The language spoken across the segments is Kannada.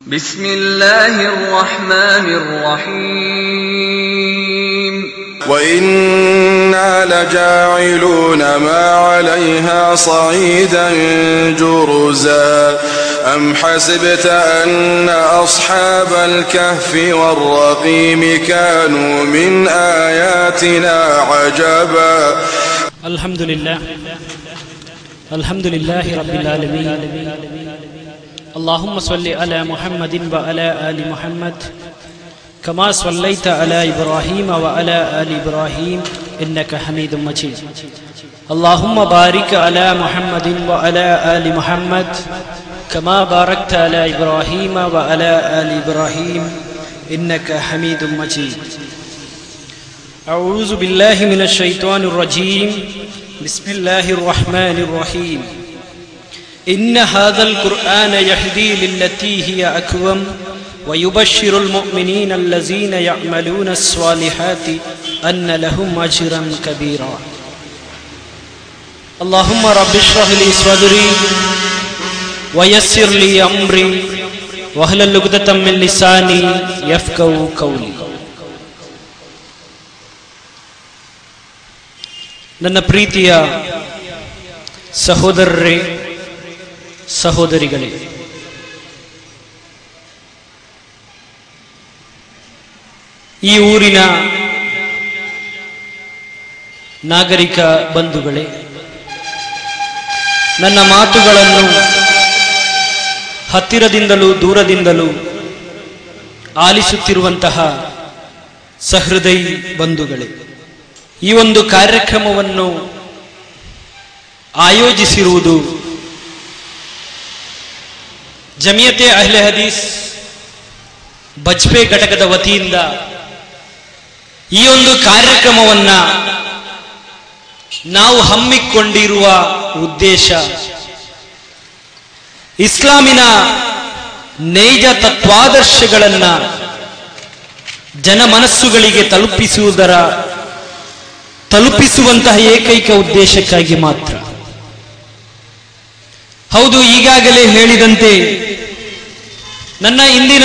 بسم الله الرحمن الرحيم وإنا لجاعلون ما عليها صعيدا جرزا أم حسبت أن أصحاب الكهف والرقيم كانوا من آياتنا عجبا الحمد لله الحمد لله رب العالمين اللهم صل على محمد وعلى آل محمد كما صليت على إبراهيم وعلى آل إبراهيم إنك حميد مجيد اللهم بارك على محمد وعلى آل محمد كما باركت على إبراهيم وعلى آل إبراهيم إنك حميد مجيد أعوذ بالله من الشيطان الرجيم بسم الله الرحمن الرحيم إن هذا القرآن يهدي للتي هي أكوم ويبشر المؤمنين الذين يعملون الصالحات أن لهم أجرا كبيرا اللهم رب اشرح لي صدري ويسر لي أمري واحلل عقدة من لساني يفقهوا قولي ನನ್ನ ಪ್ರೀತಿಯ ಸಹೋದರರೇ ಸಹೋದರಿಗಳೇ ಈ ಊರಿನ ನಾಗರಿಕ ಬಂಧುಗಳೇ ನನ್ನ ಮಾತುಗಳನ್ನು ಹತ್ತಿರದಿಂದಲೂ ದೂರದಿಂದಲೂ ಆಲಿಸುತ್ತಿರುವಂತಹ ಸಹೃದಯಿ ಬಂಧುಗಳೇ ಈ ಒಂದು ಕಾರ್ಯಕ್ರಮವನ್ನು ಆಯೋಜಿಸಿರುವುದು ಜಮಿಯತೆ ಅಹ್ಲೆ ಹದೀಸ್ ಬಜ್ಪೆ ಘಟಕದ ವತಿಯಿಂದ ಈ ಒಂದು ಕಾರ್ಯಕ್ರಮವನ್ನ ನಾವು ಹಮ್ಮಿಕೊಂಡಿರುವ ಉದ್ದೇಶ ಇಸ್ಲಾಮಿನ ನೈಜ ತತ್ವಾದರ್ಶಗಳನ್ನ ಜನಮನಸ್ಸುಗಳಿಗೆ ತಲುಪಿಸುವುದರ ತಲುಪಿಸುವಂತಹ ಏಕೈಕ ಉದ್ದೇಶಕ್ಕಾಗಿ ಮಾತ್ರ ಹೌದು ಈಗಾಗಲೇ ಹೇಳಿದಂತೆ ನನ್ನ ಇಂದಿನ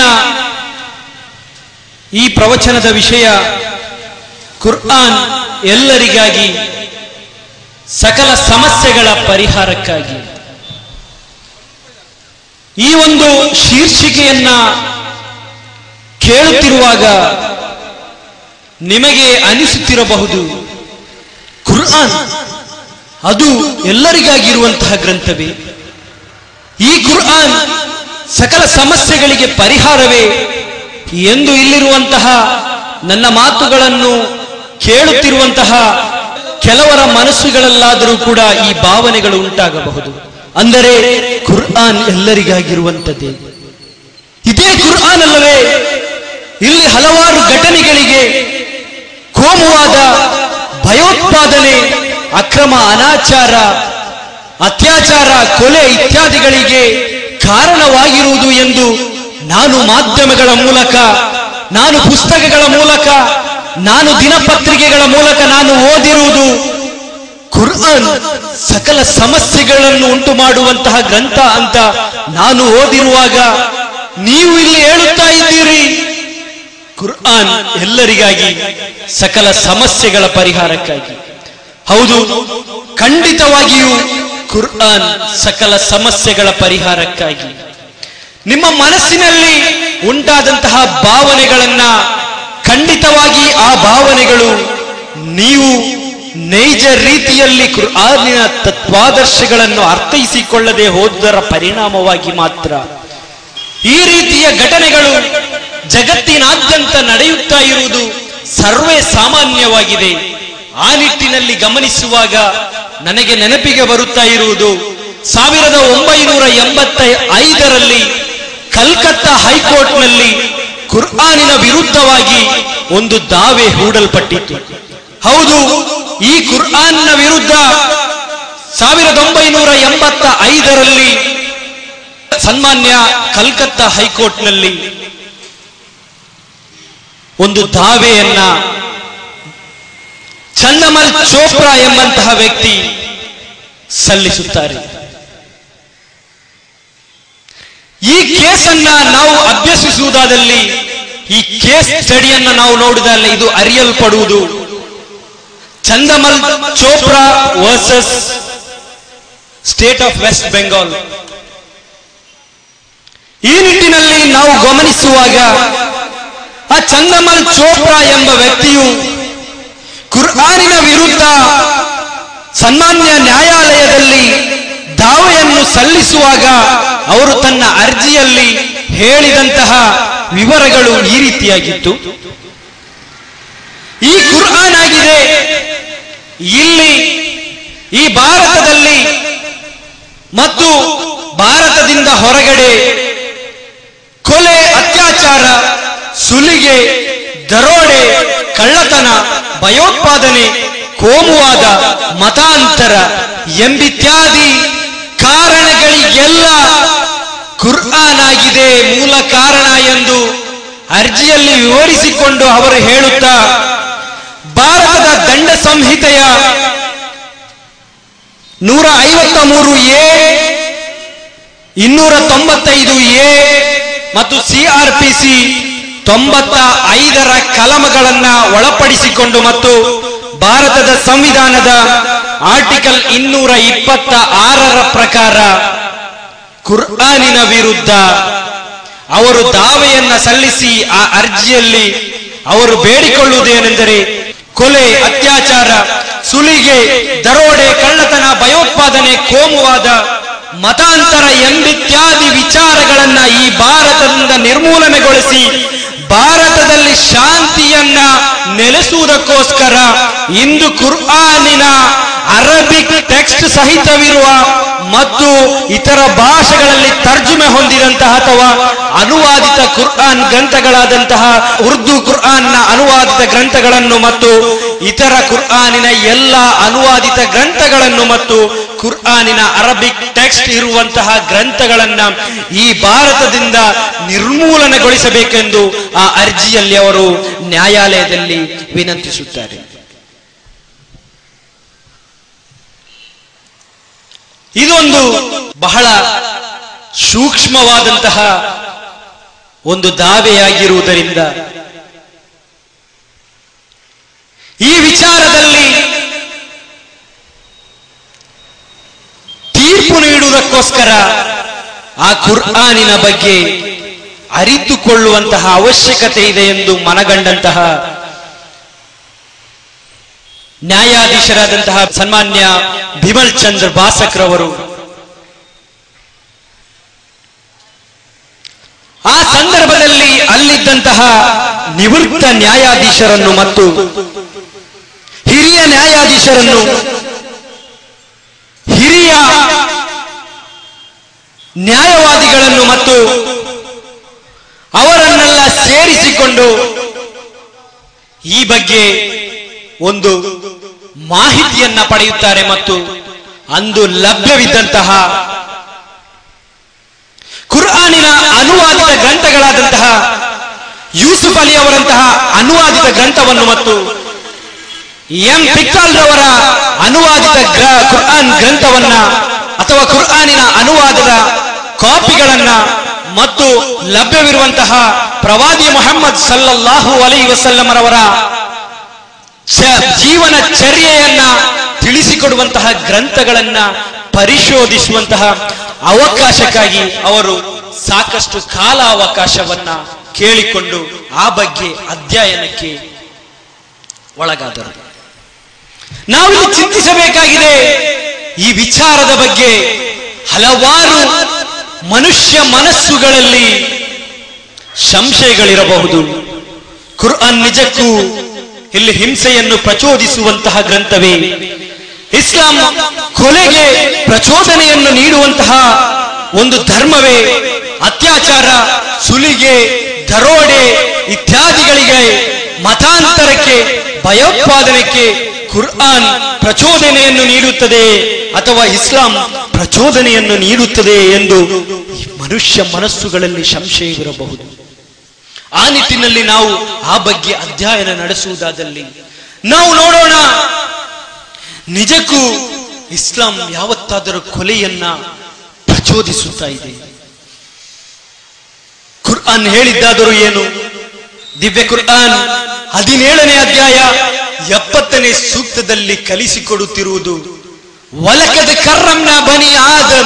ಈ ಪ್ರವಚನದ ವಿಷಯ ಕುರ್ಆನ್ ಎಲ್ಲರಿಗಾಗಿ ಸಕಲ ಸಮಸ್ಯೆಗಳ ಪರಿಹಾರಕ್ಕಾಗಿ ಈ ಒಂದು ಶೀರ್ಷಿಕೆಯನ್ನ ಕೇಳುತ್ತಿರುವಾಗ ನಿಮಗೆ ಅನಿಸುತ್ತಿರಬಹುದು ಕುರ್ಆನ್ ಅದು ಎಲ್ಲರಿಗಾಗಿರುವಂತಹ ಗ್ರಂಥವೇ ಈ ಕುರ್ಆನ್ ಸಕಲ ಸಮಸ್ಯೆಗಳಿಗೆ ಪರಿಹಾರವೇ ಎಂದು ಇಲ್ಲಿರುವಂತಹ ನನ್ನ ಮಾತುಗಳನ್ನು ಕೇಳುತ್ತಿರುವಂತಹ ಕೆಲವರ ಮನಸ್ಸುಗಳಲ್ಲಾದರೂ ಕೂಡ ಈ ಭಾವನೆಗಳು ಉಂಟಾಗಬಹುದು ಅಂದರೆ ಕುರ್ಆನ್ ಎಲ್ಲರಿಗಾಗಿರುವಂಥದ್ದೇ ಇದೇ ಕುರ್ಆನ್ ಅಲ್ಲವೇ ಇಲ್ಲಿ ಹಲವಾರು ಘಟನೆಗಳಿಗೆ ಕೋಮುವಾದ ಭಯೋತ್ಪಾದನೆ ಅಕ್ರಮ ಅನಾಚಾರ ಅತ್ಯಾಚಾರ ಕೊಲೆ ಇತ್ಯಾದಿಗಳಿಗೆ ಕಾರಣವಾಗಿರುವುದು ಎಂದು ನಾನು ಮಾಧ್ಯಮಗಳ ಮೂಲಕ ನಾನು ಪುಸ್ತಕಗಳ ಮೂಲಕ ನಾನು ದಿನಪತ್ರಿಕೆಗಳ ಮೂಲಕ ನಾನು ಓದಿರುವುದು ಕುರ್ಆನ್ ಸಕಲ ಸಮಸ್ಯೆಗಳನ್ನು ಉಂಟು ಮಾಡುವಂತಹ ಗ್ರಂಥ ಅಂತ ನಾನು ಓದಿರುವಾಗ ನೀವು ಇಲ್ಲಿ ಹೇಳುತ್ತಾ ಇದ್ದೀರಿ ಕುರ್ಆನ್ ಎಲ್ಲರಿಗಾಗಿ ಸಕಲ ಸಮಸ್ಯೆಗಳ ಪರಿಹಾರಕ್ಕಾಗಿ ಹೌದು ಖಂಡಿತವಾಗಿಯೂ ಕುರ್ಆನ್ ಸಕಲ ಸಮಸ್ಯೆಗಳ ಪರಿಹಾರಕ್ಕಾಗಿ ನಿಮ್ಮ ಮನಸ್ಸಿನಲ್ಲಿ ಉಂಟಾದಂತಹ ಭಾವನೆಗಳನ್ನ ಖಂಡಿತವಾಗಿ ಆ ಭಾವನೆಗಳು ನೀವು ನೈಜ ರೀತಿಯಲ್ಲಿ ಕುರ್ಆನಿನ ತತ್ವಾದರ್ಶಗಳನ್ನು ಅರ್ಥೈಸಿಕೊಳ್ಳದೆ ಹೋದುದರ ಪರಿಣಾಮವಾಗಿ ಮಾತ್ರ ಈ ರೀತಿಯ ಘಟನೆಗಳು ಜಗತ್ತಿನಾದ್ಯಂತ ನಡೆಯುತ್ತಾ ಇರುವುದು ಸರ್ವೇ ಸಾಮಾನ್ಯವಾಗಿದೆ ಆ ನಿಟ್ಟಿನಲ್ಲಿ ಗಮನಿಸುವಾಗ ನನಗೆ ನೆನಪಿಗೆ ಬರುತ್ತಾ ಇರುವುದು ಸಾವಿರದ ಒಂಬೈನೂರ ಎಂಬತ್ತ ಐದರಲ್ಲಿ ಕಲ್ಕತ್ತಾ ಹೈಕೋರ್ಟ್ನಲ್ಲಿ ಕುರ್ಆನಿನ ವಿರುದ್ಧವಾಗಿ ಒಂದು ದಾವೆ ಹೂಡಲ್ಪಟ್ಟಿತ್ತು ಹೌದು ಈ ಕುರ್ಆನ್ನ ವಿರುದ್ಧ ಸಾವಿರದ ಒಂಬೈನೂರ ಎಂಬತ್ತ ಐದರಲ್ಲಿ ಸನ್ಮಾನ್ಯ ಕಲ್ಕತ್ತಾ ಹೈಕೋರ್ಟ್ನಲ್ಲಿ ಒಂದು ದಾವೆಯನ್ನ ಚಂದಮಲ್ ಚೋಪ್ರಾ ಎಂಬಂತಹ ವ್ಯಕ್ತಿ ಸಲ್ಲಿಸುತ್ತಾರೆ ಈ ಈ ಕೇಸನ್ನ ನಾವು ಅಭ್ಯಸಿಸುವುದಾದಲ್ಲಿ ಈ ಕೇಸ್ ಸ್ಟಡಿಯನ್ನ ನಾವು ನೋಡಿದಲ್ಲಿ ಇದು ಅರಿಯಲ್ಪಡುವುದು Chandmal Chopra versus state of West Bengal ಈ ನಿಟ್ಟಿನಲ್ಲಿ ನಾವು ಗಮನಿಸುವಾಗ ಆ ಚಂದಮಲ್ ಚೋಪ್ರಾ ಎಂಬ ವ್ಯಕ್ತಿಯು ಕುರ್ಆನಿನ ವಿರುದ್ಧ ಸನ್ಮಾನ್ಯ ನ್ಯಾಯಾಲಯದಲ್ಲಿ ದಾವೆಯನ್ನು ಸಲ್ಲಿಸುವಾಗ ಅವರು ತನ್ನ ಅರ್ಜಿಯಲ್ಲಿ ಹೇಳಿದಂತಹ ವಿವರಗಳು ಈ ರೀತಿಯಾಗಿತ್ತು ಈ ಕುರ್ಆನ್ ಆಗಿದೆ ಇಲ್ಲಿ ಈ ಭಾರತದಲ್ಲಿ ಮತ್ತು ಭಾರತದಿಂದ ಹೊರಗಡೆ ಕೊಲೆ ಅತ್ಯಾಚಾರ ಸುಲಿಗೆ ದರೋಡೆ ಕಳ್ಳತನ ಭಯೋತ್ಪಾದನೆ ಕೋಮುವಾದ ಮತಾಂತರ ಎಂಬಿತ್ಯಾದಿ ಕಾರಣಗಳಿಗೆಲ್ಲ ಕುರ್ಆನ್ ಆಗಿದೆ ಮೂಲ ಕಾರಣ ಎಂದು ಅರ್ಜಿಯಲ್ಲಿ ವಿವರಿಸಿಕೊಂಡು ಅವರು ಹೇಳುತ್ತಾ ಭಾರತದ ದಂಡ ಸಂಹಿತೆಯ ನೂರ ಐವತ್ತ ಮೂರು ಎ ಇನ್ನೂರ ತೊಂಬತ್ತೈದು ಎ ಮತ್ತು ಸಿಆರ್ಪಿಸಿ ತೊಂಬತ್ತ ಐದರ ಕಲಮಗಳನ್ನ ಒಳಪಡಿಸಿಕೊಂಡು ಮತ್ತು ಭಾರತದ ಸಂವಿಧಾನದ ಆರ್ಟಿಕಲ್ ಇನ್ನೂರ ಇಪ್ಪತ್ತ ಆರರ ಪ್ರಕಾರ ಕುರ್ಆನಿನ ವಿರುದ್ಧ ಅವರು ದಾವೆಯನ್ನ ಸಲ್ಲಿಸಿ ಆ ಅರ್ಜಿಯಲ್ಲಿ ಅವರು ಬೇಡಿಕೊಳ್ಳುವುದೇನೆಂದರೆ ಕೊಲೆ ಅತ್ಯಾಚಾರ ಸುಲಿಗೆ ದರೋಡೆ ಕಳ್ಳತನ ಭಯೋತ್ಪಾದನೆ ಕೋಮುವಾದ ಮತಾಂತರ ಎಂಬಿತ್ಯಾದಿ ವಿಚಾರಗಳನ್ನ ಈ ಭಾರತದಿಂದ ನಿರ್ಮೂಲನೆಗೊಳಿಸಿ ಭಾರತದಲ್ಲಿ ಶಾಂತಿಯನ್ನ ನೆಲೆಸುವುದಕ್ಕೋಸ್ಕರ ಇಂದು ಕುರ್ಆನಿನ ಅರಬಿಕ್ ಟೆಕ್ಸ್ಟ್ ಸಹಿತವಿರುವ ಮತ್ತು ಇತರ ಭಾಷೆಗಳಲ್ಲಿ ತರ್ಜುಮೆ ಹೊಂದಿದಂತಹ ಅಥವಾ ಅನುವಾದಿತ ಕುರ್ಆನ್ ಗ್ರಂಥಗಳಾದಂತಹ ಉರ್ದು ಕುರ್ಆನ್ನ ಅನುವಾದಿತ ಗ್ರಂಥಗಳನ್ನು ಮತ್ತು ಇತರ ಕುರ್ಆನಿನ ಎಲ್ಲ ಅನುವಾದಿತ ಗ್ರಂಥಗಳನ್ನು ಮತ್ತು ಕುರ್ಆನಿನ ಅರಬಿಕ್ ಟೆಕ್ಸ್ಟ್ ಇರುವಂತಹ ಗ್ರಂಥಗಳನ್ನ ಈ ಭಾರತದಿಂದ ನಿರ್ಮೂಲನೆಗೊಳಿಸಬೇಕೆಂದು ಆ ಅರ್ಜಿಯಲ್ಲಿ ಅವರು ನ್ಯಾಯಾಲಯದಲ್ಲಿ ವಿನಂತಿಸುತ್ತಾರೆ ಇದೊಂದು ಬಹಳ ಸೂಕ್ಷ್ಮವಾದಂತಹ ಒಂದು ದಾವೆಯಾಗಿರುವುದರಿಂದ ಈ ವಿಚಾರದಲ್ಲಿ ತೀರ್ಪು ನೀಡುವುದಕ್ಕೋಸ್ಕರ ಆ ಕುರ್ಆನಿನ ಬಗ್ಗೆ ಅರಿತುಕೊಳ್ಳುವಂತಹ ಅವಶ್ಯಕತೆ ಇದೆ ಎಂದು ಮನಗಂಡಂತಹ ನ್ಯಾಯಾಧೀಶರಾದಂತಹ ಸನ್ಮಾನ್ಯ ಬಿಮಲ್ ಚಂದ್ರ ಬಾಸಕ್ರವರು ಆ ಸಂದರ್ಭದಲ್ಲಿ ಅಲ್ಲಿದ್ದಂತಹ ನಿವೃತ್ತ ನ್ಯಾಯಾಧೀಶರನ್ನು ಮತ್ತು ಹಿರಿಯ ನ್ಯಾಯಾಧೀಶರನ್ನು ಹಿರಿಯ ನ್ಯಾಯವಾದಿಗಳನ್ನು ಮತ್ತು ಅವರನ್ನೆಲ್ಲ ಸೇರಿಸಿಕೊಂಡು ಈ ಬಗ್ಗೆ ಒಂದು ಮಾಹಿತಿಯನ್ನ ಪಡೆಯುತ್ತಾರೆ ಮತ್ತು ಅಂದು ಲಭ್ಯವಿದ್ದಂತಹ ಕುರ್ಆನಿನ ಅನುವಾದಿತ ಗ್ರಂಥಗಳಾದಂತಹ ಯೂಸುಫ್ ಅಲಿ ಅವರಂತಹ ಅನುವಾದಿತ ಗ್ರಂಥವನ್ನು ಮತ್ತು ಎಂ ಪಿಕ್ಟಾಲ್ ರವರ ಅನುವಾದಿತ ಗ್ರ- ಕುರ್ಆನ್ ಗ್ರಂಥವನ್ನ ಅಥವಾ ಕುರ್ಆನಿನ ಅನುವಾದದ ಕಾಪಿಗಳನ್ನ ಮತ್ತು ಲಭ್ಯವಿರುವಂತಹ ಪ್ರವಾದಿ ಮೊಹಮ್ಮದ್ ಸಲ್ಲಲ್ಲಾಹು ಅಲೈ ವಸಲ್ಲಮರವರ ಚ- ಜೀವನ ಚರ್ಯೆಯನ್ನ ತಿಳಿಸಿಕೊಡುವಂತಹ ಗ್ರಂಥಗಳನ್ನ ಪರಿಶೋಧಿಸುವಂತಹ ಅವಕಾಶಕ್ಕಾಗಿ ಅವರು ಸಾಕಷ್ಟು ಕಾಲ ಅವಕಾಶವನ್ನ ಕೇಳಿಕೊಂಡು ಆ ಬಗ್ಗೆ ಅಧ್ಯಯನಕ್ಕೆ ಒಳಗಾದರು ನಾವಿಲ್ಲಿ ಚಿಂತಿಸಬೇಕಾಗಿದೆ ಈ ವಿಚಾರದ ಬಗ್ಗೆ ಹಲವಾರು ಮನುಷ್ಯ ಮನಸ್ಸುಗಳಲ್ಲಿ ಸಂಶಯಗಳಿರಬಹುದು ಕುರ್ಆನ್ ನಿಜಕ್ಕೂ ಇಲ್ಲಿ ಹಿಂಸೆಯನ್ನು ಪ್ರಚೋದಿಸುವಂತಹ ಗ್ರಂಥವೇ ಇಸ್ಲಾಂ ಕೊಲೆಗೆ ಪ್ರಚೋದನೆಯನ್ನು ನೀಡುವಂತಹ ಒಂದು ಧರ್ಮವೇ ಅತ್ಯಾಚಾರ ಸುಲಿಗೆ ದರೋಡೆ ಇತ್ಯಾದಿಗಳಿಗೆ ಮತಾಂತರಕ್ಕೆ ಭಯೋತ್ಪಾದನೆಗೆ ಕುರ್ಆನ್ ಪ್ರಚೋದನೆಯನ್ನು ನೀಡುತ್ತದೆ ಅಥವಾ ಇಸ್ಲಾಂ ಪ್ರಚೋದನೆಯನ್ನು ನೀಡುತ್ತದೆ ಎಂದು ಈ ಮನುಷ್ಯ ಮನಸ್ಸುಗಳಲ್ಲಿ ಸಂಶಯವಿರಬಹುದು ಆ ನಿಟ್ಟಿನಲ್ಲಿ ನಾವು ಆ ಬಗ್ಗೆ ಅಧ್ಯಯನ ನಡೆಸುವುದಾದಲ್ಲಿ ನಾವು ನೋಡೋಣ ನಿಜಕ್ಕೂ ಇಸ್ಲಾಂ ಯಾವತ್ತಾದರೂ ಕೊಲೆಯನ್ನ ಪ್ರಚೋದಿಸುತ್ತಾ ಇದೆ ಕುರ್ಆನ್ ಹೇಳಿದ್ದಾದರೂ ಏನು ದಿವ್ಯ ಕುರ್ಆನ್ ಹದಿನೇಳನೇ ಅಧ್ಯಾಯ ಎಪ್ಪತ್ತನೇ ಸೂಕ್ತದಲ್ಲಿ ಕಲಿಸಿಕೊಡುತ್ತಿರುವುದು ವಲಕದ ಕರ್ರಂನ ಬನಿ ಆದಂ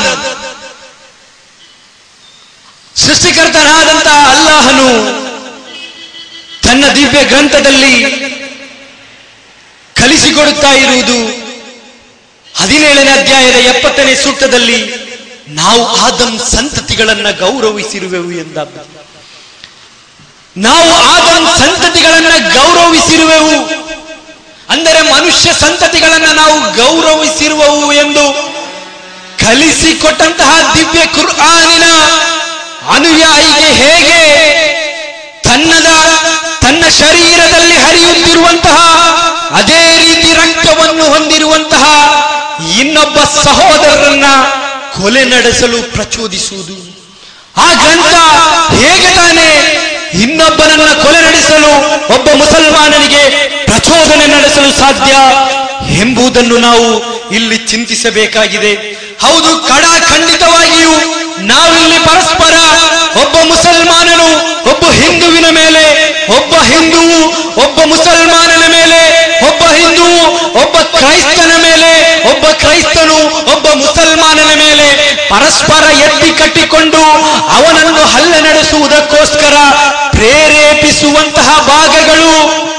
ಸೃಷ್ಟಿಕರ್ತನಾದಂತಹ ಅಲ್ಲಾಹನು ತನ್ನ ದಿವ್ಯ ಗ್ರಂಥದಲ್ಲಿ ಕಲಿಸಿಕೊಡುತ್ತಾ ಇರುವುದು ಹದಿನೇಳನೇ ಅಧ್ಯಾಯದ ಎಪ್ಪತ್ತನೇ ಸೂಕ್ತದಲ್ಲಿ ನಾವು ಆದಂ ಸಂತತಿಗಳನ್ನ ಗೌರವಿಸಿರುವೆವು ಎಂದದ್ದು ನಾವು ಆದಂ ಸಂತತಿಗಳನ್ನ ಗೌರವಿಸಿರುವೆವು ಅಂದರೆ ಮನುಷ್ಯ ಸಂತತಿಗಳನ್ನ ನಾವು ಗೌರವಿಸಿರುವವು ಎಂದು ಕಲಿಸಿಕೊಟ್ಟಂತಹ ದಿವ್ಯ ಕುರ್ಆನಿನ ಅನುಯಾಯಿಗೆ ಹೇಗೆ ತನ್ನದ ತನ್ನ ಶರೀರದಲ್ಲಿ ಹರಿಯುತ್ತಿರುವಂತಹ ಅದೇ ರೀತಿ ರಕ್ತವನ್ನು ಹೊಂದಿರುವಂತಹ ಇನ್ನೊಬ್ಬ ಸಹೋದರರನ್ನ ಕೊಲೆ ನಡೆಸಲು ಪ್ರಚೋದಿಸುವುದು ಆ ಗ್ರಂಥ ಹೇಗೆ ತಾನೇ ಇನ್ನೊಬ್ಬನನ್ನ ಕೊಲೆ ನಡೆಸಲು ಒಬ್ಬ ಮುಸಲ್ಮಾನನಿಗೆ ಪ್ರಚೋದನೆ ನಡೆಸಲು ಸಾಧ್ಯ ಎಂಬುದನ್ನು ನಾವು ಇಲ್ಲಿ ಚಿಂತಿಸಬೇಕಾಗಿದೆ ಹೌದು ಕಡ ಖಂಡಿತವಾಗಿಯೂ ನಾವಿಲ್ಲಿ ಪರಸ್ಪರ ಒಬ್ಬ ಮುಸಲ್ಮಾನನು ಒಬ್ಬ ಹಿಂದುವಿನ ಮೇಲೆ ಒಬ್ಬ ಹಿಂದುವು ಒಬ್ಬ ಮುಸಲ್ಮಾನನ ಮೇಲೆ ಒಬ್ಬ ಹಿಂದುವು ಒಬ್ಬ ಕ್ರೈಸ್ತನ ಮೇಲೆ ಒಬ್ಬ ಕ್ರೈಸ್ತನು ಒಬ್ಬ ಮುಸಲ್ಮಾನನ ಮೇಲೆ ಪರಸ್ಪರ ಎತ್ತಿ ಕಟ್ಟಿಕೊಂಡು ಅವನನ್ನು ಹಲ್ಲೆ ನಡೆಸುವುದಕ್ಕೋಸ್ಕರ ಪ್ರೇರೇಪಿಸುವಂತಹ ಭಾಗಗಳು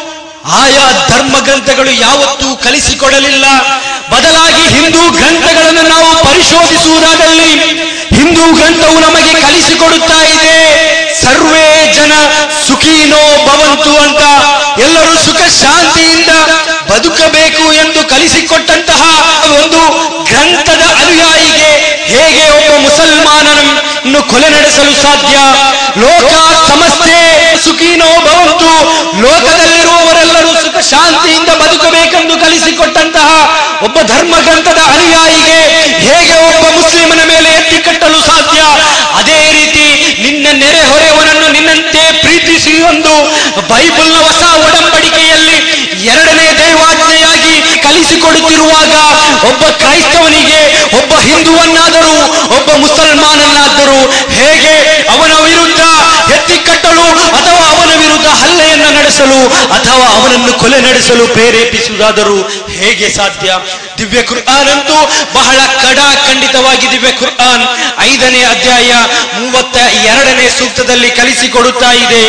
ಆಯಾ ಧರ್ಮ ಗ್ರಂಥಗಳು ಯಾವತ್ತೂ ಕಲಿಸಿಕೊಡಲಿಲ್ಲ ಬದಲಾಗಿ ಹಿಂದೂ ಗ್ರಂಥಗಳನ್ನು ನಾವು ಪರಿಶೋಧಿಸುವುದಾದಲ್ಲಿ ಹಿಂದೂ ಗ್ರಂಥವು ನಮಗೆ ಕಲಿಸಿಕೊಡುತ್ತಾ ಇದೆ ಸರ್ವೇ ಜನ ಸುಖೀನೋ ಭವಂತು ಅಂತ ಎಲ್ಲರೂ ಸುಖ ಶಾಂತಿಯಿಂದ ಬದುಕಬೇಕು ಎಂದು ಕಲಿಸಿಕೊಟ್ಟಂತಹ ಒಂದು ಗ್ರಂಥದ ಅನುಯಾಯಿಗೆ ಹೇಗೆ ಒಬ್ಬ ಮುಸಲ್ಮಾನನನ್ನು ಕೊಲೆ ನಡೆಸಲು ಸಾಧ್ಯ ಲೋಕ ಸಮಸ್ಯೆ ಸುಖೀನೋ ಭವಂತು ಲೋಕದಲ್ಲಿರುವವರೆಲ್ಲರೂ ಸುಖ ಶಾಂತಿಯಿಂದ ಬದುಕಬೇಕೆಂದು ಕಲಿಸಿಕೊಟ್ಟಂತಹ ಒಬ್ಬ ಧರ್ಮ ಗ್ರಂಥದ ಅನುಯಾಯಿಗೆ ಹೇಗೆ ಒಬ್ಬ ಮುಸ್ಲಿಮನ ಮೇಲೆ ಎತ್ತಿ ಕಟ್ಟಲು ಸಾಧ್ಯ ಅದೇ ರೀತಿ ನಿನ್ನ ನೆರೆಹೊರೆಯವನನ್ನು ನಿನ್ನಂತೆ ಪ್ರೀತಿಸಿ ಒಂದು ಬೈಬಲ್ನ ಹೊಸ ಒಡಂಬಡಿಕೆಯಲ್ಲಿ ಎರಡನೇ ದೈವಾಜ್ಞೆಯಾಗಿ ಕಲಿಸಿಕೊಡುತ್ತಿರುವಾಗ ಒಬ್ಬ ಕ್ರೈಸ್ತವನಿಗೆ ಒಬ್ಬ ಹಿಂದುವನ್ನಾದರೂ ಒಬ್ಬ ಮುಸಲ್ಮಾನನ್ನಾದರೂ ಹೇಗೆ ಅವನ ವಿರುದ್ಧ ಎತ್ತಿ ಕಟ್ಟಲು ಅಥವಾ ಅವನ ವಿರುದ್ಧ ಹಲ್ಲೆಯನ್ನು ನಡೆಸಲು ಅಥವಾ ಅವನನ್ನು ಕೊಲೆ ನಡೆಸಲು ಪ್ರೇರೇಪಿಸುವುದಾದರೂ ಹೇಗೆ ಸಾಧ್ಯ ದಿವ್ಯ ಕುರ್ಆನ್ ಅಂತೂ ಬಹಳ ಕಡಾಖಂಡಿತವಾಗಿ ದಿವ್ಯ ಕುರ್ಆನ್ ಐದನೇ ಅಧ್ಯಾಯ ಮೂವತ್ತ ಎರಡನೇ ಸೂಕ್ತದಲ್ಲಿ ಕಲಿಸಿಕೊಡುತ್ತಾ ಇದೆ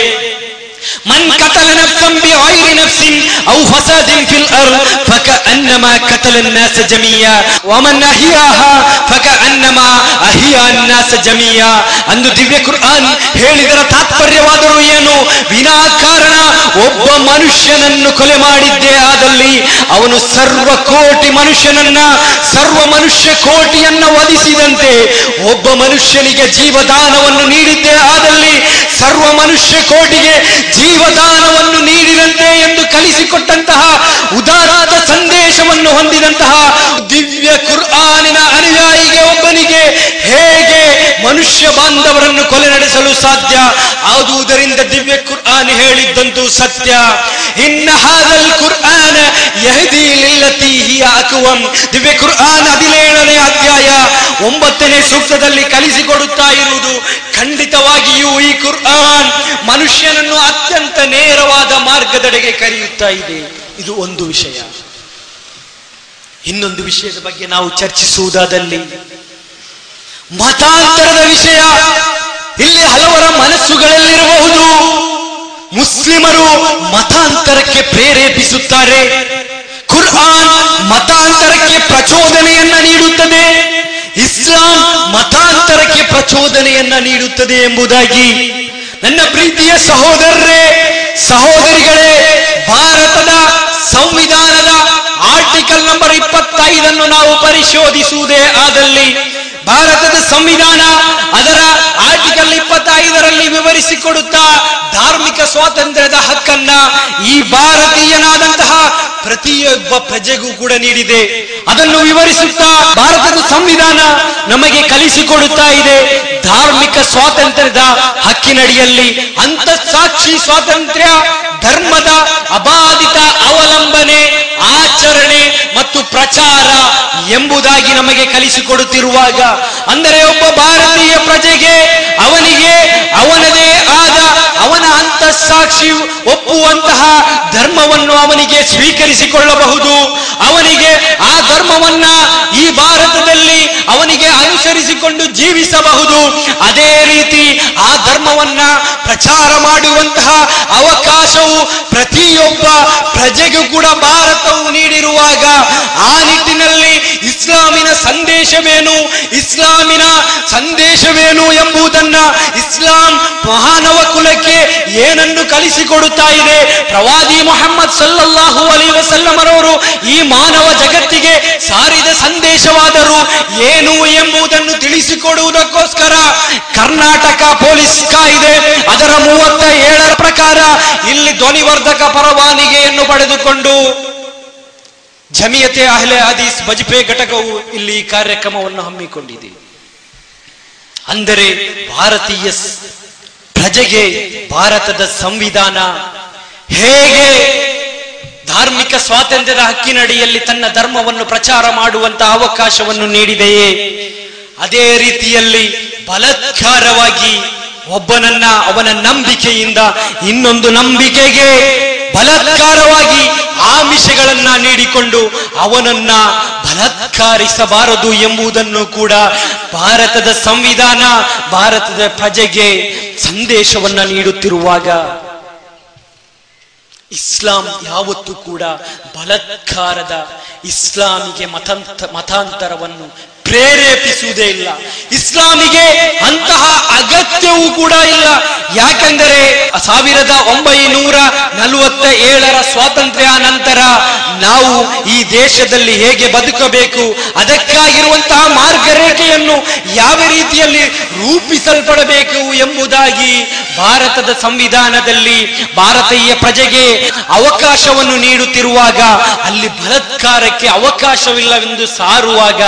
من قتل نفسا بغير نفس او فساد في الارض فكانما قتل الناس جميعا ومن احياها فكانما احيا الناس جميعا ಅಂದು ದಿವ್ಯ ಕುರ್ಆನ್ ಹೇಳಿದರ ತಾತ್ಪರ್ಯವಾದರೂ ಏನು ವಿನಾಕಾರಣ ಒಬ್ಬ ಮನುಷ್ಯನನ್ನು ಕೊಲೆ ಮಾಡಿದ್ದೇ ಆದಲ್ಲಿ ಅವನು ಸರ್ವ ಕೋಟಿ ಮನುಷ್ಯನನ್ನ ಸರ್ವ ಮನುಷ್ಯ ಕೋಟಿಯನ್ನ ವಧಿಸಿದಂತೆ ಒಬ್ಬ ಮನುಷ್ಯನಿಗೆ ಜೀವದಾನವನ್ನು ನೀಡಿದ್ದೇ ಆದಲ್ಲಿ ಸರ್ವ ಮನುಷ್ಯ ಕೋಟಿಗೆ ಜೀವದಾನವನ್ನು ನೀಡಿದಂತೆ ಎಂದು ಕಲಿಸಿಕೊಟ್ಟಂತಹ ಉದಾತ್ತ ಸಂದೇಶವನ್ನು ಹೊಂದಿದಂತಹ ದಿವ್ಯ ಕುರ್ಆನಿನ ಅನುಯಾಯಿಗೆ ಒಬ್ಬನಿಗೆ ಹೇಗೆ ಮನುಷ್ಯ ಬಾಂಧವರನ್ನು ಕೊಲೆ ನಡೆಸಲು ಸಾಧ್ಯ ಆದುದರಿಂದ ದಿವ್ಯ ಕುರ್ಆನ್ ಹೇಳಿದ್ದಂತೂ ಸತ್ಯ ಇನ್ನ ಹಾದಲ್ ಕುರ್ಆನ್ ಯಹದಿ ಲಿಲ್ಲತಿ ಹಿಯ ಅಕ್ವಂ ದಿವ್ಯ ಕುರ್ಆನ್ ಹದಿನೇಳನೇ ಅಧ್ಯಾಯ ಒಂಬತ್ತನೇ ಸೂಕ್ತದಲ್ಲಿ ಕಲಿಸಿಕೊಡುತ್ತಾ ಇರುವುದು ಖಂಡಿತವಾಗಿಯೂ ಈ ಕುರ್ಆನ್ ಮನುಷ್ಯನನ್ನು ಅತ್ಯಂತ ನೇರವಾದ ಮಾರ್ಗದೆಡೆಗೆ ಕರೆಯುತ್ತಾ ಇದೆ ಇದು ಒಂದು ವಿಷಯ ಇನ್ನೊಂದು ವಿಷಯದ ಬಗ್ಗೆ ನಾವು ಚರ್ಚಿಸುವುದಾದಲ್ಲಿ ಮತಾಂತರದ ವಿಷಯ ಇಲ್ಲಿ ಹಲವರ ಮನಸ್ಸುಗಳಲ್ಲಿರಬಹುದು ಮುಸ್ಲಿಮರು ಮತಾಂತರಕ್ಕೆ ಪ್ರೇರೇಪಿಸುತ್ತಾರೆ ಕುರ್ಆನ್ ಮತಾಂತರಕ್ಕೆ ಪ್ರಚೋದನೆಯನ್ನ ನೀಡುತ್ತದೆ ಇಸ್ಲಾಂ ಮತಾಂತರಕ್ಕೆ ಪ್ರಚೋದನೆಯನ್ನ ನೀಡುತ್ತದೆ ಎಂಬುದಾಗಿ ನನ್ನ ಪ್ರೀತಿಯ ಸಹೋದರರೇ ಸಹೋದರಿಗಳೇ ಭಾರತದ ಸಂವಿಧಾನದ ಆರ್ಟಿಕಲ್ ನಂಬರ್ ಇಪ್ಪತ್ತೈದನ್ನು ನಾವು ಪರಿಶೋಧಿಸುವುದೇ ಆದಲ್ಲಿ ಭಾರತದ ಸಂವಿಧಾನ ಅದರ ಆರ್ಟಿಕಲ್ ಇಪ್ಪತ್ತೈದರಲ್ಲಿ ವಿವರಿಸಿಕೊಡುತ್ತಾ ಧಾರ್ಮಿಕ ಸ್ವಾತಂತ್ರ್ಯದ ಹಕ್ಕನ್ನ ಈ ಭಾರತೀಯನಾದಂತಹ ಪ್ರತಿಯೊಬ್ಬ ಪ್ರಜೆಗೂ ಕೂಡ ನೀಡಿದೆ ಅದನ್ನು ವಿವರಿಸುತ್ತಾ ಭಾರತದ ಸಂವಿಧಾನ ನಮಗೆ ಕಲಿಸಿಕೊಡುತ್ತಾ ಇದೆ ಧಾರ್ಮಿಕ ಸ್ವಾತಂತ್ರ್ಯದ ಹಕ್ಕಿನಡಿಯಲ್ಲಿ ಅಂತಸ್ಸಾಕ್ಷಿ ಸ್ವಾತಂತ್ರ್ಯ ಧರ್ಮದ ಅಬಾಧಿತ ಅವಲಂಬನೆ ಆಚರಣೆ ಮತ್ತು ಪ್ರಚಾರ ಎಂಬುದಾಗಿ ನಮಗೆ ಕಲಿಸಿಕೊಡುತ್ತಿರುವಾಗ ಅಂದರೆ ಒಬ್ಬ ಭಾರತೀಯ ಪ್ರಜೆಗೆ ಅವನಿಗೆ ಅವನದೇ ಆದ ಮನಸ್ಸಾಕ್ಷಿ ಒಪ್ಪುವಂತಹ ಧರ್ಮವನ್ನು ಅವನಿಗೆ ಸ್ವೀಕರಿಸಿಕೊಳ್ಳಬಹುದು ಅವನಿಗೆ ಆ ಧರ್ಮವನ್ನ ಈ ಭಾರತದಲ್ಲಿ ಅವನಿಗೆ ಅನುಸರಿಸಿಕೊಂಡು ಜೀವಿಸಬಹುದು ಅದೇ ರೀತಿ ಆ ಧರ್ಮವನ್ನ ಪ್ರಚಾರ ಮಾಡುವಂತಹ ಅವಕಾಶವು ಪ್ರತಿಯೊಬ್ಬ ಪ್ರಜೆಗೂ ಕೂಡ ಭಾರತವು ನೀಡಿರುವಾಗ ಆ ನಿಟ್ಟಿನಲ್ಲಿ ಇಸ್ಲಾಮಿನ ಸಂದೇಶವೇನು ಇಸ್ಲಾಮಿನ ಸಂದೇಶವೇನು ಎಂಬುದನ್ನ ಇಸ್ಲಾಂ ಮಹಾನವ ಕುಲಕ್ಕೆ ಏನನ್ನು ಕಲಿಸಿಕೊಡುತ್ತಾ ಇದೆ ಪ್ರವಾದಿ ಮೊಹಮ್ಮದ್ ಸಲ್ಲಲ್ಲಾಹು ಅಲಿ ವಸಲ್ಲಮರವರು ಈ ಮಾನವ ಜಗತ್ತಿಗೆ ಸಾರಿದ ಸಂದೇಶವಾದರೂ ಏನು ಎಂಬುದನ್ನು ತಿಳಿಸಿಕೊಡುವುದಕ್ಕೋಸ್ಕರ ಕರ್ನಾಟಕ ಪೊಲೀಸ್ ಕಾಯ್ದೆ ಅದರ ಮೂವತ್ತ ಏಳರ ಪ್ರಕಾರ ಇಲ್ಲಿ ಧ್ವನಿವರ್ಧಕ ಪರವಾನಿಗೆಯನ್ನು ಪಡೆದುಕೊಂಡು ಜಮಿಯತೆ ಅಹ್ಲೆ ಹದೀಸ್ ಬಜ್ಪೆ ಘಟಕವು ಇಲ್ಲಿ ಈ ಕಾರ್ಯಕ್ರಮವನ್ನು ಹಮ್ಮಿಕೊಂಡಿದೆ ಅಂದರೆ ಭಾರತೀಯ ಸ್- ಪ್ರಜೆಗೆ ಭಾರತದ ಸಂವಿಧಾನ ಹೇಗೆ ಧಾರ್ಮಿಕ ಸ್ವಾತಂತ್ರ್ಯದ ಹಕ್ಕಿನಡಿಯಲ್ಲಿ ತನ್ನ ಧರ್ಮವನ್ನು ಪ್ರಚಾರ ಮಾಡುವಂತಹ ಅವಕಾಶವನ್ನು ನೀಡಿದೆಯೇ ಅದೇ ರೀತಿಯಲ್ಲಿ ಬಲಾತ್ಕಾರವಾಗಿ ಒಬ್ಬನನ್ನ ಅವನ ನಂಬಿಕೆಯಿಂದ ಇನ್ನೊಂದು ನಂಬಿಕೆಗೆ ಬಲಾತ್ಕಾರವಾಗಿ ಆಮಿಷಗಳನ್ನ ನೀಡಿಕೊಂಡು ಅವನನ್ನ ಬಲಾತ್ಕಾರಿಸಬಾರದು ಎಂಬುದನ್ನು ಕೂಡ ಭಾರತದ ಸಂವಿಧಾನ ಭಾರತದ ಪ್ರಜೆಗೆ ಸಂದೇಶವನ್ನ ನೀಡುತ್ತಿರುವಾಗ ಇಸ್ಲಾಂ ಯಾವತ್ತೂ ಕೂಡ ಬಲಾತ್ಕಾರದ ಇಸ್ಲಾಮಿಗೆ ಮತಾಂತ ಮತಾಂತರವನ್ನು ಪ್ರೇರೇಪಿಸುವುದೇ ಇಲ್ಲ ಇಸ್ಲಾಮಿಗೆ ಅಂತಹ ಅಗತ್ಯವೂ ಕೂಡ ಇಲ್ಲ ಯಾಕೆಂದರೆ ಸಾವಿರದ ಒಂಬೈನೂರ ನಲವತ್ತ ಏಳರ ಸ್ವಾತಂತ್ರ್ಯ ನಂತರ ನಾವು ಈ ದೇಶದಲ್ಲಿ ಹೇಗೆ ಬದುಕಬೇಕು ಅದಕ್ಕಾಗಿರುವಂತಹ ಮಾರ್ಗರೇಖೆಯನ್ನು ಯಾವ ರೀತಿಯಲ್ಲಿ ರೂಪಿಸಲ್ಪಡಬೇಕು ಎಂಬುದಾಗಿ ಭಾರತದ ಸಂವಿಧಾನದಲ್ಲಿ ಭಾರತೀಯ ಪ್ರಜೆಗೆ ಅವಕಾಶವನ್ನು ನೀಡುತ್ತಿರುವಾಗ ಅಲ್ಲಿ ಬಲಾತ್ಕಾರಕ್ಕೆ ಅವಕಾಶವಿಲ್ಲವೆಂದು ಸಾರುವಾಗ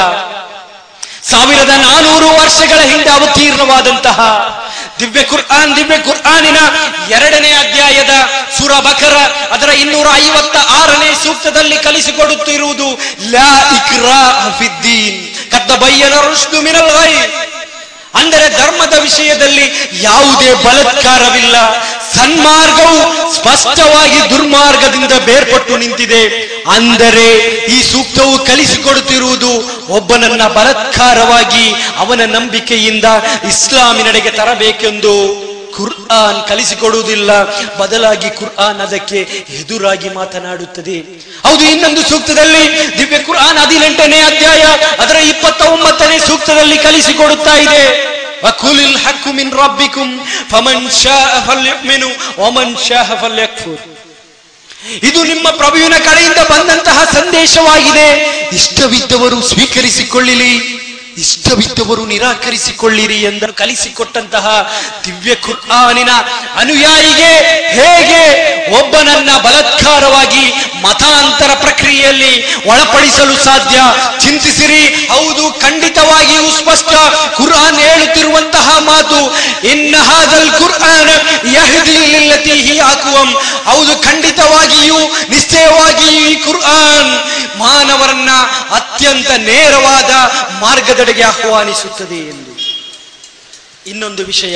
ಸಾವಿರದ ನಾನೂರು ವರ್ಷಗಳ ಹಿಂದೆ ಅವತೀರ್ಣವಾದಂತಹ ದಿವ್ಯ ಕುರ್ಆನ್ ದಿವ್ಯ ಕುರ್ಆನಿನ ಎರಡನೇ ಅಧ್ಯಾಯದ ಸುರ ಬಕರ ಅದರ ಇನ್ನೂರ ಐವತ್ತ ಆರನೇ ಸೂಕ್ತದಲ್ಲಿ ಕಲಿಸಿಕೊಡುತ್ತಿರುವುದು ಲಾ ಇಕ್ರಾಹ ಫಿದ್ದೀನ್ ಕದ್ದ ಬಯ್ಯನ ರುಶ್ದು ಮಿನಲ್ ಗೈ ಅಂದರೆ ಧರ್ಮದ ವಿಷಯದಲ್ಲಿ ಯಾವುದೇ ಬಲಾತ್ಕಾರವಿಲ್ಲ ಸನ್ಮಾರ್ಗವು ಸ್ಪಷ್ಟವಾಗಿ ದುರ್ಮಾರ್ಗದಿಂದ ಬೇರ್ಪಟ್ಟು ನಿಂತಿದೆ ಅಂದರೆ ಈ ಸೂಕ್ತವು ಕಲಿಸಿಕೊಡುತ್ತಿರುವುದು ಒಬ್ಬನನ್ನ ಬಲಾತ್ಕಾರವಾಗಿ ಅವನ ನಂಬಿಕೆಯಿಂದ ಇಸ್ಲಾಮಿನೆಡೆಗೆ ತರಬೇಕೆಂದು ಕುರ್ಆನ್ ಕಲಿಸಿಕೊಡುವುದಿಲ್ಲ ಬದಲಾಗಿ ಕುರ್ಆನ್ ಅದಕ್ಕೆ ಎದುರಾಗಿ ಮಾತನಾಡುತ್ತದೆ ಹೌದು ಇನ್ನೊಂದು ಸೂಕ್ತದಲ್ಲಿ ದಿವ್ಯ ಕುರ್ಆನ್ ಹದಿನೆಂಟನೇ ಅಧ್ಯಾಯ ಅದರ ಇಪ್ಪತ್ತ ಒಂಬತ್ತನೇ ಸೂಕ್ತದಲ್ಲಿ ಕಲಿಸಿಕೊಡುತ್ತಾ ಇದೆ ವಕುಲಿಲ್ ಹಕ್ಕು ಮಿನ್ ರಬ್ಬಿಕುಂ ಫಮನ್ ಶಾಅ ಫಲ್ಯುಮಿನು ವಮನ್ ಶಾಅ ಫಲ್ಯಕ್ಫುರ್ ಇದು ನಿಮ್ಮ ಪ್ರಭುವಿನ ಕಡೆಯಿಂದ ಬಂದಂತಹ ಸಂದೇಶವಾಗಿದೆ ಇಷ್ಟವಿದ್ದವರು ಸ್ವೀಕರಿಸಿಕೊಳ್ಳಿರಿ ಇಷ್ಟವಿದ್ದವರು ನಿರಾಕರಿಸಿಕೊಳ್ಳಿರಿ ಎಂದು ಕಲಿಸಿಕೊಟ್ಟಂತಹ ದಿವ್ಯ ಕುರ್ಆನಿನ ಅನುಯಾಯಿಗೆ ಹೇಗೆ ಒಬ್ಬನನ್ನ ಬಲಾತ್ಕಾರವಾಗಿ ಮತಾಂತರ ಪ್ರಕ್ರಿಯೆಯಲ್ಲಿ ಒಳಪಡಿಸಲು ಸಾಧ್ಯ ಚಿಂತಿಸಿರಿ ಹೌದು ಖಂಡಿತವಾಗಿಯೂ ಸ್ಪಷ್ಟ ಕುರ್ಆನ್ ಹೇಳುತ್ತಿರುವಂತಹ ಮಾತು ಇನ್ನಹಾದಲ್ ಕುರ್ಆನ್ ಯಹ್ದಿ ಲಿಲ್ಲತಿ ಹಿ ಅಕ್ವಂ ಹೌದು ಖಂಡಿತವಾಗಿಯೂ ನಿಶ್ಚಯವಾಗಿಯೂ ಈ ಕುರ್ಆನ್ ಮಾನವರನ್ನ ಅತ್ಯಂತ ನೇರವಾದ ಮಾರ್ಗದೆಡೆಗೆ ಆಹ್ವಾನಿಸುತ್ತದೆ ಎಂದು ಇನ್ನೊಂದು ವಿಷಯ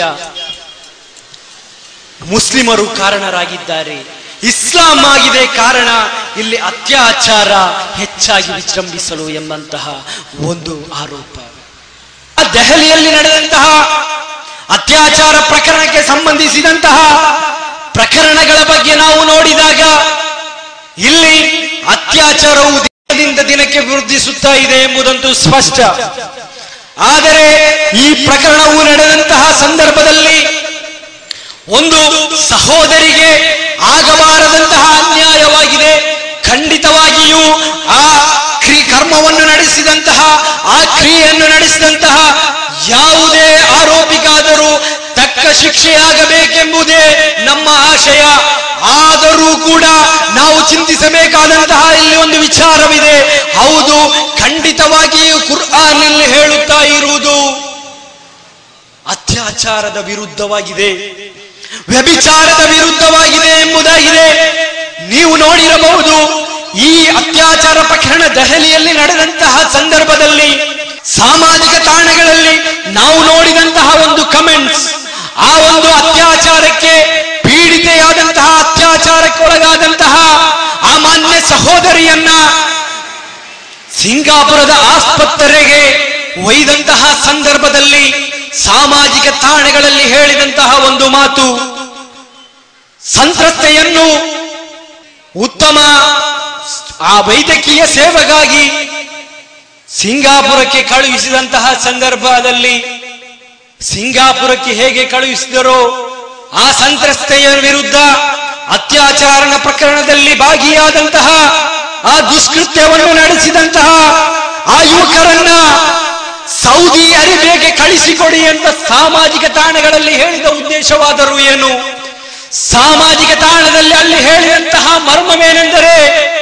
ಮುಸ್ಲಿಮರು ಕಾರಣರಾಗಿದ್ದಾರೆ ಇಸ್ಲಾಂ ಆಗಿದೆ ಕಾರಣ ಇಲ್ಲಿ ಅತ್ಯಾಚಾರ ಹೆಚ್ಚಾಗಿ ವಿಜೃಂಭಿಸಲು ಎಂಬಂತಹ ಒಂದು ಆರೋಪ ಆ ದೆಹಲಿಯಲ್ಲಿ ನಡೆದಂತಹ ಅತ್ಯಾಚಾರ ಪ್ರಕರಣಕ್ಕೆ ಸಂಬಂಧಿಸಿದಂತಹ ಪ್ರಕರಣಗಳ ಬಗ್ಗೆ ನಾವು ನೋಡಿದಾಗ ಇಲ್ಲಿ ಅತ್ಯಾಚಾರವು ದಿನದಿಂದ ದಿನಕ್ಕೆ ವೃದ್ಧಿಸುತ್ತಾ ಇದೆ ಎಂಬುದಂತೂ ಸ್ಪಷ್ಟ ಆದರೆ ಈ ಪ್ರಕರಣವು ನಡೆದಂತಹ ಸಂದರ್ಭದಲ್ಲಿ ಒಂದು ಸಹೋದರಿಗೆ ಆಗಬಾರದಂತಹ ಅನ್ಯಾಯವಾಗಿದೆ ಖಂಡಿತವಾಗಿಯೂ ಆ ಕ್ರಿ ಕರ್ಮವನ್ನು ನಡೆಸಿದಂತಹ ಆ ಕ್ರಿಯೆಯನ್ನು ನಡೆಸಿದಂತಹ ಯಾವುದೇ ಆರೋಪಿಗಾದರೂ ತಕ್ಕ ಶಿಕ್ಷೆಯಾಗಬೇಕೆಂಬುದೇ ನಮ್ಮ ಆಶಯ ಆದರೂ ಕೂಡ ನಾವು ಚಿಂತಿಸಬೇಕಾದಂತಹ ಇಲ್ಲಿ ಒಂದು ವಿಚಾರವಿದೆ ಹೌದು ಖಂಡಿತವಾಗಿಯೂ ಕುರ್ಆನಲ್ಲಿ ಹೇಳುತ್ತಾ ಇರುವುದು ಅತ್ಯಾಚಾರದ ವಿರುದ್ಧವಾಗಿದೆ ವ್ಯಭಿಚಾರದ ವಿರುದ್ಧವಾಗಿದೆ ಎಂಬುದಾಗಿದೆ ನೀವು ನೋಡಿರಬಹುದು ಈ ಅತ್ಯಾಚಾರ ಪ್ರಕರಣ ದೆಹಲಿಯಲ್ಲಿ ನಡೆದಂತಹ ಸಂದರ್ಭದಲ್ಲಿ ಸಾಮಾಜಿಕ ತಾಣಗಳಲ್ಲಿ ನಾವು ನೋಡಿದಂತಹ ಒಂದು ಕಮೆಂಟ್ಸ್ ಆ ಒಂದು ಅತ್ಯಾಚಾರಕ್ಕೆ ಪೀಡಿತೆಯಾದ ಸಹೋದರಿಯನ್ನ ಸಿಂಗಾಪುರದ ಆಸ್ಪತ್ರೆಗೆ ಒಯ್ದಂತಹ ಸಂದರ್ಭದಲ್ಲಿ ಸಾಮಾಜಿಕ ತಾಣಗಳಲ್ಲಿ ಹೇಳಿದಂತಹ ಒಂದು ಮಾತು ಸಂತ್ರಸ್ತೆಯನ್ನು ಉತ್ತಮ ಆ ವೈದ್ಯಕೀಯ ಸೇವೆಗಾಗಿ ಸಿಂಗಾಪುರಕ್ಕೆ ಕಳುಹಿಸಿದಂತಹ ಸಂದರ್ಭದಲ್ಲಿ ಸಿಂಗಾಪುರಕ್ಕೆ ಹೇಗೆ ಕಳುಹಿಸಿದರೋ ಆ ಸಂತ್ರಸ್ತೆಯ ವಿರುದ್ಧ ಅತ್ಯಾಚಾರಣ ಪ್ರಕರಣದಲ್ಲಿ ಭಾಗಿಯಾದಂತಹ ಆ ದುಷ್ಕೃತ್ಯವನ್ನು ನಡೆಸಿದಂತಹ ಆ ಯುವಕರನ್ನ ಸೌದಿ ಅರೇಬಿಯಾಗೆ ಕಳಿಸಿಕೊಡಿ ಅಂತ ಸಾಮಾಜಿಕ ತಾಣಗಳಲ್ಲಿ ಹೇಳಿದ ಉದ್ದೇಶವಾದರೂ ಏನು ಸಾಮಾಜಿಕ ತಾಣದಲ್ಲಿ ಅಲ್ಲಿ ಹೇಳಿದಂತಹ ಮರ್ಮವೇನೆಂದರೆ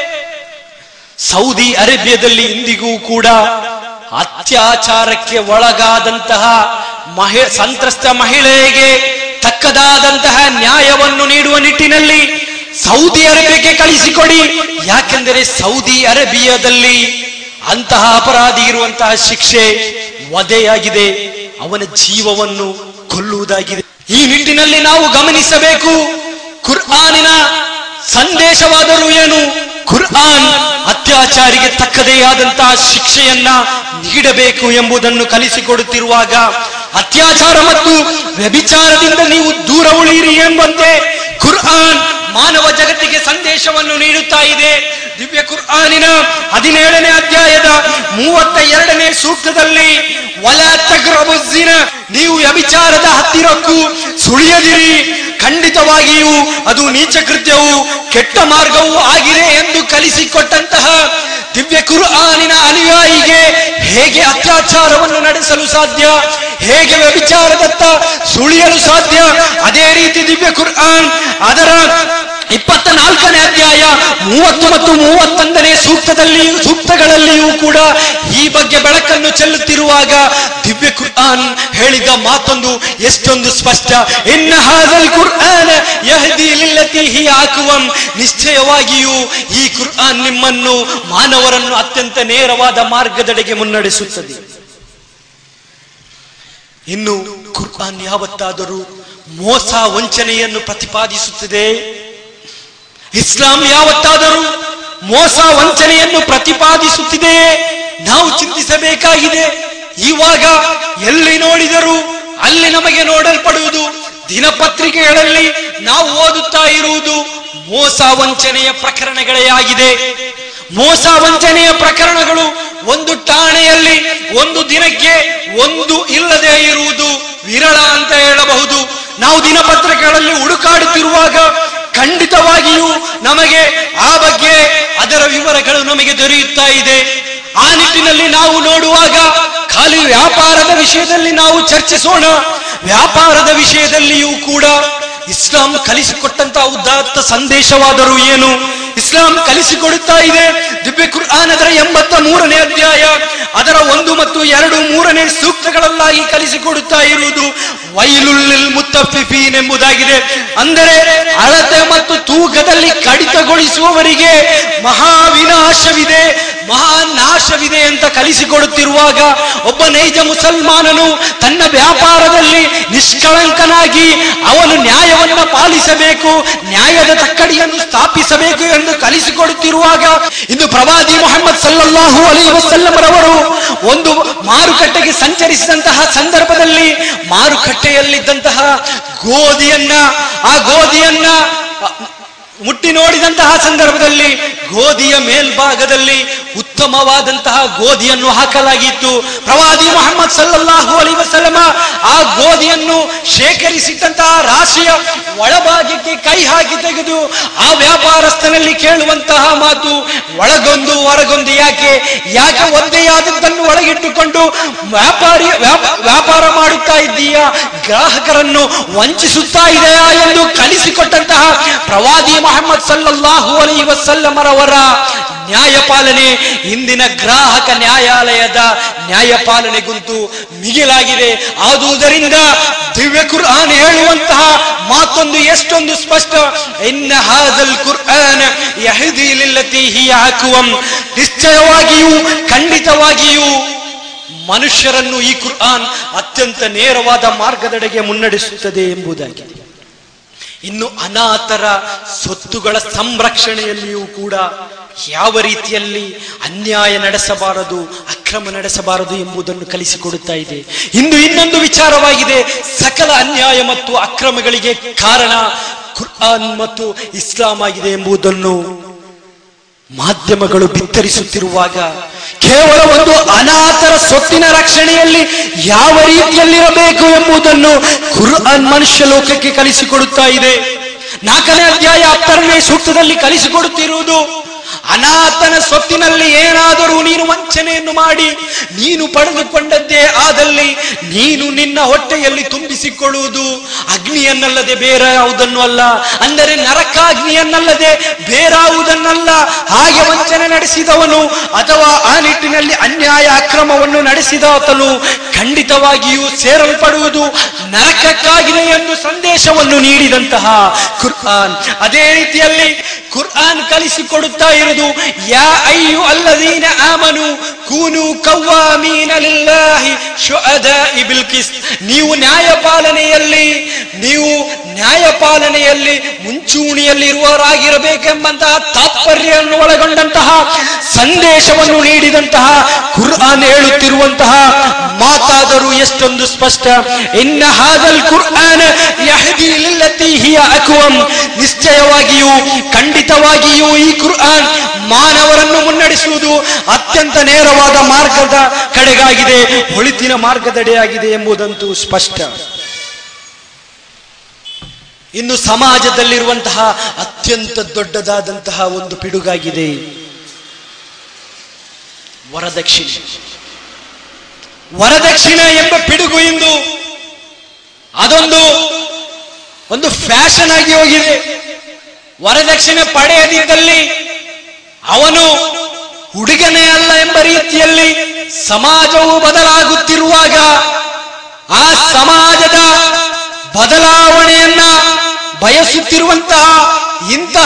ಸೌದಿ ಅರೇಬಿಯಾದಲ್ಲಿ ಇಂದಿಗೂ ಕೂಡ ಅತ್ಯಾಚಾರಕ್ಕೆ ಒಳಗಾದಂತಹ ಮಹಿ ಸಂತ್ರಸ್ತ ಮಹಿಳೆಗೆ ತಕ್ಕದಾದಂತಹ ನ್ಯಾಯವನ್ನು ನೀಡುವ ನಿಟ್ಟಿನಲ್ಲಿ ಸೌದಿ ಅರೇಬಿಯಾಗೆ ಕಳಿಸಿಕೊಡಿ ಯಾಕೆಂದರೆ ಸೌದಿ ಅರೇಬಿಯಾದಲ್ಲಿ ಅಂತಹ ಅಪರಾಧಿ ಇರುವಂತಹ ಶಿಕ್ಷೆ ವಧೆಯಾಗಿದೆ ಅವನ ಜೀವವನ್ನು ಕೊಲ್ಲುವುದಾಗಿದೆ ಈ ನಿಟ್ಟಿನಲ್ಲಿ ನಾವು ಗಮನಿಸಬೇಕು ಕುರ್ಆನಿನ ಸಂದೇಶವಾದರೂ ಏನು ಕುರ್ಆನ್ ಅತ್ಯಾಚಾರಿಗೆ ತಕ್ಕದೇ ಆದಂತಹ ಶಿಕ್ಷೆಯನ್ನ ನೀಡಬೇಕು ಎಂಬುದನ್ನು ಕಲಿಸಿಕೊಡುತ್ತಿರುವಾಗ ಅತ್ಯಾಚಾರ ಮತ್ತು ವ್ಯಭಿಚಾರದಿಂದ ನೀವು ದೂರ ಉಳಿಯಿರಿ ಎಂಬಂತೆ ಕುರ್ಆನ್ ಮಾನವ ಜಗತ್ತಿಗೆ ಸಂದೇಶವನ್ನು ನೀಡುತ್ತಾ ಇದೆ ದಿವ್ಯ ಕುರ್ಆನಿನ ಹದಿನೇಳನೇ ಅಧ್ಯಾಯದ ಮೂವತ್ತ ಎರಡನೇ ಸೂಕ್ತದಲ್ಲಿ ವಲ ತಗ್ರಬು ಜಿನ ನೀವು ವ್ಯಭಿಚಾರದ ಹತ್ತಿರಕ್ಕೂ ಸುಳಿಯದಿರಿ ಖಂಡಿತವಾಗಿಯೂ ಅದು ನೀಚ ಕೃತ್ಯವು ಕೆಟ್ಟ ಮಾರ್ಗವೂ ಆಗಿದೆ ಎಂದು ಕಲಿಸಿಕೊಟ್ಟಂತಹ ದಿವ್ಯ ಕುರ್ಆನಿನ ಅನುಯಾಯಿಗೆ ಹೇಗೆ ಅತ್ಯಾಚಾರವನ್ನು ನಡೆಸಲು ಸಾಧ್ಯ ಹೇಗೆ ವ್ಯಭಿಚಾರದತ್ತ ಸುಳಿಯಲು ಸಾಧ್ಯ ಅದೇ ರೀತಿ ದಿವ್ಯ ಕುರ್ಆನ್ ಅದರ ಇಪ್ಪತ್ತ ನಾಲ್ಕನೇ ಅಧ್ಯಾಯ ಮೂವತ್ತು ಮತ್ತು ಮೂವತ್ತೊಂದನೇ ಸೂಕ್ತದಲ್ಲಿಯೂ ಸೂಕ್ತಗಳಲ್ಲಿಯೂ ಕೂಡ ಈ ಬಗ್ಗೆ ಬೆಳಕನ್ನು ಚೆಲ್ಲುತ್ತಿರುವಾಗ ದಿವ್ಯ ಕುರ್ಆನ್ ಹೇಳಿದ ಮಾತೊಂದು ಎಷ್ಟೊಂದು ಸ್ಪಷ್ಟ ಇನ್ನ ಹಾದಲ್ ಕುರ್ಆನ್ ಯಹದಿ ಲಿಲ್ಲತಿ ಹಿ ಆಕುವಂ ನಿಶ್ಚಯವಾಗಿಯೂ ಈ ಕುರ್ಆನ್ ನಿಮ್ಮನ್ನು ಮಾನವರನ್ನು ಅತ್ಯಂತ ನೇರವಾದ ಮಾರ್ಗದೆಡೆಗೆ ಮುನ್ನಡೆಸುತ್ತದೆ ಇನ್ನು ಕುರ್ಆನ್ ಯಾವತ್ತಾದರೂ ಮೋಸ ವಂಚನೆಯನ್ನು ಪ್ರತಿಪಾದಿಸುತ್ತದೆ ಇಸ್ಲಾಂ ಯಾವತ್ತಾದರೂ ಮೋಸ ವಂಚನೆಯನ್ನು ಪ್ರತಿಪಾದಿಸುತ್ತಿದೆ ನಾವು ಚಿಂತಿಸಬೇಕಾಗಿದೆ ಇವಾಗ ಎಲ್ಲಿ ನೋಡಿದರೂ ಅಲ್ಲಿ ನಮಗೆ ನೋಡಲ್ಪಡುವುದು ದಿನಪತ್ರಿಕೆಗಳಲ್ಲಿ ನಾವು ಓದುತ್ತಾ ಇರುವುದು ಮೋಸ ವಂಚನೆಯ ಪ್ರಕರಣಗಳೇ ಆಗಿದೆ ಮೋಸ ವಂಚನೆಯ ಪ್ರಕರಣಗಳು ಒಂದು ಠಾಣೆಯಲ್ಲಿ ಒಂದು ದಿನಕ್ಕೆ ಒಂದು ಇಲ್ಲದೆ ಇರುವುದು ವಿರಳ ಅಂತ ಹೇಳಬಹುದು ನಾವು ದಿನಪತ್ರಿಕೆಗಳಲ್ಲಿ ಹುಡುಕಾಡುತ್ತಿರುವಾಗ ಖಂಡಿತವಾಗಿಯೂ ನಮಗೆ ಆ ಬಗ್ಗೆ ಅದರ ವಿವರಗಳು ನಮಗೆ ದೊರೆಯುತ್ತಾ ಇದೆ ಆ ನಿಟ್ಟಿನಲ್ಲಿ ನಾವು ನೋಡುವಾಗ ಖಾಲಿ ವ್ಯಾಪಾರದ ವಿಷಯದಲ್ಲಿ ನಾವು ಚರ್ಚಿಸೋಣ ವ್ಯಾಪಾರದ ವಿಷಯದಲ್ಲಿಯೂ ಕೂಡ ಇಸ್ಲಾಂ ಕಲಿಸಿಕೊಟ್ಟಂತಹ ಉದಾತ್ತ ಸಂದೇಶವಾದರೂ ಏನು ಇಸ್ಲಾಂ ಕಲಿಸಿಕೊಡುತ್ತಾ ಇದೆ ದಿವ್ಯ ಕುರ್ಆನ್ ಅದರ ಎಂಬತ್ತ ಮೂರನೇ ಅಧ್ಯಾಯ ಅದರ ಒಂದು ಮತ್ತು ಎರಡು ಮೂರನೇ ಸೂಕ್ತಗಳಲ್ಲಾಗಿ ಕಲಿಸಿಕೊಡುತ್ತಾ ಇರುವುದು ವೈಲುಲ್ಲಿಲ್ ಮುತ್ತಫಿಫೀನ್ ಎಂಬುದಾಗಿದೆ ಅಂದರೆ ಅಳತೆ ಮತ್ತು ತೂಕದಲ್ಲಿ ಕಡಿತಗೊಳಿಸುವವರಿಗೆ ಮಹಾವಿನಾಶವಿದೆ ಮಹಾನಾಶವಿದೆ ಅಂತ ಕಲಿಸಿಕೊಡುತ್ತಿರುವಾಗ ಒಬ್ಬ ನೈಜ ಮುಸಲ್ಮಾನನು ತನ್ನ ವ್ಯಾಪಾರದಲ್ಲಿ ನಿಷ್ಕಳಂಕನಾಗಿ ಅವನು ನ್ಯಾಯವನ್ನ ಪಾಲಿಸಬೇಕು ನ್ಯಾಯದ ತಕ್ಕಡಿಯನ್ನು ಸ್ಥಾಪಿಸಬೇಕು ಎಂದು ಕಲಿಸಿಕೊಡುತ್ತಿರುವಾಗ ಇಂದು ಪ್ರವಾದಿ ಮೊಹಮ್ಮದ್ ಸಲ್ಲಲ್ಲಾಹು ಅಲೈ ವಸಲ್ಲಮರವರು ಒಂದು ಮಾರುಕಟ್ಟೆಗೆ ಸಂಚರಿಸಿದಂತಹ ಸಂದರ್ಭದಲ್ಲಿ ಮಾರುಕಟ್ಟೆಯಲ್ಲಿದ್ದಂತಹ ಗೋಧಿಯನ್ನ ಆ ಗೋಧಿಯನ್ನ ಮುಟ್ಟಿ ನೋಡಿದಂತಹ ಸಂದರ್ಭದಲ್ಲಿ ಗೋಧಿಯ ಮೇಲ್ಭಾಗದಲ್ಲಿ ಉತ್ತಮವಾದಂತಹ ಗೋಧಿಯನ್ನು ಹಾಕಲಾಗಿತ್ತು ಪ್ರವಾದಿ ಮೊಹಮ್ಮದ್ ಸಲ್ಲಲ್ಲಾಹು ಅಲಿ ವಸಲ್ಲಮ ಆ ಗೋಧಿಯನ್ನು ಶೇಖರಿಸಿದಂತಹ ರಾಶಿಯ ಒಳಭಾಗಕ್ಕೆ ಕೈ ಹಾಕಿ ತೆಗೆದು ಆ ವ್ಯಾಪಾರಸ್ಥನಲ್ಲಿ ಕೇಳುವಂತಹ ಮಾತು ಒಳಗೊಂದು ಹೊರಗೊಂದು ಯಾಕೆ ಯಾಕೆ ಒಂದೆಯಾದದ್ದನ್ನು ಒಳಗಿಟ್ಟುಕೊಂಡು ವ್ಯಾಪಾರಿ ವ್ಯಾಪ- ವ್ಯಾಪಾರ ಮಾಡುತ್ತಾ ಇದ್ದೀಯಾ ಗ್ರಾಹಕರನ್ನು ವಂಚಿಸುತ್ತಾ ಇದೆಯಾ ಎಂದು ಕಲಿಸಿಕೊಟ್ಟಂತಹ ಪ್ರವಾದಿ ಮೊಹಮ್ಮದ್ ಸಲ್ಲಲ್ಲಾಹು ಅಲೈ ವಸಲ್ಲಮರವರ ನ್ಯಾಯಪಾಲನೆ ಇಂದಿನ ಗ್ರಾಹಕ ನ್ಯಾಯಾಲಯದ ನ್ಯಾಯಪಾಲನೆಗುಂತು ಮಿಗಿಲಾಗಿದೆ ಆದುದರಿಂದ ದಿವ್ಯ ಕುರ್ಆನ್ ಹೇಳುವಂತಹ ಮಾತೊಂದು ಎಷ್ಟೊಂದು ಸ್ಪಷ್ಟ ಇನ್ನ ಹಾಜಲ್ ಕುರ್ಆನ್ ಯಹದಿ ಲಿಲ್ಲತಿ ಹಿ ಹಾಕುವಂ ನಿಶ್ಚಯವಾಗಿಯೂ ಖಂಡಿತವಾಗಿಯೂ ಮನುಷ್ಯರನ್ನು ಈ ಕುರ್ಆನ್ ಅತ್ಯಂತ ನೇರವಾದ ಮಾರ್ಗದೆಡೆಗೆ ಮುನ್ನಡೆಸುತ್ತದೆ ಎಂಬುದಾಗಿದೆ ಇನ್ನು ಅನಾಥರ ಸೊತ್ತುಗಳ ಸಂರಕ್ಷಣೆಯಲ್ಲಿಯೂ ಕೂಡ ಯಾವ ರೀತಿಯಲ್ಲಿ ಅನ್ಯಾಯ ನಡೆಸಬಾರದು ಅಕ್ರಮ ನಡೆಸಬಾರದು ಎಂಬುದನ್ನು ಕಲಿಸಿಕೊಡುತ್ತಾ ಇದೆ ಇಂದು ಇನ್ನೊಂದು ವಿಚಾರವಾಗಿದೆ ಸಕಲ ಅನ್ಯಾಯ ಮತ್ತು ಅಕ್ರಮಗಳಿಗೆ ಕಾರಣ ಕುರ್ಆನ್ ಮತ್ತು ಇಸ್ಲಾಂ ಆಗಿದೆ ಎಂಬುದನ್ನು ಮಾಧ್ಯಮಗಳು ಬಿತ್ತರಿಸುತ್ತಿರುವಾಗ ಕೇವಲ ಒಂದು ಅನಾಥರ ಸೊತ್ತಿನ ರಕ್ಷಣೆಯಲ್ಲಿ ಯಾವ ರೀತಿಯಲ್ಲಿರಬೇಕು ಎಂಬುದನ್ನು ಕುರ್ಆನ್ ಮನುಷ್ಯ ಲೋಕಕ್ಕೆ ಕಲಿಸಿಕೊಡುತ್ತಾ ಇದೆ ನಾಲ್ಕನೇ ಅಧ್ಯಾಯ ಹತ್ತರನೇ ಸೂಕ್ತದಲ್ಲಿ ಕಲಿಸಿಕೊಡುತ್ತಿರುವುದು ಅನಾಥನ ಸೊತ್ತಿನಲ್ಲಿ ಏನಾದರೂ ನೀನು ವಂಚನೆಯನ್ನು ಮಾಡಿ ನೀನು ಪಡೆದುಕೊಂಡದ್ದೇ ಆದಲ್ಲಿ ನೀನು ನಿನ್ನ ಹೊಟ್ಟೆಯಲ್ಲಿ ತುಂಬಿಸಿಕೊಳ್ಳುವುದು ಅಗ್ನಿಯನ್ನಲ್ಲದೆ ಬೇರೆ ಯಾವುದನ್ನು ಅಲ್ಲ ಅಂದರೆ ನರಕಾಗ್ನಿಯನ್ನಲ್ಲದೆ ಬೇರಾವುದನ್ನಲ್ಲ ಹಾಗೆ ವಂಚನೆ ನಡೆಸಿದವನು ಅಥವಾ ಆ ನಿಟ್ಟಿನಲ್ಲಿ ಅನ್ಯಾಯ ಅಕ್ರಮವನ್ನು ನಡೆಸಿದಾತನು ಖಂಡಿತವಾಗಿಯೂ ಸೇರಲ್ಪಡುವುದು ನರಕಕ್ಕಾಗಿದೆ ಎಂದು ಸಂದೇಶವನ್ನು ನೀಡಿದಂತಹ ಕುರ್ಆನ್ ಅದೇ ರೀತಿಯಲ್ಲಿ ಕುರ್ಆನ್ ಕಲಿಸಿಕೊಡುತ್ತಾ ಇರುವುದು ಯಾ ಅಯ್ಯು ಅಲ್ಲದೀನ ಆಮನು ಕೂನು ಕವ್ವಾಮೀನ ಲಿಲ್ಲಾಹಿ ಶುಅದಾಇ ಬಿಲ್ ಕಿಸ್ತ್. ನೀವು ನ್ಯಾಯಪಾಲನೆಯಲ್ಲಿ ನೀವು ನ್ಯಾಯಪಾಲನೆಯಲ್ಲಿ ಮುಂಚೂಣಿಯಲ್ಲಿ ಇರುವವರಾಗಿರಬೇಕೆಂಬಂತಹ ತಾತ್ಪರ್ಯವನ್ನು ಒಳಗೊಂಡಂತಹ ಸಂದೇಶವನ್ನು ನೀಡಿದಂತಹ ಕುರ್ಆನ್ ಹೇಳುತ್ತಿರುವಂತಹ ಮಾತಾದರೂ ಎಷ್ಟೊಂದು ಸ್ಪಷ್ಟ ಇನ್ನ ಹಾದಲ್ ಕುರ್ಆನ್ ಯಹದಿ ಲಿಲ್ಲತಿ ಹಿಯ ಅಕ್ವಂ ನಿಶ್ಚಯವಾಗಿಯೂ ಖಂಡಿತವಾಗಿಯೂ ಈ ಕುರ್ಆನ್ ಮಾನವರನ್ನು ಮುನ್ನಡೆಸುವುದು ಅತ್ಯಂತ ನೇರವಾದ ಮಾರ್ಗದ ಕಡೆಗಾಗಿದೆ ಒಳಿತಿನ ಮಾರ್ಗದಡೆಯಾಗಿದೆ ಎಂಬುದಂತೂ ಸ್ಪಷ್ಟ ಇನ್ನು ಸಮಾಜದಲ್ಲಿರುವಂತಹ ಅತ್ಯಂತ ದೊಡ್ಡದಾದಂತಹ ಒಂದು ಪಿಡುಗಾಗಿದೆ ವರದಕ್ಷಿಣೆ ವರದಕ್ಷಿಣೆ ಎಂಬ ಪಿಡುಗು ಇಂದು ಅದೊಂದು ಒಂದು ಫ್ಯಾಷನ್ ಆಗಿ ಹೋಗಿದೆ ವರದಕ್ಷಿಣೆ ಪಡೆಯದಿದ್ದಲ್ಲಿ ಅವನು ಹುಡುಗನೇ ಅಲ್ಲ ಎಂಬ ರೀತಿಯಲ್ಲಿ ಸಮಾಜವು ಬದಲಾಗುತ್ತಿರುವಾಗ ಆ ಸಮಾಜದ ಬದಲಾವಣೆಯನ್ನ ಬಯಸುತ್ತಿರುವಂತಹ ಇಂತಹ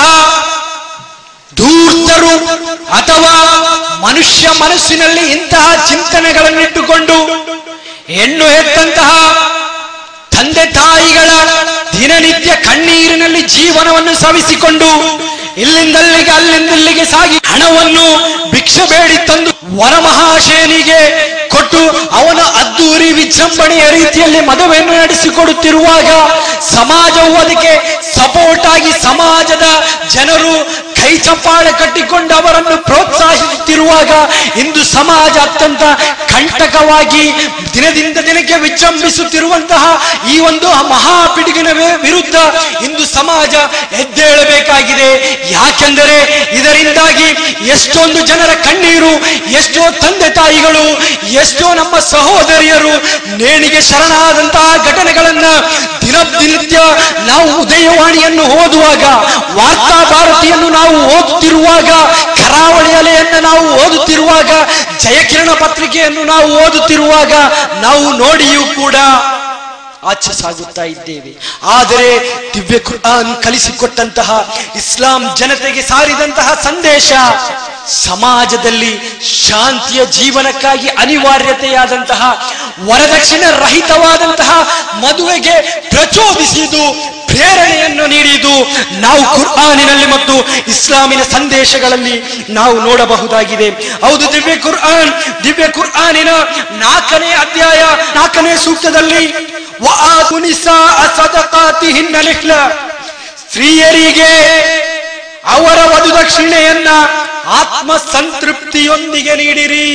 ಧೂರ್ತರು ಅಥವಾ ಮನುಷ್ಯ ಮನಸ್ಸಿನಲ್ಲಿ ಇಂತಹ ಚಿಂತನೆಗಳನ್ನಿಟ್ಟುಕೊಂಡು ಹೆಣ್ಣು ಹೆತ್ತಂತಹ ತಂದೆ ತಾಯಿಗಳ ದಿನನಿತ್ಯ ಕಣ್ಣೀರಿನಲ್ಲಿ ಜೀವನವನ್ನು ಸವಿಸಿಕೊಂಡು ಇಲ್ಲಿಂದಲ್ಲಿಗೆ ಅಲ್ಲಿಂದಲ್ಲಿಗೆ ಸಾಗಿ ಹಣವನ್ನು ಭಿಕ್ಷೆ ಬೇಡಿ ತಂದು ವರಮಹಾಶಯನಿಗೆ ಕೊಟ್ಟು ಅವನ ಅದ್ದೂರಿ ವಿಜೃಂಭಣೆಯ ರೀತಿಯಲ್ಲಿ ಮದುವೆಯನ್ನು ನಡೆಸಿಕೊಡುತ್ತಿರುವಾಗ ಸಮಾಜವು ಅದಕ್ಕೆ ಸಪೋರ್ಟ್ ಆಗಿ ಸಮಾಜದ ಜನರು ಕೈ ಚಪ್ಪಾಳೆ ಕಟ್ಟಿಕೊಂಡು ಅವರನ್ನು ಪ್ರೋತ್ಸಾಹಿಸುತ್ತಿರುವಾಗ ಇಂದು ಸಮಾಜ ಅತ್ಯಂತ ಕಂಟಕವಾಗಿ ದಿನದಿಂದ ದಿನಕ್ಕೆ ವಿಜೃಂಭಿಸುತ್ತಿರುವಂತಹ ಈ ಒಂದು ಮಹಾಪಿಡುಗಿನ ವಿ- ವಿರುದ್ಧ ಇಂದು ಸಮಾಜ ಎದ್ದೇಳಬೇಕಾಗಿದೆ ಯಾಕೆಂದರೆ ಇದರಿಂದಾಗಿ ಎಷ್ಟೊಂದು ಜನರ ಕಣ್ಣೀರು ಎಷ್ಟೋ ತಂದೆ ತಾಯಿಗಳು ಎಷ್ಟೋ ನಮ್ಮ ಸಹೋದರಿಯರು ನೇಣಿಗೆ ಶರಣಾದಂತಹ ಘಟನೆಗಳನ್ನ ದಿನನಿತ್ಯ ನಾವು ಉದಯವಾಣಿಯನ್ನು ಓದುವಾಗ ವಾರ್ತಾ ಭಾರತಿಯನ್ನು ನಾವು ಓದುತ್ತಿರುವಾಗ ಕರಾವಳಿ ಅಲೆಯನ್ನು ನಾವು ಓದುತ್ತಿರುವಾಗ ಜಯಕಿರಣ ಪತ್ರಿಕೆಯನ್ನು ನಾವು ಓದುತ್ತಿರುವಾಗ ನಾವು ನೋಡಿಯೂ ಕೂಡ ಆಚೆ ಸಾಗುತ್ತಾ ಇದ್ದೇವೆ ಆದರೆ ದಿವ್ಯ ಕುರ್ಆನ್ ಕಲಿಸಿಕೊಟ್ಟಂತಹ ಇಸ್ಲಾಂ ಜನತೆಗೆ ಸಾರಿದಂತಹ ಸಂದೇಶ ಸಮಾಜದಲ್ಲಿ ಶಾಂತಿಯ ಜೀವನಕ್ಕಾಗಿ ಅನಿವಾರ್ಯತೆಯಾದಂತಹ ವರದಕ್ಷಿಣೆ ರಹಿತವಾದಂತಹ ಮದುವೆಗೆ ಪ್ರಚೋದಿಸಿದು ಪ್ರೇರಣೆಯನ್ನು ನೀಡಿದು ನಾವು ಕುರ್ಆನಿನಲ್ಲಿ ಮತ್ತು ಇಸ್ಲಾಮಿನ ಸಂದೇಶಗಳಲ್ಲಿ ನಾವು ನೋಡಬಹುದಾಗಿದೆ ಹೌದು ದಿವ್ಯ ಕುರ್ಆನ್ ದಿವ್ಯ ಕುರ್ಆನಿನ ನಾಲ್ಕನೇ ಅಧ್ಯಾಯ ನಾಲ್ಕನೇ ಸೂಕ್ತದಲ್ಲಿ ವಆತು ನಿಸಾಅ ಸದಕಾತಿಹಿನ್ನ ನಿಹ್ಲ. ಸ್ತ್ರೀಯರಿಗೆ ಅವರ ವಧುದಕ್ಷಿಣೆಯನ್ನ ಆತ್ಮ ಸಂತೃಪ್ತಿಯೊಂದಿಗೆ ನೀಡಿರಿ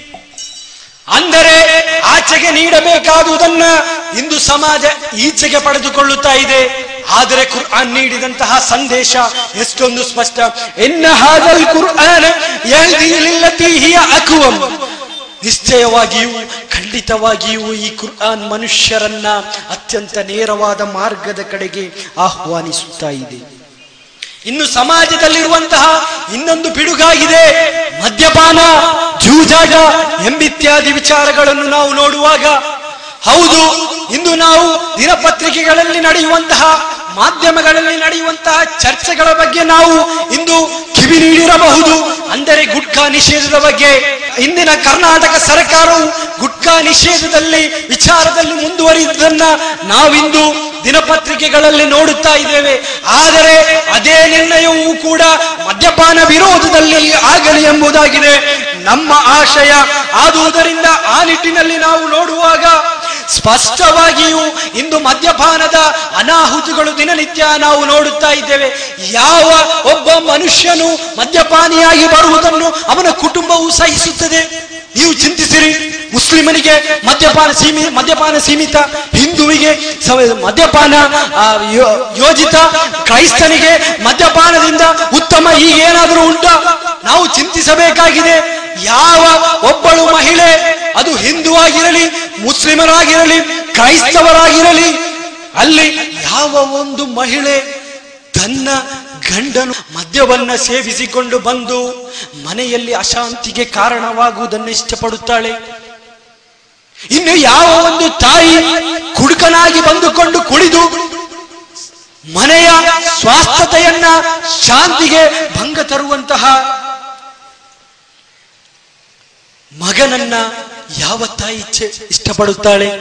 ಅಂದರೆ ಆಚೆಗೆ ನೀಡಬೇಕಾದುದನ್ನ ಇಂದು ಸಮಾಜ ಈಚೆಗೆ ಪಡೆದುಕೊಳ್ಳುತ್ತಾ ಇದೆ ಆದರೆ ಕುರ್ಆನ್ ನೀಡಿದಂತಹ ಸಂದೇಶ ಎಷ್ಟೊಂದು ಸ್ಪಷ್ಟ ಎನ್ನ ಹಾದಲ್ ಕುರ್ಆನ್ ಯಹ್ದಿ ಲಿಲ್ಲತಿ ಹಿಯ ಅಕ್ವಂ. ನಿಶ್ಚಯವಾಗಿಯೂ ಖಂಡಿತವಾಗಿಯೂ ಈ ಕುರ್ಆನ್ ಮನುಷ್ಯರನ್ನ ಅತ್ಯಂತ ನೇರವಾದ ಮಾರ್ಗದ ಕಡೆಗೆ ಆಹ್ವಾನಿಸುತ್ತಾ ಇದೆ ಇನ್ನು ಸಮಾಜದಲ್ಲಿರುವಂತಹ ಇನ್ನೊಂದು ಪಿಡುಗಾಗಿದೆ ಮದ್ಯಪಾನ ಜೂಜಾಟ ಎಂಬಿತ್ಯಾದಿ ವಿಚಾರಗಳನ್ನು ನಾವು ನೋಡುವಾಗ ಹೌದು ಇಂದು ನಾವು ದಿನಪತ್ರಿಕೆಗಳಲ್ಲಿ ನಡೆಯುವಂತಹ ಮಾಧ್ಯಮಗಳಲ್ಲಿ ನಡೆಯುವಂತಹ ಚರ್ಚೆಗಳ ಬಗ್ಗೆ ನಾವು ಇಂದು ಕಿವಿ ನೀಡಿರಬಹುದು ಅಂದರೆ ಗುಟ್ಕಾ ನಿಷೇಧದ ಬಗ್ಗೆ ಇಂದಿನ ಕರ್ನಾಟಕ ಸರ್ಕಾರವು ಗುಟ್ಕಾ ನಿಷೇಧದಲ್ಲಿ ವಿಚಾರದಲ್ಲಿ ಮುಂದುವರಿಯುವುದನ್ನ ನಾವಿಂದು ದಿನಪತ್ರಿಕೆಗಳಲ್ಲಿ ನೋಡುತ್ತಾ ಇದ್ದೇವೆ ಆದರೆ ಅದೇ ನಿರ್ಣಯವೂ ಕೂಡ ಮದ್ಯಪಾನ ವಿರೋಧದಲ್ಲಿ ಆಗಲಿ ಎಂಬುದಾಗಿದೆ ನಮ್ಮ ಆಶಯ ಆದುದರಿಂದ ಆ ನಿಟ್ಟಿನಲ್ಲಿ ನಾವು ನೋಡುವಾಗ ಸ್ಪಷ್ಟವಾಗಿಯೂ ಇಂದು ಮದ್ಯಪಾನದ ಅನಾಹುತಿಗಳು ದಿನನಿತ್ಯ ನಾವು ನೋಡುತ್ತಾ ಇದ್ದೇವೆ ಯಾವ ಒಬ್ಬ ಮನುಷ್ಯನು ಮದ್ಯಪಾನಿಯಾಗಿ ಬರುವುದನ್ನು ಅವನ ಕುಟುಂಬವು ಸಹಿಸುತ್ತದೆ ನೀವು ಚಿಂತಿಸಿರಿ ಮುಸ್ಲಿಮನಿಗೆ ಮದ್ಯಪಾನ ಸೀಮಿ ಮದ್ಯಪಾನ ಸೀಮಿತ ಹಿಂದುವಿಗೆ ಸ- ಮದ್ಯಪಾನ ಆ, ಯೋ- ಯೋಜಿತ ಕ್ರೈಸ್ತನಿಗೆ ಮದ್ಯಪಾನದಿಂದ ಉತ್ತಮ ಈಗೇನಾದರೂ ಉಂಟಾ ನಾವು ಚಿಂತಿಸಬೇಕಾಗಿದೆ ಯಾವ ಒಬ್ಬಳು ಮಹಿಳೆ ಅದು ಹಿಂದೂ ಆಗಿರಲಿ ಮುಸ್ಲಿಮರಾಗಿರಲಿ ಕ್ರೈಸ್ತವರಾಗಿರಲಿ ಅಲ್ಲಿ ಯಾವ ಒಂದು ಮಹಿಳೆ ತನ್ನ ಗಂಡನು ಮದ್ಯವನ್ನ ಸೇವಿಸಿಕೊಂಡು ಬಂದು ಮನೆಯಲ್ಲಿ ಅಶಾಂತಿಗೆ ಕಾರಣವಾಗುವುದನ್ನು ಇಷ್ಟಪಡುತ್ತಾಳೆ ಇನ್ನು ಯಾವ ಒಂದು ತಾಯಿ ಕುಡುಕನಾಗಿ ಬಂದುಕೊಂಡು ಕುಡಿದು ಮನೆಯ ಸ್ವಾಸ್ಥತೆಯನ್ನ ಶಾಂತಿಗೆ ಭಂಗ ತರುವಂತಹ ಮಗನನ್ನ ಯಾವ ತಾಯಿ ಇಚ್ಛೆ ಇಷ್ಟಪಡುತ್ತಾಳೆ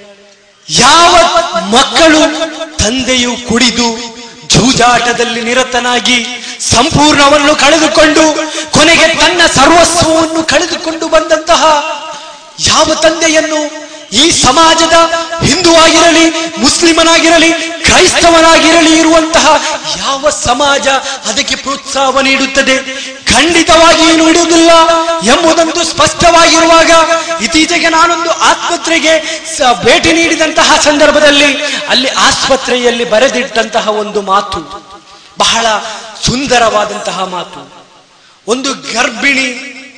ಯಾವ ಮಕ್ಕಳು ತಂದೆಯು ಕುಡಿದು ಜೂಜಾಟದಲ್ಲಿ ನಿರತನಾಗಿ ಸಂಪೂರ್ಣವನ್ನು ಕಳೆದುಕೊಂಡು ಕೊನೆಗೆ ತನ್ನ ಸರ್ವಸ್ವವನ್ನು ಕಳೆದುಕೊಂಡು ಬಂದಂತಹ ಯಾವ ತಂದೆಯನ್ನು ಈ ಸಮಾಜದ ಹಿಂದೂ ಆಗಿರಲಿ ಮುಸ್ಲಿಮನಾಗಿರಲಿ ಕ್ರೈಸ್ತವನಾಗಿರಲಿ ಇರುವಂತಹ ಯಾವ ಸಮಾಜ ಅದಕ್ಕೆ ಪ್ರೋತ್ಸಾಹ ನೀಡುತ್ತದೆ ಖಂಡಿತವಾಗಿ ನೀಡುವುದಿಲ್ಲ ಎಂಬುದೊಂದು ಸ್ಪಷ್ಟವಾಗಿರುವಾಗ ಇತ್ತೀಚೆಗೆ ನಾನೊಂದು ಆಸ್ಪತ್ರೆಗೆ ಸ- ಭೇಟಿ ನೀಡಿದಂತಹ ಸಂದರ್ಭದಲ್ಲಿ ಅಲ್ಲಿ ಆಸ್ಪತ್ರೆಯಲ್ಲಿ ಬರೆದಿಟ್ಟಂತಹ ಒಂದು ಮಾತು ಬಹಳ ಸುಂದರವಾದಂತಹ ಮಾತು ಒಂದು ಗರ್ಭಿಣಿ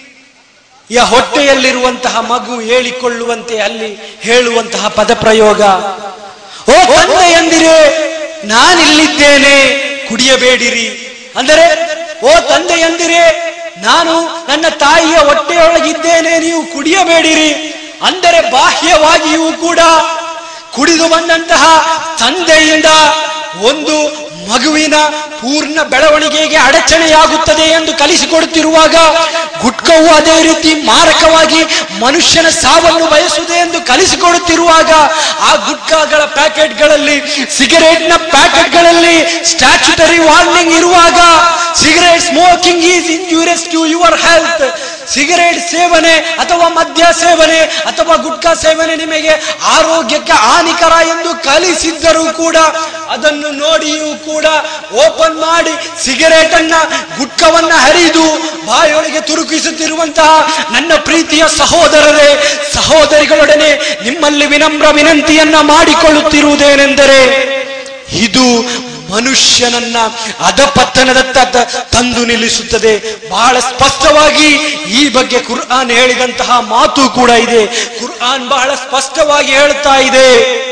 ಯ ಹೊಟ್ಟೆಯಲ್ಲಿರುವಂತಹ ಮಗು ಹೇಳಿಕೊಳ್ಳುವಂತೆ ಅಲ್ಲಿ ಹೇಳುವಂತಹ ಪದಪ್ರಯೋಗ ಓ ತಂದೆಯಂದಿರೆ ನಾನಿಲ್ಲಿದ್ದೇನೆ ಕುಡಿಯಬೇಡಿರಿ ಅಂದರೆ ಓ ತಂದೆಯಂದಿರೆ ನಾನು ನನ್ನ ತಾಯಿಯ ಹೊಟ್ಟೆಯೊಳಗಿದ್ದೇನೆ ನೀವು ಕುಡಿಯಬೇಡಿರಿ ಅಂದರೆ ಬಾಹ್ಯವಾಗಿಯೂ ಕೂಡ ಕುಡಿದು ಬಂದಂತಹ ತಂದೆಯಿಂದ ಒಂದು ಮಗುವಿನ ಪೂರ್ಣ ಬೆಳವಣಿಗೆಗೆ ಅಡಚಣೆಯಾಗುತ್ತದೆ ಎಂದು ಕಲಿಸಿಕೊಡುತ್ತಿರುವಾಗ ಗುಟ್ಕವು ಅದೇ ರೀತಿ ಮಾರಕವಾಗಿ ಮನುಷ್ಯನ ಸಾವನ್ನು ಬಯಸುತ್ತದೆ ಎಂದು ಕಲಿಸಿಕೊಡುತ್ತಿರುವಾಗ ಆ ಗುಟ್ಕಾಗಳ ಪ್ಯಾಕೆಟ್ಗಳಲ್ಲಿ ಸಿಗರೇಟ್ನ ಪ್ಯಾಕೆಟ್ಗಳಲ್ಲಿ ಸ್ಟ್ಯಾಚ್ಯುಟರಿ ವಾರ್ನಿಂಗ್ ಇರುವಾಗ cigarette smoking is injurious to your health cigarette ಸೇವನೆ ಅಥವಾ ಮದ್ಯ ಸೇವನೆ ಅಥವಾ ಗುಟ್ಕಾ ಸೇವನೆ ನಿಮಗೆ ಆರೋಗ್ಯಕ್ಕೆ ಹಾನಿಕರ ಎಂದು ಕಲಿಸಿದ್ದರೂ ಕೂಡ ಅದನ್ನು ನೋಡಿಯೂ ಕೂಡ ಓಪನ್ ಮಾಡಿ ಸಿಗರೇಟ್ ಅನ್ನ ಗುಟ್ಕವನ್ನ ಹರಿದು ಬಾಯೊಳಗೆ ತುರುಕಿಸುತ್ತಿರುವಂತಹ ನನ್ನ ಪ್ರೀತಿಯ ಸಹೋದರರೇ ಸಹೋದರಿಗಳೊಡನೆ ನಿಮ್ಮಲ್ಲಿ ವಿನಮ್ರ ವಿನಂತಿಯನ್ನ ಮಾಡಿಕೊಳ್ಳುತ್ತಿರುವುದೇನೆಂದರೆ ಇದು ಮನುಷ್ಯನನ್ನ ಅಧಪತನದತ್ತ ತ- ತಂದು ನಿಲ್ಲಿಸುತ್ತದೆ ಬಹಳ ಸ್ಪಷ್ಟವಾಗಿ ಈ ಬಗ್ಗೆ ಕುರ್ಆನ್ ಹೇಳಿದಂತಹ ಮಾತು ಕೂಡ ಇದೆ ಕುರ್ಆನ್ ಬಹಳ ಸ್ಪಷ್ಟವಾಗಿ ಹೇಳ್ತಾ ಇದೆ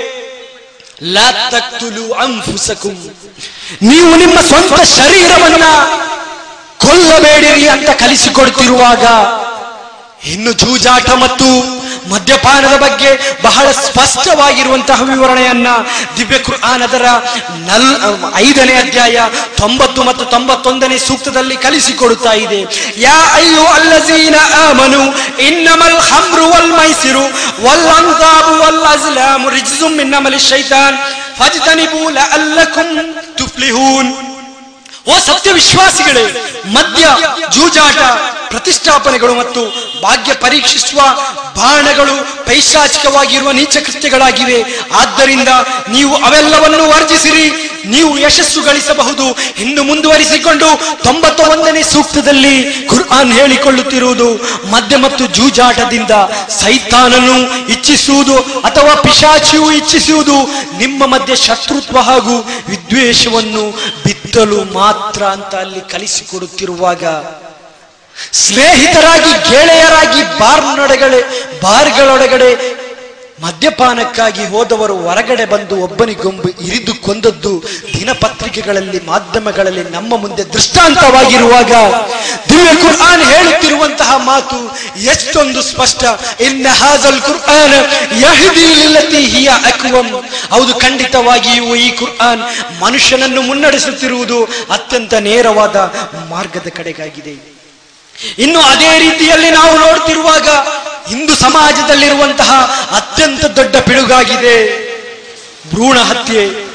ಲಾ ತಕ್ತುಲು ಅನ್ಫುಸಕುಂ. ನೀವು ನಿಮ್ಮ ಸ್ವಂತ ಶರೀರವನ್ನ ಕೊಲ್ಲಬೇಡಿರಿ ಅಂತ ಕಲಿಸಿಕೊಡ್ತಿರುವಾಗ ಇನ್ನು ಜೂಜಾಟ ಮತ್ತು ಮದ್ಯಪಾನದ ಬಗ್ಗೆ ಬಹಳ ಸ್ಪಷ್ಟವಾಗಿರುವಂತಹ ವಿವರಣೆಯನ್ನ ದಿವ್ಯ ಕುರ್ಆನ್ ಅದರ ನಲ್ ಐದನೇ ಅಧ್ಯಾಯ ತೊಂಬತ್ತು ಮತ್ತು ತೊಂಬತ್ತೊಂದನೇ ಸೂಕ್ತದಲ್ಲಿ ಕಲಿಸಿಕೊಡುತ್ತಾ ಇದೆ ಯಾ ಅಯ್ಯೋ ಅಲ್ಲಜೀನ ಆಮನು ಇನ್ನಮಲ್ ಹಮ್ರು ವಲ್ ಮೈಸಿರು ವಲ್ ಅಂತಾಬು ವಲ್ ಅಜ್ಲಾಮು ರಿಜ್ಸುಮ್ ಮಿನ್ ಅಮಲಿ ಶೈತಾನ್ ಫಜ್ತನಿಬು ಲಅಲ್ಲಕುಂ ತುಫ್ಲಿಹೂನ್ ಓ ಸತ್ಯ ವಿಶ್ವಾಸಿಗಳೇ ಮದ್ಯ ಜೂಜಾಟ ಪ್ರತಿಷ್ಠಾಪನೆಗಳು ಮತ್ತು ಭಾಗ್ಯ ಪರೀಕ್ಷಿಸುವ ಬಾಣಗಳು ಪೈಶಾಚಿಕವಾಗಿರುವ ನೀಚ ಕೃತ್ಯಗಳಾಗಿವೆ ಆದ್ದರಿಂದ ನೀವು ಅವೆಲ್ಲವನ್ನು ವರ್ಜಿಸಿರಿ ನೀವು ಯಶಸ್ಸು ಗಳಿಸಬಹುದು ಇನ್ನು ಮುಂದುವರಿಸಿಕೊಂಡು ತೊಂಬತ್ತ ಒಂದನೇ ಸೂಕ್ತದಲ್ಲಿ ಕುರ್ಆನ್ ಹೇಳಿಕೊಳ್ಳುತ್ತಿರುವುದು ಮದ್ಯ ಮತ್ತು ಜೂಜಾಟದಿಂದ ಸೈತಾನನು ಇಚ್ಛಿಸುವುದು ಅಥವಾ ಪಿಶಾಚಿಯು ಇಚ್ಛಿಸುವುದು ನಿಮ್ಮ ಮಧ್ಯೆ ಶತ್ರುತ್ವ ಹಾಗೂ ವಿದ್ವೇಷವನ್ನು ಬಿತ್ತಲು ಮಾತ್ರ ಅಂತ ಅಲ್ಲಿ ಕಲಿಸಿಕೊಡುತ್ತಿರುವಾಗ ಸ್ನೇಹಿತರಾಗಿ ಗೆಳೆಯರಾಗಿ ಬಾರ್ನೊಳಗಡೆ ಬಾರ್ಗಳೊಳಗಡೆ ಮದ್ಯಪಾನಕ್ಕಾಗಿ ಹೋದವರು ಹೊರಗಡೆ ಬಂದು ಒಬ್ಬನಿಗೊಬ್ಬ ಇರಿದು ಕೊಂದದ್ದು ದಿನಪತ್ರಿಕೆಗಳಲ್ಲಿ ಮಾಧ್ಯಮಗಳಲ್ಲಿ ನಮ್ಮ ಮುಂದೆ ದೃಷ್ಟಾಂತವಾಗಿರುವಾಗ ದಿವ್ಯ ಕುರ್ಆನ್ ಹೇಳುತ್ತಿರುವಂತಹ ಮಾತು ಎಷ್ಟೊಂದು ಸ್ಪಷ್ಟ ಇನ್ನ ಹಾಜಲ್ ಕುರ್ಆನ್ ಯಹ್ದಿ ಲಿಲ್ಲತಿ ಹಿಯ ಅಕ್ವಂ ಹೌದು ಖಂಡಿತವಾಗಿಯೂ ಈ ಕುರ್ಆನ್ ಮನುಷ್ಯನನ್ನು ಮುನ್ನಡೆಸುತ್ತಿರುವುದು ಅತ್ಯಂತ ನೇರವಾದ ಮಾರ್ಗದ ಕಡೆಗಾಗಿದೆ ಇನ್ನು ಅದೇ ರೀತಿಯಲ್ಲಿ ನಾವು ನೋಡ್ತಿರುವಾಗ ಹಿಂದೂ ಸಮಾಜದಲ್ಲಿರುವಂತಹ ಅತ್ಯಂತ ದೊಡ್ಡ ಪಿಡುಗಾಗಿದೆ ಭ್ರೂಣ ಹತ್ಯೆ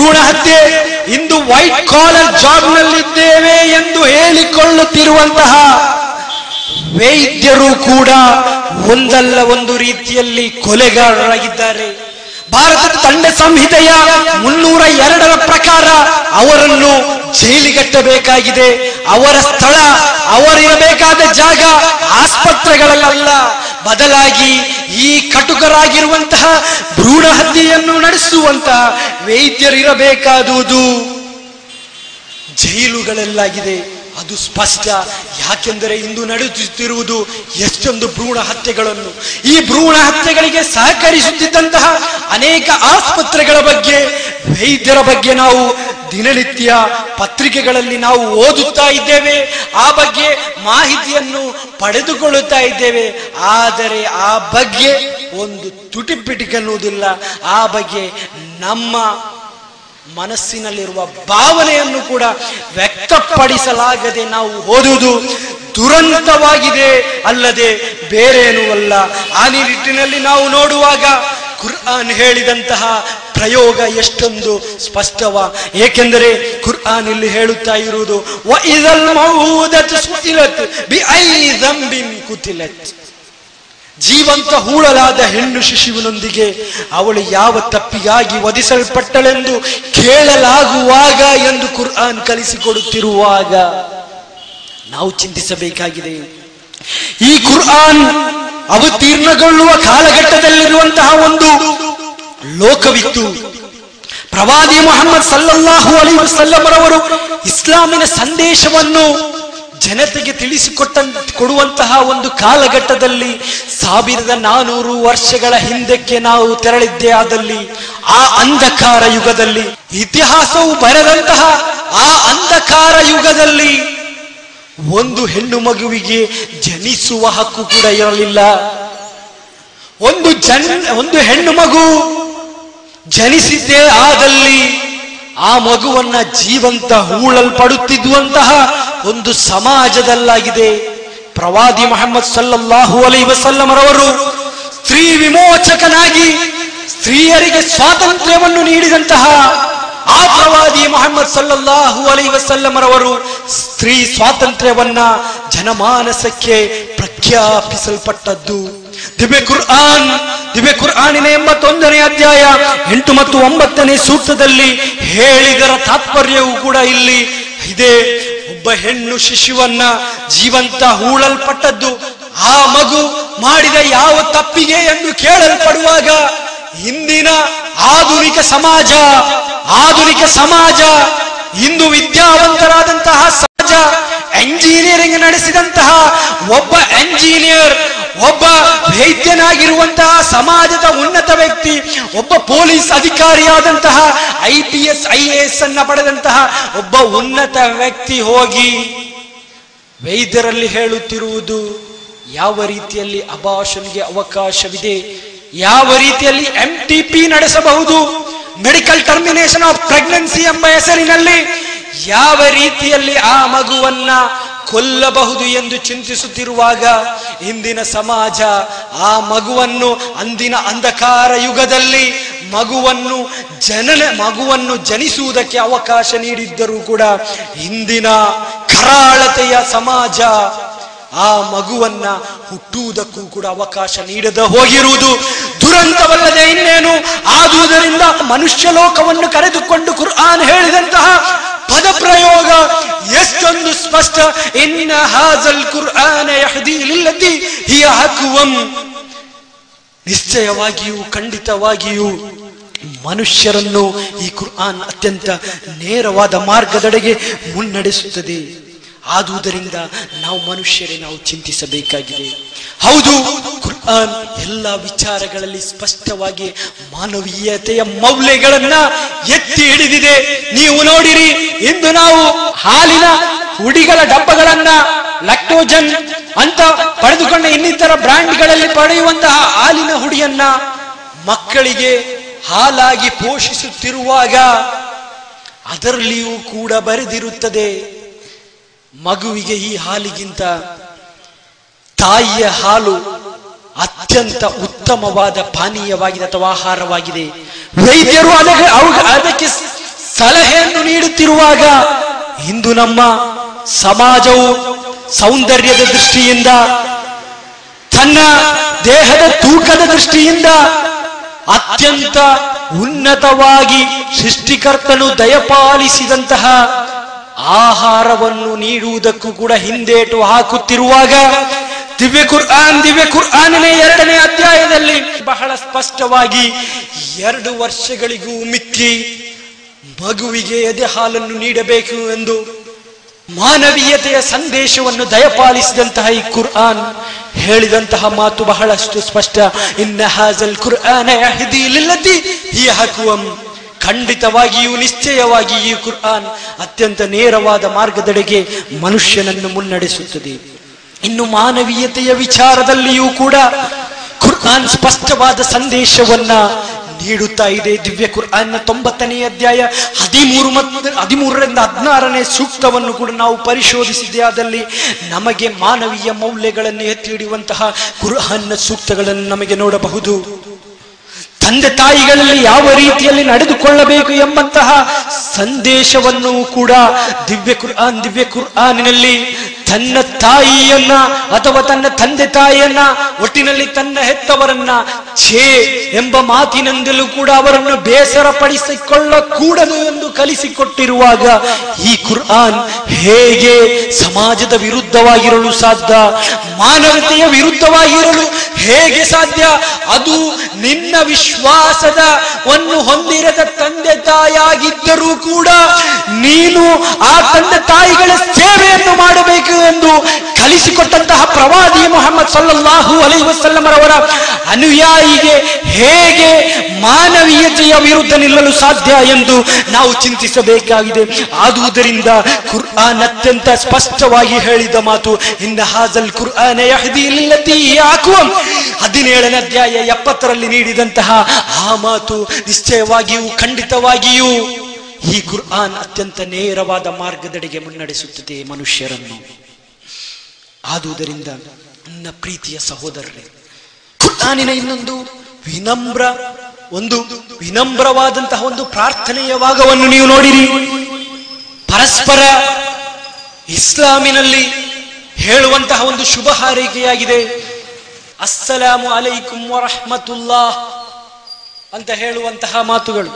ಭ್ರೂಣ ಹತ್ಯೆ ಇಂದು ವೈಟ್ ಕಾಲರ್ ಜಾಬ್ ನಲ್ಲಿದ್ದೇವೆ ಎಂದು ಹೇಳಿಕೊಳ್ಳುತ್ತಿರುವಂತಹ ವೈದ್ಯರು ಕೂಡ ಒಂದಲ್ಲ ಒಂದು ರೀತಿಯಲ್ಲಿ ಕೊಲೆಗಾರರಾಗಿದ್ದಾರೆ ಭಾರತದ ದಂಡ ಸಂಹಿತೆಯ ಮುನ್ನೂರ ಎರಡರ ಪ್ರಕಾರ ಅವರನ್ನು ಜೈಲಿಗಟ್ಟಬೇಕಾಗಿದೆ ಅವರ ಸ್ಥಳ ಅವರಿರಬೇಕಾದ ಜಾಗ ಆಸ್ಪತ್ರೆಗಳಲ್ಲ ಬದಲಾಗಿ ಈ ಕಟುಕರಾಗಿರುವಂತಹ ಭ್ರೂಣ ಹತ್ಯೆಯನ್ನು ನಡೆಸುವಂತಹ ವೈದ್ಯರಿರಬೇಕಾದುದು ಜೈಲುಗಳಲ್ಲಾಗಿದೆ ಅದು ಸ್ಪಷ್ಟ ಯಾಕೆಂದರೆ ಇಂದು ನಡೆಸುತ್ತಿರುವುದು ಎಷ್ಟೊಂದು ಭ್ರೂಣ ಹತ್ಯೆಗಳನ್ನು ಈ ಭ್ರೂಣ ಹತ್ಯೆಗಳಿಗೆ ಸಹಕರಿಸುತ್ತಿದ್ದಂತಹ ಅನೇಕ ಆಸ್ಪತ್ರೆಗಳ ಬಗ್ಗೆ ವೈದ್ಯರ ಬಗ್ಗೆ ನಾವು ದಿನನಿತ್ಯ ಪತ್ರಿಕೆಗಳಲ್ಲಿ ನಾವು ಓದುತ್ತಾ ಇದ್ದೇವೆ ಆ ಬಗ್ಗೆ ಮಾಹಿತಿಯನ್ನು ಪಡೆದುಕೊಳ್ಳುತ್ತಾ ಇದ್ದೇವೆ ಆದರೆ ಆ ಬಗ್ಗೆ ಒಂದು ತುಟಿಪಿಟಿಕನ್ನುವುದಿಲ್ಲ ಆ ಬಗ್ಗೆ ನಮ್ಮ ಮನಸ್ಸಿನಲ್ಲಿರುವ ಭಾವನೆಯನ್ನು ಕೂಡ ವ್ಯಕ್ತಪಡಿಸಲಾಗದೆ ನಾವು ಓದುವುದು ದುರಂತವಾಗಿದೆ ಅಲ್ಲದೆ ಬೇರೇನೂ ಅಲ್ಲ ಆ ನಿಟ್ಟಿನಲ್ಲಿ ನಾವು ನೋಡುವಾಗ ಕುರ್ಆನ್ ಹೇಳಿದಂತಹ ಪ್ರಯೋಗ ಎಷ್ಟೊಂದು ಸ್ಪಷ್ಟವ ಏಕೆಂದರೆ ಕುರ್ಆನ್ ಇಲ್ಲಿ ಹೇಳುತ್ತಾ ಇರುವುದು "ವಇದಲ್ ಮೌದತು ಸುಇಲತ್ ಬಿಐ ذنಬಿನ್ ಕುತಿಲತ್ ಜೀವಂತ ಹೂಳಲಾದ ಹೆಣ್ಣು ಶಿಶುವಿನೊಂದಿಗೆ ಅವಳು ಯಾವ ತಪ್ಪಿಗಾಗಿ ವಧಿಸಲ್ಪಟ್ಟಳೆಂದು ಕೇಳಲಾಗುವಾಗ ಎಂದು ಕುರ್ಆನ್ ಕಲಿಸಿಕೊಡುತ್ತಿರುವಾಗ ನಾವು ಚಿಂತಿಸಬೇಕಾಗಿದೆ ಈ ಕುರ್ಆನ್ ಅವತೀರ್ಣಗೊಳ್ಳುವ ಕಾಲಘಟ್ಟದಲ್ಲಿರುವಂತಹ ಒಂದು ಲೋಕವಿತ್ತು ಪ್ರವಾದಿ ಮೊಹಮ್ಮದ್ ಸಲ್ಲಲ್ಲಾಹು ಅಲೈ ವಸಲ್ಲಮರವರು ಇಸ್ಲಾಮಿನ ಸಂದೇಶವನ್ನು ಜನತೆಗೆ ತಿಳಿಸಿಕೊಟ್ಟ ಕೊಡುವಂತಹ ಒಂದು ಕಾಲಘಟ್ಟದಲ್ಲಿ ಸಾವಿರದ ನಾನೂರು ವರ್ಷಗಳ ಹಿಂದಕ್ಕೆ ನಾವು ತೆರಳಿದ್ದೇ ಆದಲ್ಲಿ ಆ ಅಂಧಕಾರ ಯುಗದಲ್ಲಿ ಇತಿಹಾಸವು ಬರೆದಂತಹ ಆ ಅಂಧಕಾರ ಯುಗದಲ್ಲಿ ಒಂದು ಹೆಣ್ಣು ಮಗುವಿಗೆ ಜನಿಸುವ ಹಕ್ಕು ಕೂಡ ಇರಲಿಲ್ಲ ಒಂದು ಜನ್ ಒಂದು ಹೆಣ್ಣು ಮಗು ಜನಿಸಿದ್ದೇ ಆದಲ್ಲಿ ಆ ಮಗುವನ್ನ ಜೀವಂತ ಹೂಳಲ್ಪಡುತ್ತಿದ್ದುವಂತಹ ಒಂದು ಸಮಾಜದಲ್ಲಾಗಿದೆ ಪ್ರವಾದಿ ಮೊಹಮ್ಮದ್ ಸಲ್ಲಲ್ಲಾಹು ಅಲೈ ವಸಲ್ಲಮರವರು ಸ್ತ್ರೀ ವಿಮೋಚಕನಾಗಿ ಸ್ತ್ರೀಯರಿಗೆ ಸ್ವಾತಂತ್ರ್ಯವನ್ನು ನೀಡಿದಂತಹ ಆ ಪ್ರವಾದಿ ಮೊಹಮ್ಮದ್ ಸಲ್ಲಲ್ಲಾಹು ಅಲೈ ವಸಲ್ಲಮರವರು ಸ್ತ್ರೀ ಸ್ವಾತಂತ್ರ್ಯವನ್ನ ಜನಮಾನಸಕ್ಕೆ ಪ್ರಖ್ಯಾಪಿಸಲ್ಪಟ್ಟದ್ದು ದಿವ್ಯ ಕುರ್ಆನ್ ದಿವ್ಯ ಕುರ್ಆನಿನ ಎಂಬತ್ತೊಂದನೇ ಅಧ್ಯಾಯ ಎಂಟು ಮತ್ತು ಒಂಬತ್ತನೇ ಸೂಕ್ತದಲ್ಲಿ ಹೇಳಿದರ ತಾತ್ಪರ್ಯವು ಕೂಡ ಇಲ್ಲಿ ಇದೆ ಒಬ್ಬ ಹೆಣ್ಣು ಶಿಶುವನ್ನ ಜೀವಂತ ಹೂಳಲ್ಪಟ್ಟದ್ದು ಆ ಮಗು ಮಾಡಿದ ಯಾವ ತಪ್ಪಿಗೆ ಎಂದು ಕೇಳಲ್ಪಡುವಾಗ ಇಂದಿನ ಆಧುನಿಕ ಸಮಾಜ ಆಧುನಿಕ ಸಮಾಜ ಇಂದು ವಿದ್ಯಾವಂತರಾದಂತಹ ಸಮಾಜ ಎಂಜಿನಿಯರಿಂಗ್ ನಡೆಸಿದಂತಹ ಒಬ್ಬ ಎಂಜಿನಿಯರ್ ಒಬ್ಬ ವೈದ್ಯನಾಗಿರುವಂತಹ ಸಮಾಜದ ಉನ್ನತ ವ್ಯಕ್ತಿ ಒಬ್ಬ ಪೊಲೀಸ್ ಅಧಿಕಾರಿಯಾದಂತಹ I P S I A S ಅನ್ನ ಪಡೆದಂತಹ ಒಬ್ಬ ಉನ್ನತ ವ್ಯಕ್ತಿ ಹೋಗಿ ವೈದ್ಯರಲ್ಲಿ ಹೇಳುತ್ತಿರುವುದು ಯಾವ ರೀತಿಯಲ್ಲಿ ಅಭಾಷನ್ಗೆ ಅವಕಾಶವಿದೆ ಯಾವ ರೀತಿಯಲ್ಲಿ ಎಂ ಟಿ ಪಿ ನಡೆಸಬಹುದು ಮೆಡಿಕಲ್ ಟರ್ಮಿನೇಷನ್ ಆಫ್ ಪ್ರೆಗ್ನೆನ್ಸಿ ಎಂಬ ಹೆಸರಿನಲ್ಲಿ ಯಾವ ರೀತಿಯಲ್ಲಿ ಆ ಮಗುವನ್ನ ಕೊಲ್ಲಬಹುದು ಎಂದು ಚಿಂತಿಸುತ್ತಿರುವಾಗ ಇಂದಿನ ಸಮಾಜ ಆ ಮಗುವನ್ನು ಅಂದಿನ ಅಂಧಕಾರ ಯುಗದಲ್ಲಿ ಮಗುವನ್ನು ಜನನ ಮಗುವನ್ನು ಜನಿಸುವುದಕ್ಕೆ ಅವಕಾಶ ನೀಡಿದ್ದರೂ ಕೂಡ ಇಂದಿನ ಕರಾಳತೆಯ ಸಮಾಜ ಆ ಮಗುವನ್ನ ಹುಟ್ಟುವುದಕ್ಕೂ ಕೂಡ ಅವಕಾಶ ನೀಡದ ಹೋಗಿರುವುದು ದುರಂತವಲ್ಲದೆ ಇನ್ನೇನು ಆದುದರಿಂದ ಮನುಷ್ಯ ಲೋಕವನ್ನು ಕರೆದುಕೊಂಡು ಕುರ್ಆನ್ ಹೇಳಿದಂತಹ ಪದ ಪ್ರಯೋಗ ಎಷ್ಟೊಂದು ಸ್ಪಷ್ಟ ಇನ್ನ ಹಾಜಲ್ ಕುರ್ಆನ ಯಹದಿ ಲಿಲ್ಲತಿ ಹಿಯ ಅಕ್ವಂ ನಿಶ್ಚಯವಾಗಿಯೂ ಖಂಡಿತವಾಗಿಯೂ ಮನುಷ್ಯರನ್ನು ಈ ಕುರ್ಆನ್ ಅತ್ಯಂತ ನೇರವಾದ ಮಾರ್ಗದೆಡೆಗೆ ಮುನ್ನಡೆಸುತ್ತದೆ ಆದುದರಿಂದ ನಾವು ಮನುಷ್ಯರೇ ನಾವು ಚಿಂತಿಸಬೇಕಾಗಿದೆ ಹೌದು ಕುರ್ಆನ್ ಎಲ್ಲ ವಿಚಾರಗಳಲ್ಲಿ ಸ್ಪಷ್ಟವಾಗಿ ಮಾನವೀಯತೆಯ ಮೌಲ್ಯಗಳನ್ನ ಎತ್ತಿ ಹಿಡಿದಿದೆ ನೀವು ನೋಡಿರಿ ಇಂದು ನಾವು ಹಾಲಿನ ಹುಡಿಗಳ ಡಬ್ಬಗಳನ್ನ ಲ್ಯಾಕ್ಟೋಜನ್ ಅಂತ ಪಡೆದುಕೊಂಡ ಇನ್ನಿತರ ಬ್ರ್ಯಾಂಡ್ಗಳಲ್ಲಿ ಪಡೆಯುವಂತಹ ಹಾಲಿನ ಹುಡಿಯನ್ನ ಮಕ್ಕಳಿಗೆ ಹಾಲಾಗಿ ಪೋಷಿಸುತ್ತಿರುವಾಗ ಅದರಲ್ಲಿಯೂ ಕೂಡ ಬರೆದಿರುತ್ತದೆ ಮಗುವಿಗೆ ಈ ಹಾಲಿಗಿಂತ ತಾಯಿಯ ಹಾಲು ಅತ್ಯಂತ ಉತ್ತಮವಾದ ಪಾನೀಯವಾಗಿದೆ ಅಥವಾ ಆಹಾರವಾಗಿದೆ ವೈದ್ಯರು ಅದಕ್ಕೆ ಅವು- ಅದಕ್ಕೆ ಹೆಚ್ಚುತ್ತಿರುವಾಗ ಇಂದು ನಮ್ಮ ಸಮಾಜವು ಸೌಂದರ್ಯದ ದೃಷ್ಟಿಯಿಂದ ತನ್ನ ದೇಹದ ತೂಕದ ದೃಷ್ಟಿಯಿಂದ ಅತ್ಯಂತ ಉನ್ನತವಾಗಿ ಸೃಷ್ಟಿಕರ್ತನು ದಯಪಾಲಿಸಿದಂತಹ ಆಹಾರವನ್ನು ನೀಡುವುದಕ್ಕೂ ಕೂಡ ಹಿಂದೇಟು ಹಾಕುತ್ತಿರುವಾಗ ದಿವ್ಯ ಕುರ್ಆನ್ ದಿವ್ಯ ಕುರ್ಆನಿನ ಎರಡನೇ ಅಧ್ಯಾಯದಲ್ಲಿ ಬಹಳ ಸ್ಪಷ್ಟವಾಗಿ ಎರಡು ವರ್ಷಗಳಿಗೂ ಮಿಕ್ಕಿ ಮಗುವಿಗೆ ಎದೆ ಹಾಲನ್ನು ನೀಡಬೇಕು ಎಂದು ಮಾನವೀಯತೆಯ ಸಂದೇಶವನ್ನು ದಯಪಾಲಿಸಿದಂತಹ ಈ ಕುರ್ಆನ್ ಹೇಳಿದಂತಹ ಮಾತು ಬಹಳಷ್ಟು ಸ್ಪಷ್ಟ ಇನ್ನ ಹಾಜಲ್ ಕುರ್ಆನ ಯಹ್ದಿ ಲಿಲ್ಲತಿ ಹಿಯ ಹಕ್ವಂ ಖಂಡಿತವಾಗಿಯೂ ನಿಶ್ಚಯವಾಗಿ ಈ ಕುರ್ಆನ್ ಅತ್ಯಂತ ನೇರವಾದ ಮಾರ್ಗದೆಡೆಗೆ ಮನುಷ್ಯನನ್ನು ಮುನ್ನಡೆಸುತ್ತದೆ ಇನ್ನು ಮಾನವೀಯತೆಯ ವಿಚಾರದಲ್ಲಿಯೂ ಕೂಡ ಕುರ್ಆನ್ ಸ್ಪಷ್ಟವಾದ ಸಂದೇಶವನ್ನ ನೀಡುತ್ತಾ ಇದೆ ದಿವ್ಯ ಕುರ್ಆನ್ನ ತೊಂಬತ್ತನೇ ಅಧ್ಯಾಯ ಹದಿಮೂರು ಮತ್ತು ಹದಿಮೂರರಿಂದ ಹದಿನಾರನೇ ಸೂಕ್ತವನ್ನು ಕೂಡ ನಾವು ಪರಿಶೋಧಿಸಿದೆ ಅದಲ್ಲಿ ನಮಗೆ ಮಾನವೀಯ ಮೌಲ್ಯಗಳನ್ನು ಎತ್ತಿ ಹಿಡಿಯುವಂತಹ ಕುರ್ಆನ್ನ ಸೂಕ್ತಗಳನ್ನು ನಮಗೆ ನೋಡಬಹುದು ತಂದೆ ತಾಯಿಗಳಲ್ಲಿ ಯಾವ ರೀತಿಯಲ್ಲಿ ನಡೆದುಕೊಳ್ಳಬೇಕು ಎಂಬಂತಹ ಸಂದೇಶವನ್ನು ಕೂಡ ದಿವ್ಯ ಕುರ್ಆನ್ ದಿವ್ಯ ಕುರ್ಆನಿನಲ್ಲಿ ತನ್ನ ತಾಯಿಯನ್ನ ಅಥವಾ ತನ್ನ ತಂದೆ ತಾಯಿಯನ್ನ ಒಟ್ಟಿನಲ್ಲಿ ತನ್ನ ಹೆತ್ತವರನ್ನ ಛೇ ಎಂಬ ಮಾತಿನಿಂದಲೂ ಕೂಡ ಅವರನ್ನು ಬೇಸರ ಪಡಿಸಿಕೊಳ್ಳಕೂಡದು ಎಂದು ಕಲಿಸಿಕೊಟ್ಟಿರುವಾಗ ಈ ಕುರ್ಆನ್ ಹೇಗೆ ಸಮಾಜದ ವಿರುದ್ಧವಾಗಿರಲು ಸಾಧ್ಯ ಮಾನವತೆಯ ವಿರುದ್ಧವಾಗಿರಲು ಹೇಗೆ ಸಾಧ್ಯ ಅದು ನಿನ್ನ ವಿಶ್ವಾಸದ ವನ್ನು ಹೊಂದಿರದ ತಂದೆ ತಾಯಾಗಿದ್ದರೂ ಕೂಡ ನೀನು ಆ ತಂದೆ ತಾಯಿಗಳ ಸೇವೆಯನ್ನು ಮಾಡಬೇಕು ಎಂದು ಕಲಿಸಿಕೊಟ್ಟಂತಹ ಪ್ರವಾದಿ ಮೊಹಮ್ಮದ್ ಸಲ್ಲಲ್ಲಾಹು ಅಲೈ ವಸಲ್ಲಮರವರ ಅನುಯಾಯಿಗೆ ಹೇಗೆ ಮಾನವೀಯತೆಯ ವಿರುದ್ಧ ನಿಲ್ಲಲು ಸಾಧ್ಯ ಎಂದು ನಾವು ಚಿಂತಿಸಬೇಕಾಗಿದೆ ಆದುದರಿಂದ ಕುರ್ಆನ್ ಅತ್ಯಂತ ಸ್ಪಷ್ಟವಾಗಿ ಹೇಳಿದ ಮಾತು ಇನ್ನ ಹಾಜಲ್ ಕುರ್ಆನ ಯಹ್ದಿ ಲಿಲ್ಲತಿ ಯಾಕುವಂ ಹದಿನೇಳನೇ ಅಧ್ಯಾಯ ಎಪ್ಪತ್ತರಲ್ಲಿ ನೀಡಿದಂತಹ ಆ ಮಾತು ನಿಶ್ಚಯವಾಗಿಯೂ ಖಂಡಿತವಾಗಿಯೂ ಈ ಕುರ್ಆನ್ ಅತ್ಯಂತ ನೇರವಾದ ಮಾರ್ಗದೆಡೆಗೆ ಮುನ್ನಡೆಸುತ್ತದೆ ಮನುಷ್ಯರನ್ನು ಆದುದರಿಂದ ನನ್ನ ಪ್ರೀತಿಯ ಸಹೋದರರೇ ಕುರ್ಆನಿನ ಇನ್ನೊಂದು ವಿನಮ್ರ ಒಂದು ವಿನಮ್ರವಾದಂತಹ ಒಂದು ಪ್ರಾರ್ಥನೆಯ ಭಾಗವನ್ನು ನೀವು ನೋಡಿರಿ ಪರಸ್ಪರ ಇಸ್ಲಾಮಿನಲ್ಲಿ ಹೇಳುವಂತಹ ಒಂದು ಶುಭ ಹಾರೈಕೆಯಾಗಿದೆ ಅಸ್ಸಲಾಮು ಅಲೈಕುಂ ವರಹಮತುಲ್ಲಾ ಅಂತ ಹೇಳುವಂತಹ ಮಾತುಗಳು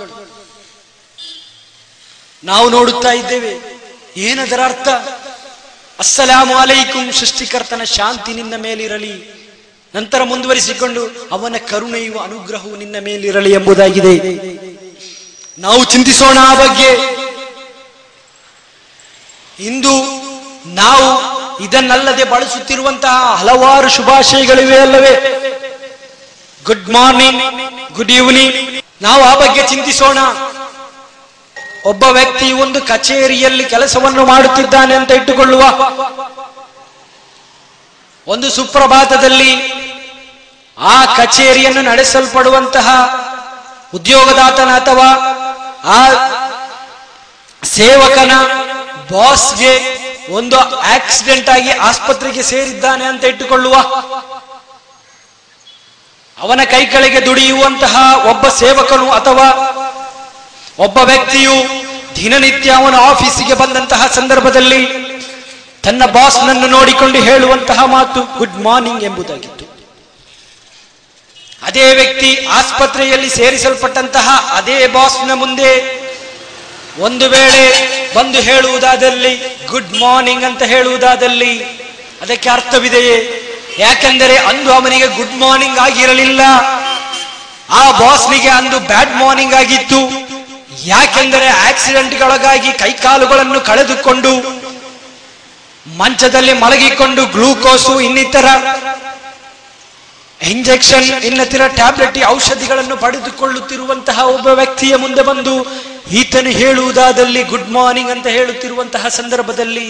ನಾವು ನೋಡುತ್ತಾ ಇದ್ದೇವೆ ಏನದರ ಅರ್ಥ ಅಸ್ಸಲಾಮು ಅಲೈಕುಂ ಸೃಷ್ಟಿಕರ್ತನ ಶಾಂತಿ ನಿನ್ನ ಮೇಲಿರಲಿ ನಂತರ ಮುಂದುವರಿಸಿಕೊಂಡು ಅವನ ಕರುಣೆಯು ಅನುಗ್ರಹವು ನಿನ್ನ ಮೇಲಿರಲಿ ಎಂಬುದಾಗಿದೆ ನಾವು ಚಿಂತಿಸೋಣ ಆ ಬಗ್ಗೆ ಇಂದು ನಾವು ಇದನ್ನಲ್ಲದೆ ಬಳಸುತ್ತಿರುವಂತಹ ಹಲವಾರು ಶುಭಾಶಯಗಳಿವೆ ಅಲ್ಲವೇ ಗುಡ್ ಮಾರ್ನಿಂಗ್ ಗುಡ್ ಈವ್ನಿಂಗ್ ನಾವು ಆ ಬಗ್ಗೆ ಚಿಂತಿಸೋಣ ಒಬ್ಬ ವ್ಯಕ್ತಿ ಒಂದು ಕಚೇರಿಯಲ್ಲಿ ಕೆಲಸವನ್ನು ಮಾಡುತ್ತಿದ್ದಾನೆ ಅಂತ ಇಟ್ಟುಕೊಳ್ಳುವ ಒಂದು ಸುಪ್ರಭಾತದಲ್ಲಿ ಆ ಕಚೇರಿಯನ್ನು ನಡೆಸಲ್ಪಡುವಂತಹ ಉದ್ಯೋಗದಾತನ ಅಥವಾ ಆ ಸೇವಕನ ಬಾಸ್ಗೆ ಒಂದು ಆಕ್ಸಿಡೆಂಟ್ ಆಗಿ ಆಸ್ಪತ್ರೆಗೆ ಸೇರಿದ್ದಾನೆ ಅಂತ ಇಟ್ಟುಕೊಳ್ಳುವ ಅವನ ಕೈ ಕೆಳಗೆ ದುಡಿಯುವಂತಹ ಒಬ್ಬ ಸೇವಕನು ಅಥವಾ ಒಬ್ಬ ವ್ಯಕ್ತಿಯು ದಿನನಿತ್ಯ ಅವನ ಆಫೀಸಿಗೆ ಬಂದಂತಹ ಸಂದರ್ಭದಲ್ಲಿ ತನ್ನ ಬಾಸ್ನನ್ನು ನೋಡಿಕೊಂಡು ಹೇಳುವಂತಹ ಮಾತು ಗುಡ್ ಮಾರ್ನಿಂಗ್ ಎಂಬುದಾಗಿತ್ತು ಅದೇ ವ್ಯಕ್ತಿ ಆಸ್ಪತ್ರೆಯಲ್ಲಿ ಸೇರಿಸಲ್ಪಟ್ಟಂತಹ ಅದೇ ಬಾಸ್ನ ಮುಂದೆ ಒಂದು ವೇಳೆ ಬಂದು ಹೇಳುವುದಾದಲ್ಲಿ ಗುಡ್ ಮಾರ್ನಿಂಗ್ ಅಂತ ಹೇಳುವುದಾದಲ್ಲಿ ಅದಕ್ಕೆ ಅರ್ಥವಿದೆಯೇ ಯಾಕೆಂದರೆ ಅಂದು ಅವನಿಗೆ ಗುಡ್ ಮಾರ್ನಿಂಗ್ ಆಗಿರಲಿಲ್ಲ ಆ ಬಾಸ್ನಿಗೆ ಅಂದು ಬ್ಯಾಡ್ ಮಾರ್ನಿಂಗ್ ಆಗಿತ್ತು ಯಾಕೆಂದರೆ ಆಕ್ಸಿಡೆಂಟ್ಗಳಾಗಿ ಕೈಕಾಲುಗಳನ್ನು ಕಳೆದುಕೊಂಡು ಮಂಚದಲ್ಲಿ ಮಲಗಿಕೊಂಡು ಗ್ಲೂಕೋಸು ಇನ್ನಿತರ ಇಂಜೆಕ್ಷನ್ ಇನ್ನಿತರ ಟ್ಯಾಬ್ಲೆಟ್ ಔಷಧಿಗಳನ್ನು ಪಡೆದುಕೊಳ್ಳುತ್ತಿರುವಂತಹ ಒಬ್ಬ ವ್ಯಕ್ತಿಯ ಮುಂದೆ ಬಂದು ಈತನು ಹೇಳುವುದಾದಲ್ಲಿ ಗುಡ್ ಮಾರ್ನಿಂಗ್ ಅಂತ ಹೇಳುತ್ತಿರುವಂತಹ ಸಂದರ್ಭದಲ್ಲಿ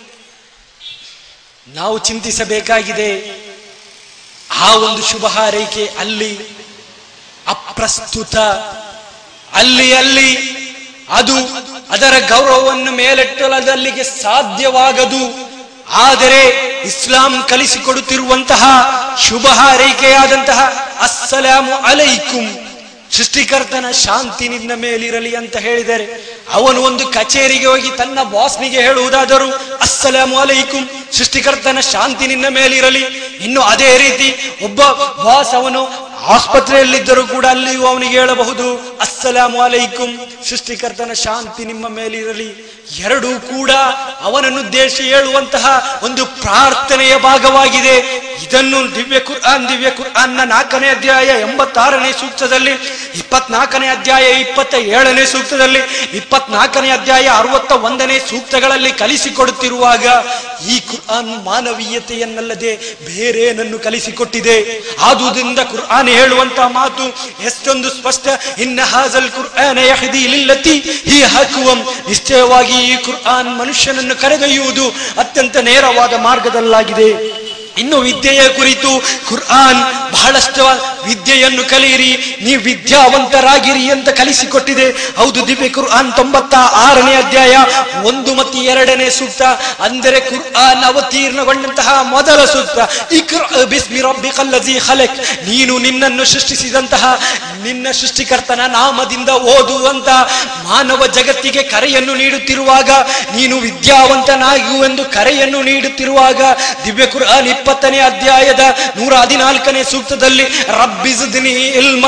ನಾವು ಚಿಂತಿಸಬೇಕಾಗಿದೆ ಆ ಒಂದು ಶುಭ ಹಾರೈಕೆ ಅಲ್ಲಿ ಅಪ್ರಸ್ತುತ ಅಲ್ಲಿ ಅಲ್ಲಿ ಅದು ಅದರ ಗೌರವವನ್ನು ಮೇಲೆಟ್ಟಲದಲ್ಲಿಗೆ ಸಾಧ್ಯವಾಗದು ಆದರೆ ಇಸ್ಲಾಂ ಕಲಿಸಿಕೊಡುತ್ತಿರುವಂತಹ ಶುಭ ಹಾರೈಕೆಯಾದಂತಹ ಅಸ್ಸಲಾಮು ಅಲೈಕುಂ ಸೃಷ್ಟಿಕರ್ತನ ಶಾಂತಿ ನಿನ್ನ ಮೇಲಿರಲಿ ಅಂತ ಹೇಳಿದರೆ ಅವನು ಒಂದು ಕಚೇರಿಗೆ ಹೋಗಿ ತನ್ನ ಬಾಸ್ನಿಗೆ ಹೇಳುವುದಾದರೂ ಅಸ್ಸಲಾಮು ಅಲೈಕುಂ ಸೃಷ್ಟಿಕರ್ತನ ಶಾಂತಿ ನಿನ್ನ ಮೇಲಿರಲಿ ಇನ್ನು ಅದೇ ರೀತಿ ಒಬ್ಬ ಬಾಸ್ ಅವನು ಆಸ್ಪತ್ರೆಯಲ್ಲಿದ್ದರೂ ಕೂಡ ಅಲ್ಲಿಯೂ ಅವನಿಗೆ ಹೇಳಬಹುದು ಅಸ್ಸಲಾಮು ಅಲೈಕುಂ ಸೃಷ್ಟಿಕರ್ತನ ಶಾಂತಿ ನಿಮ್ಮ ಮೇಲಿರಲಿ ಎರಡೂ ಕೂಡ ಅವನನ್ನು ಉದ್ದೇಶ ಹೇಳುವಂತಹ ಒಂದು ಪ್ರಾರ್ಥನೆಯ ಭಾಗವಾಗಿದೆ ಇದನ್ನು ದಿವ್ಯ ಕುರ್ಆನ್ ದಿವ್ಯ ಕುರ್ಆನ್ನ ನಾಲ್ಕನೇ ಅಧ್ಯಾಯ ಎಂಬತ್ತಾರನೇ ಸೂಕ್ತದಲ್ಲಿ ಇಪ್ಪತ್ನಾಲ್ಕನೇ ಅಧ್ಯಾಯ ಇಪ್ಪತ್ತ ಏಳನೇ ಸೂಕ್ತದಲ್ಲಿ ಇಪ್ಪತ್ನಾಲ್ಕನೇ ಅಧ್ಯಾಯ ಅರವತ್ತ ಒಂದನೇ ಸೂಕ್ತಗಳಲ್ಲಿ ಕಲಿಸಿಕೊಡುತ್ತಿರುವಾಗ ಈ ಕುರ್ಆನ್ ಮಾನವೀಯತೆಯನ್ನಲ್ಲದೆ ಬೇರೇನನ್ನು ಕಲಿಸಿಕೊಟ್ಟಿದೆ ಆದುದರಿಂದ ಕುರ್ಆನ್ ಹೇಳುವಂತಹ ಮಾತು ಎಷ್ಟೊಂದು ಸ್ಪಷ್ಟ ಇನ್ನ ಹಾಜಲ್ ಕುರ್ಆನ ಯಹದಿ ಲಿಲ್ಲತಿ ಹಿ ಹಾಕುವಂ ನಿಶ್ಚಯವಾಗಿ ಈ ಕುರ್ಆನ್ ಮನುಷ್ಯನನ್ನು ಕರೆದೊಯ್ಯುವುದು ಅತ್ಯಂತ ನೇರವಾದ ಮಾರ್ಗದಲ್ಲಾಗಿದೆ ಇನ್ನು ವಿದ್ಯೆಯ ಕುರಿತು ಕುರ್ಆನ್ ಬಹಳಷ್ಟು ವಿದ್ಯೆಯನ್ನು ಕಲಿಯಿರಿ ನೀವು ವಿದ್ಯಾವಂತರಾಗಿರಿ ಅಂತ ಕಲಿಸಿಕೊಟ್ಟಿದೆ ಹೌದು ದಿವ್ಯ ಕುರ್ಆನ್ ತೊಂಬತ್ತ ಆರನೇ ಅಧ್ಯಾಯ ಒಂದು ಮತ್ತು ಎರಡನೇ ಸೂಕ್ತ ಅಂದರೆ ಕುರ್ಆನ್ ಅವತೀರ್ಣಗೊಂಡಂತಹ ಮೊದಲ ಸೂಕ್ತ ಇಕ್ರ ಬಿಸ್ಮಿ ರಬ್ಬಿಕಲ್ ಲಜೀ ಖಲಕ್ ನೀನು ನಿನ್ನನ್ನು ಸೃಷ್ಟಿಸಿದಂತಹ ನಿನ್ನ ಸೃಷ್ಟಿಕರ್ತನ ನಾಮದಿಂದ ಓದುವಂತ ಮಾನವ ಜಗತ್ತಿಗೆ ಕರೆಯನ್ನು ನೀಡುತ್ತಿರುವಾಗ ನೀನು ವಿದ್ಯಾವಂತನಾಗುವೆಂದು ಕರೆಯನ್ನು ನೀಡುತ್ತಿರುವಾಗ ದಿವ್ಯ ಕುರ್ಆನ್ ಇಪ್ಪತ್ತನೇ ಅಧ್ಯಾಯದ ನೂರ ಹದಿನಾಲ್ಕನೇ ಸೂಕ್ತದಲ್ಲಿ ರಬ್ಬಿಜ್ದಿನಿ ಇಲ್ಮಾ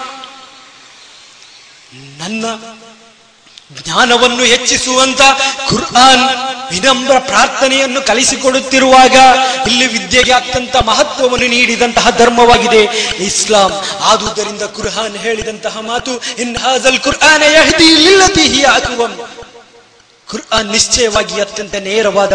ನನ್ನ ಜ್ಞಾನವನ್ನು ಹೆಚ್ಚಿಸುವಂತ ಕುರ್ಆನ್ ವಿನಮ್ರ ಪ್ರಾರ್ಥನೆಯನ್ನು ಕಲಿಸಿಕೊಡುತ್ತಿರುವಾಗ ಇಲ್ಲಿ ವಿದ್ಯೆಗೆ ಅತ್ಯಂತ ಮಹತ್ವವನ್ನು ನೀಡಿದಂತಹ ಧರ್ಮವಾಗಿದೆ ಇಸ್ಲಾಂ ಆದುದರಿಂದ ಕುರ್ಆನ್ ಹೇಳಿದಂತಹ ಮಾತು ಇನ್ ಹಾಜಲ್ ಕುರ್ಆನ ಯಹ್ದಿ ಲಿಲ್ಲತಿ ಹಿಯ ಅಕ್ವಂ ಕುರ್ಆನ್ ನಿಶ್ಚಯವಾಗಿ ಅತ್ಯಂತ ನೇರವಾದ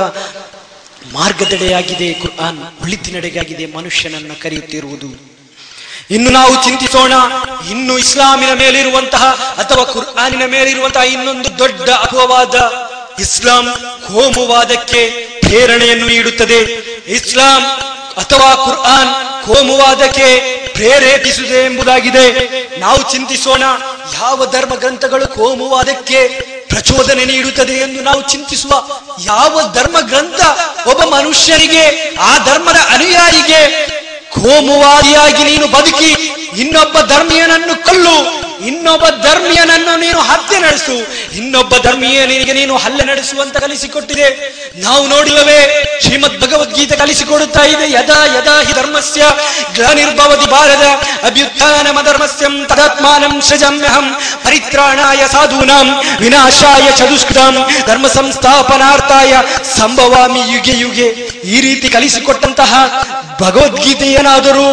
ಮಾರ್ಗದೆಡೆಯಾಗಿದೆ ಕುರ್ಆನ್ ಒಳಿತಿನಡೆಗಾಗಿದೆ ಮನುಷ್ಯನನ್ನ ಕರೆಯುತ್ತಿರುವುದು ಇನ್ನು ನಾವು ಚಿಂತಿಸೋಣ ಇನ್ನು ಇಸ್ಲಾಮಿನ ಮೇಲಿರುವಂತಹ ಅಥವಾ ಕುರ್ಆನಿನ ಮೇಲಿರುವಂತಹ ಇನ್ನೊಂದು ದೊಡ್ಡ ಅಪವಾದ ಇಸ್ಲಾಂ ಕೋಮುವಾದಕ್ಕೆ ಪ್ರೇರಣೆಯನ್ನು ನೀಡುತ್ತದೆ ಇಸ್ಲಾಂ ಅಥವಾ ಕುರ್ಆನ್ ಕೋಮುವಾದಕ್ಕೆ ಪ್ರೇರೇಪಿಸುತ್ತದೆ ಎಂಬುದಾಗಿದೆ ನಾವು ಚಿಂತಿಸೋಣ ಯಾವ ಧರ್ಮ ಗ್ರಂಥಗಳು ಕೋಮುವಾದಕ್ಕೆ ಪ್ರಚೋದನೆ ನೀಡುತ್ತದೆ ಎಂದು ನಾವು ಚಿಂತಿಸುವ ಯಾವ ಧರ್ಮ ಗ್ರಂಥ ಒಬ್ಬ ಮನುಷ್ಯನಿಗೆ ಆ ಧರ್ಮದ ಅನುಯಾಯಿಗೆ ಕೋಮುವಾದಿಯಾಗಿ ನೀನು ಬದುಕಿ ಇನ್ನೊಬ್ಬ ಧರ್ಮೀಯನನ್ನು ಕೊಲ್ಲು ಇನ್ನೊಬ್ಬ ಧರ್ಮೀಯನನ್ನು ನೀನು ಹತ್ಯೆ ನಡೆಸು ಇನ್ನೊಬ್ಬ ಧರ್ಮೀಯನಿಗೆ ನೀನು ಹಲ್ಲೆ ನಡೆಸುವಂತ ಕಲಿಸಿಕೊಟ್ಟಿದೆ ನಾವು ನೋಡಿಲ್ಲವೇ ಶ್ರೀಮದ್ ಭಗವದ್ಗೀತೆ ಕಲಿಸಿಕೊಡುತ್ತಾ ಇದೆ ಯದಾ ಯದಾ ಹಿ ಧರ್ಮಸ್ಯ ಗ್ಲಾನಿರ್ಭವತಿ ಭಾರತ ಅಭ್ಯುತ್ಥಾನಮ ಧರ್ಮಸ್ಯಂ ತದಾತ್ಮಾನಂ ಸೃಜಮ್ಯಹಂ ಪರಿತ್ರಾಣಾಯ ಸಾಧೂನಾಂ ವಿನಾಶಾಯ ಚದುಷ್ಕೃತಾಂ ಧರ್ಮ ಸಂಸ್ಥಾಪನಾರ್ಥಾಯ ಸಂಭವಾಮಿ ಯುಗೆ ಯುಗೆ ಈ ರೀತಿ ಕಲಿಸಿಕೊಟ್ಟಂತಹ ಭಗವದ್ಗೀತೆ ಏನಾದರೂ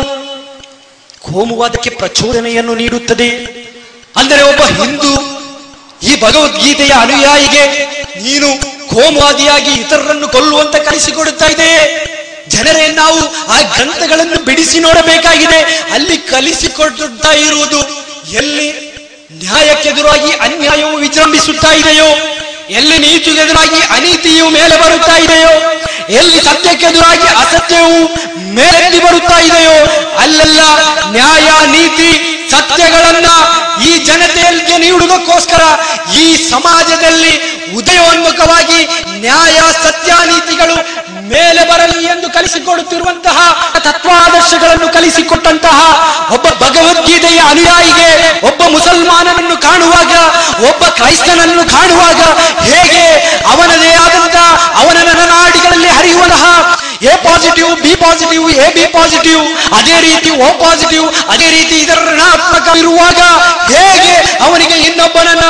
ಕೋಮುವಾದಕ್ಕೆ ಪ್ರಚೋದನೆಯನ್ನು ನೀಡುತ್ತದೆ ಅಂದರೆ ಒಬ್ಬ ಹಿಂದೂ ಈ ಭಗವದ್ಗೀತೆಯ ಅನುಯಾಯಿಗೆ ನೀನು ಕೋಮುವಾದಿಯಾಗಿ ಇತರರನ್ನು ಕೊಲ್ಲುವಂತ ಕಲಿಸಿಕೊಡುತ್ತಾ ಇದೆ ಜನರೇ ನಾವು ಆ ಗ್ರಂಥಗಳನ್ನು ಬಿಡಿಸಿ ನೋಡಬೇಕಾಗಿದೆ ಅಲ್ಲಿ ಕಲಿಸಿಕೊಡುತ್ತಾ ಇರುವುದು ಎಲ್ಲಿ ನ್ಯಾಯಕ್ಕೆದುರಾಗಿ ಅನ್ಯಾಯವು ವಿಜೃಂಭಿಸುತ್ತಾ ಇದೆಯೋ ಎಲ್ಲಿ ನೀತಿಗೆದುರಾಗಿ ಅನೀತಿಯು ಮೇಲೆ ಬರುತ್ತಾ ಇದೆಯೋ ಎಲ್ಲಿ ಸತ್ಯಕ್ಕೆದುರಾಗಿ ಅಸತ್ಯವು ಮೇಲೆತ್ತಿ ಬರುತ್ತಾ ಇದೆಯೋ ಅಲ್ಲೆಲ್ಲ ನ್ಯಾಯ ನೀತಿ ಸತ್ಯಗಳನ್ನ ಈ ಜನತೆಯಲ್ಲಿ ನೀಡುವುದಕ್ಕೋಸ್ಕರ ಈ ಸಮಾಜದಲ್ಲಿ ಉದಯೋನ್ಮುಖವಾಗಿ ನ್ಯಾಯ ಸತ್ಯ ನೀತಿಗಳು ಮೇಲೆ ಬರಲಿ ಎಂದು ಕಲಿಸಿಕೊಡುತ್ತಿರುವಂತಹ ತತ್ವಾದರ್ಶಗಳನ್ನು ಕಲಿಸಿಕೊಟ್ಟಂತಹ ಒಬ್ಬ ಭಗವದ್ಗೀತೆಯ ಅನುಯಾಯಿಗೆ ಒಬ್ಬ ಮುಸಲ್ಮಾನನನ್ನು ಕಾಣುವಾಗ ಒಬ್ಬ ಕ್ರೈಸ್ತನನ್ನು ಕಾಣುವಾಗ ಹೇಗೆ ಅವನದೇ ಆದಂತಹ ಅವನ ನರನಾಡಿಗಳಲ್ಲಿ ಹರಿಯುವಂತಹ A positive B positive A B positive ಅದೇ ರೀತಿ ಓ ಪಾಸಿಟಿವ್ ಅದೇ ರೀತಿ ಇದರ ಋಣಾತ್ಮಕ ಇರುವಾಗ ಹೇಗೆ ಅವನಿಗೆ ಇನ್ನೊಬ್ಬನನ್ನ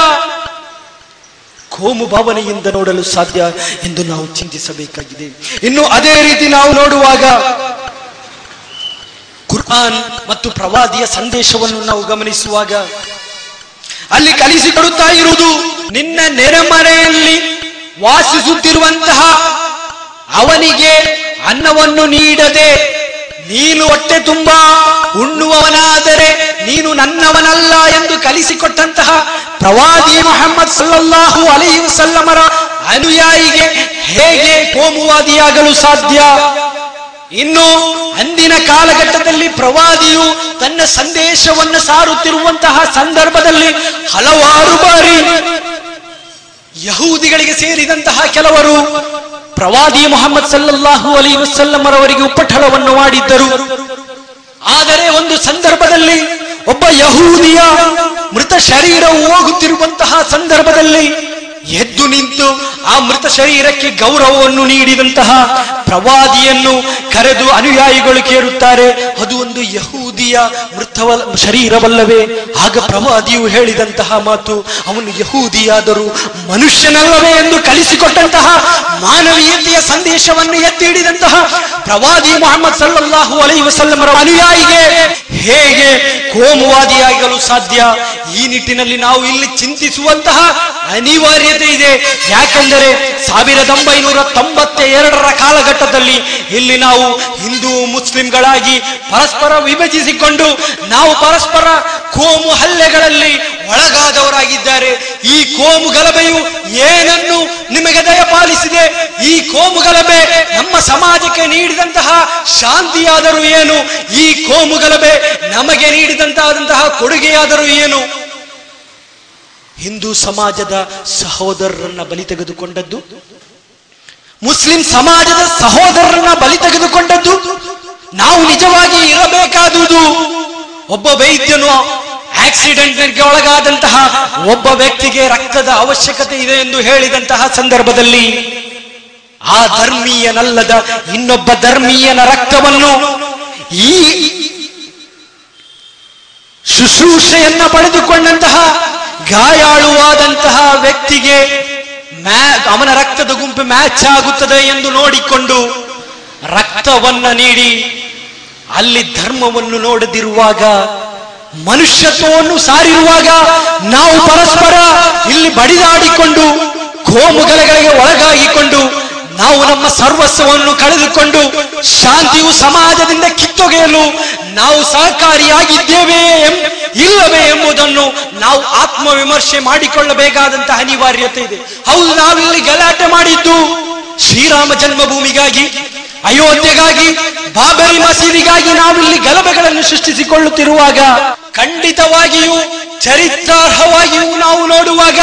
ಕೋಮು ಭಾವನೆಯಿಂದ ನೋಡಲು ಸಾಧ್ಯ ಎಂದು ನಾವು ಚಿಂತಿಸಬೇಕಾಗಿದೆ ಇನ್ನು ಅದೇ ರೀತಿ ನಾವು ನೋಡುವಾಗ ಕುರ್ಆನ್ ಮತ್ತು ಪ್ರವಾದಿಯ ಸಂದೇಶವನ್ನು ನಾವು ಗಮನಿಸುವಾಗ ಅಲ್ಲಿ ಕಲಿಸಿಕೊಡುತ್ತಾ ಇರುವುದು ನಿನ್ನ ನೆರೆಮನೆಯಲ್ಲಿ ವಾಸಿಸುತ್ತಿರುವಂತಹ ಅವನಿಗೆ ಅನ್ನವನ್ನು ನೀಡದೆ ನೀನು ಹೊಟ್ಟೆ ತುಂಬಾ ಉಣ್ಣುವವನಾದರೆ ನೀನು ನನ್ನವನಲ್ಲ ಎಂದು ಕಲಿಸಿಕೊಟ್ಟಂತಹ ಪ್ರವಾದಿ ಮೊಹಮ್ಮದ್ ಸಲ್ಲಲ್ಲಾಹು ಅಲೈಹಿ ವಸಲ್ಲಮರ ಅನುಯಾಯಿಗೆ ಹೇಗೆ ಕೋಮುವಾದಿಯಾಗಲು ಸಾಧ್ಯ ಇನ್ನು ಅಂದಿನ ಕಾಲಘಟ್ಟದಲ್ಲಿ ಪ್ರವಾದಿಯು ತನ್ನ ಸಂದೇಶವನ್ನು ಸಾರುತ್ತಿರುವಂತಹ ಸಂದರ್ಭದಲ್ಲಿ ಹಲವಾರು ಬಾರಿ ಯಹೂದಿಗಳಿಗೆ ಸೇರಿದಂತಹ ಕೆಲವರು ಪ್ರವಾದಿ ಮೊಹಮ್ಮದ್ ಸಲ್ಲಲ್ಲಾಹು ಅಲಿ ವಸಲ್ಲಮರವರಿಗೆ ಉಪಟಳವನ್ನು ಮಾಡಿದ್ದರು ಆದರೆ ಒಂದು ಸಂದರ್ಭದಲ್ಲಿ ಒಬ್ಬ ಯಹೂದಿಯ ಮೃತ ಶರೀರವು ಹೋಗುತ್ತಿರುವಂತಹ ಸಂದರ್ಭದಲ್ಲಿ ಎದ್ದು ನಿಂತು ಆ ಮೃತ ಶರೀರಕ್ಕೆ ಗೌರವವನ್ನು ನೀಡಿದಂತಹ ಪ್ರವಾದಿಯನ್ನು ಕರೆದು ಅನುಯಾಯಿಗಳು ಕೇರುತ್ತಾರೆ ಅದು ಒಂದು ಯಹೂದಿಯ ಮೃತವಲ್ ಶರೀರವಲ್ಲವೇ ಆಗ ಪ್ರವಾದಿಯು ಹೇಳಿದಂತಹ ಮಾತು ಅವನು ಯಹೂದಿಯಾದರೂ ಮನುಷ್ಯನಲ್ಲವೇ ಎಂದು ಕಲಿಸಿಕೊಟ್ಟಂತಹ ಮಾನವೀಯತೆಯ ಸಂದೇಶವನ್ನು ಎತ್ತಿ ಹಿಡಿದಂತಹ ಪ್ರವಾದಿ ಮೊಹಮ್ಮದ್ ಸಲ್ಲಲ್ಲಾಹು ಅಲೈ ವಸಲ್ಲಮರ ಅನುಯಾಯಿಗೆ ಹೇಗೆ ಕೋಮುವಾದಿಯಾಗಲು ಸಾಧ್ಯ ಈ ನಿಟ್ಟಿನಲ್ಲಿ ನಾವು ಇಲ್ಲಿ ಚಿಂತಿಸುವಂತಹ ಅನಿವಾರ್ಯತೆ ಇದೆ ಯಾಕೆಂದರೆ ಸಾವಿರದ ಒಂಬೈನೂರ ತೊಂಬತ್ತ ಎರಡರ ಕಾಲಘಟ್ಟದಲ್ಲಿ ಇಲ್ಲಿ ನಾವು ಹಿಂದೂ ಮುಸ್ಲಿಂಗಳಾಗಿ ಪರಸ್ಪರ ವಿಭಜಿಸಿಕೊಂಡು ನಾವು ಪರಸ್ಪರ ಕೋಮು ಹಲ್ಲೆಗಳಲ್ಲಿ ಒಳಗಾದವರಾಗಿದ್ದಾರೆ ಈ ಕೋಮು ಗಲಭೆಯು ಏನನ್ನು ನಿಮಗೆ ದಯಪಾಲಿಸಿದೆ ಈ ಕೋಮು ಗಲಭೆ ನಮ್ಮ ಸಮಾಜಕ್ಕೆ ನೀಡಿದಂತಹ ಶಾಂತಿಯಾದರೂ ಏನು ಈ ಕೋಮು ಗಲಭೆ ನಮಗೆ ನೀಡಿದಂತಹ ಕೊಡುಗೆಯಾದರೂ ಏನು ಹಿಂದೂ ಸಮಾಜದ ಸಹೋದರರನ್ನ ಬಲಿ ತೆಗೆದುಕೊಂಡದ್ದು ಮುಸ್ಲಿಂ ಸಮಾಜದ ಸಹೋದರರನ್ನ ಬಲಿ ತೆಗೆದುಕೊಂಡದ್ದು ನಾವು ನಿಜವಾಗಿ ಇರಬೇಕಾದುದು ಒಬ್ಬ ವೈದ್ಯನು ಆಕ್ಸಿಡೆಂಟ್ಗೆ ಒಳಗಾದಂತಹ ಒಬ್ಬ ವ್ಯಕ್ತಿಗೆ ರಕ್ತದ ಅವಶ್ಯಕತೆ ಇದೆ ಎಂದು ಹೇಳಿದಂತಹ ಸಂದರ್ಭದಲ್ಲಿ ಆ ಧರ್ಮೀಯನಲ್ಲದ ಇನ್ನೊಬ್ಬ ಧರ್ಮೀಯನ ರಕ್ತವನ್ನು ಈ ಶುಶ್ರೂಷೆಯನ್ನ ಪಡೆದುಕೊಂಡಂತಹ ಗಾಯಾಳುವಾದಂತಹ ವ್ಯಕ್ತಿಗೆ ಮ್ಯಾ ಅವನ ರಕ್ತದ ಗುಂಪು ಮ್ಯಾಚ್ ಆಗುತ್ತದೆ ಎಂದು ನೋಡಿಕೊಂಡು ರಕ್ತವನ್ನ ನೀಡಿ ಅಲ್ಲಿ ಧರ್ಮವನ್ನು ನೋಡದಿರುವಾಗ ಮನುಷ್ಯತ್ವವನ್ನು ಸಾರಿರುವಾಗ ನಾವು ಪರಸ್ಪರ ಇಲ್ಲಿ ಬಡಿದಾಡಿಕೊಂಡು ಕೋಮುಗಲಗಳಿಗೆ ಒಳಗಾಗಿಕೊಂಡು ನಾವು ನಮ್ಮ ಸರ್ವಸ್ವವನ್ನು ಕಳೆದುಕೊಂಡು ಶಾಂತಿಯು ಸಮಾಜದಿಂದ ಕಿತ್ತೊಗೆಯಲು ನಾವು ಸಹಕಾರಿಯಾಗಿದ್ದೇವೆ ಎಂ- ಇಲ್ಲವೇ ಎಂಬುದನ್ನು ನಾವು ಆತ್ಮವಿಮರ್ಶೆ ಮಾಡಿಕೊಳ್ಳಬೇಕಾದಂತಹ ಅನಿವಾರ್ಯತೆ ಇದೆ ಹೌದು ನಾವಿಲ್ಲಿ ಗಲಾಟೆ ಮಾಡಿದ್ದು ಶ್ರೀರಾಮ ಜನ್ಮಭೂಮಿಗಾಗಿ ಅಯೋಧ್ಯೆಗಾಗಿ ಬಾಬರಿ ಮಸೀದಿಗಾಗಿ ನಾವಿಲ್ಲಿ ಗಲಭೆಗಳನ್ನು ಸೃಷ್ಟಿಸಿಕೊಳ್ಳುತ್ತಿರುವಾಗ ಖಂಡಿತವಾಗಿಯೂ ಚರಿತ್ರಾರ್ಹವಾಗಿಯೂ ನಾವು ನೋಡುವಾಗ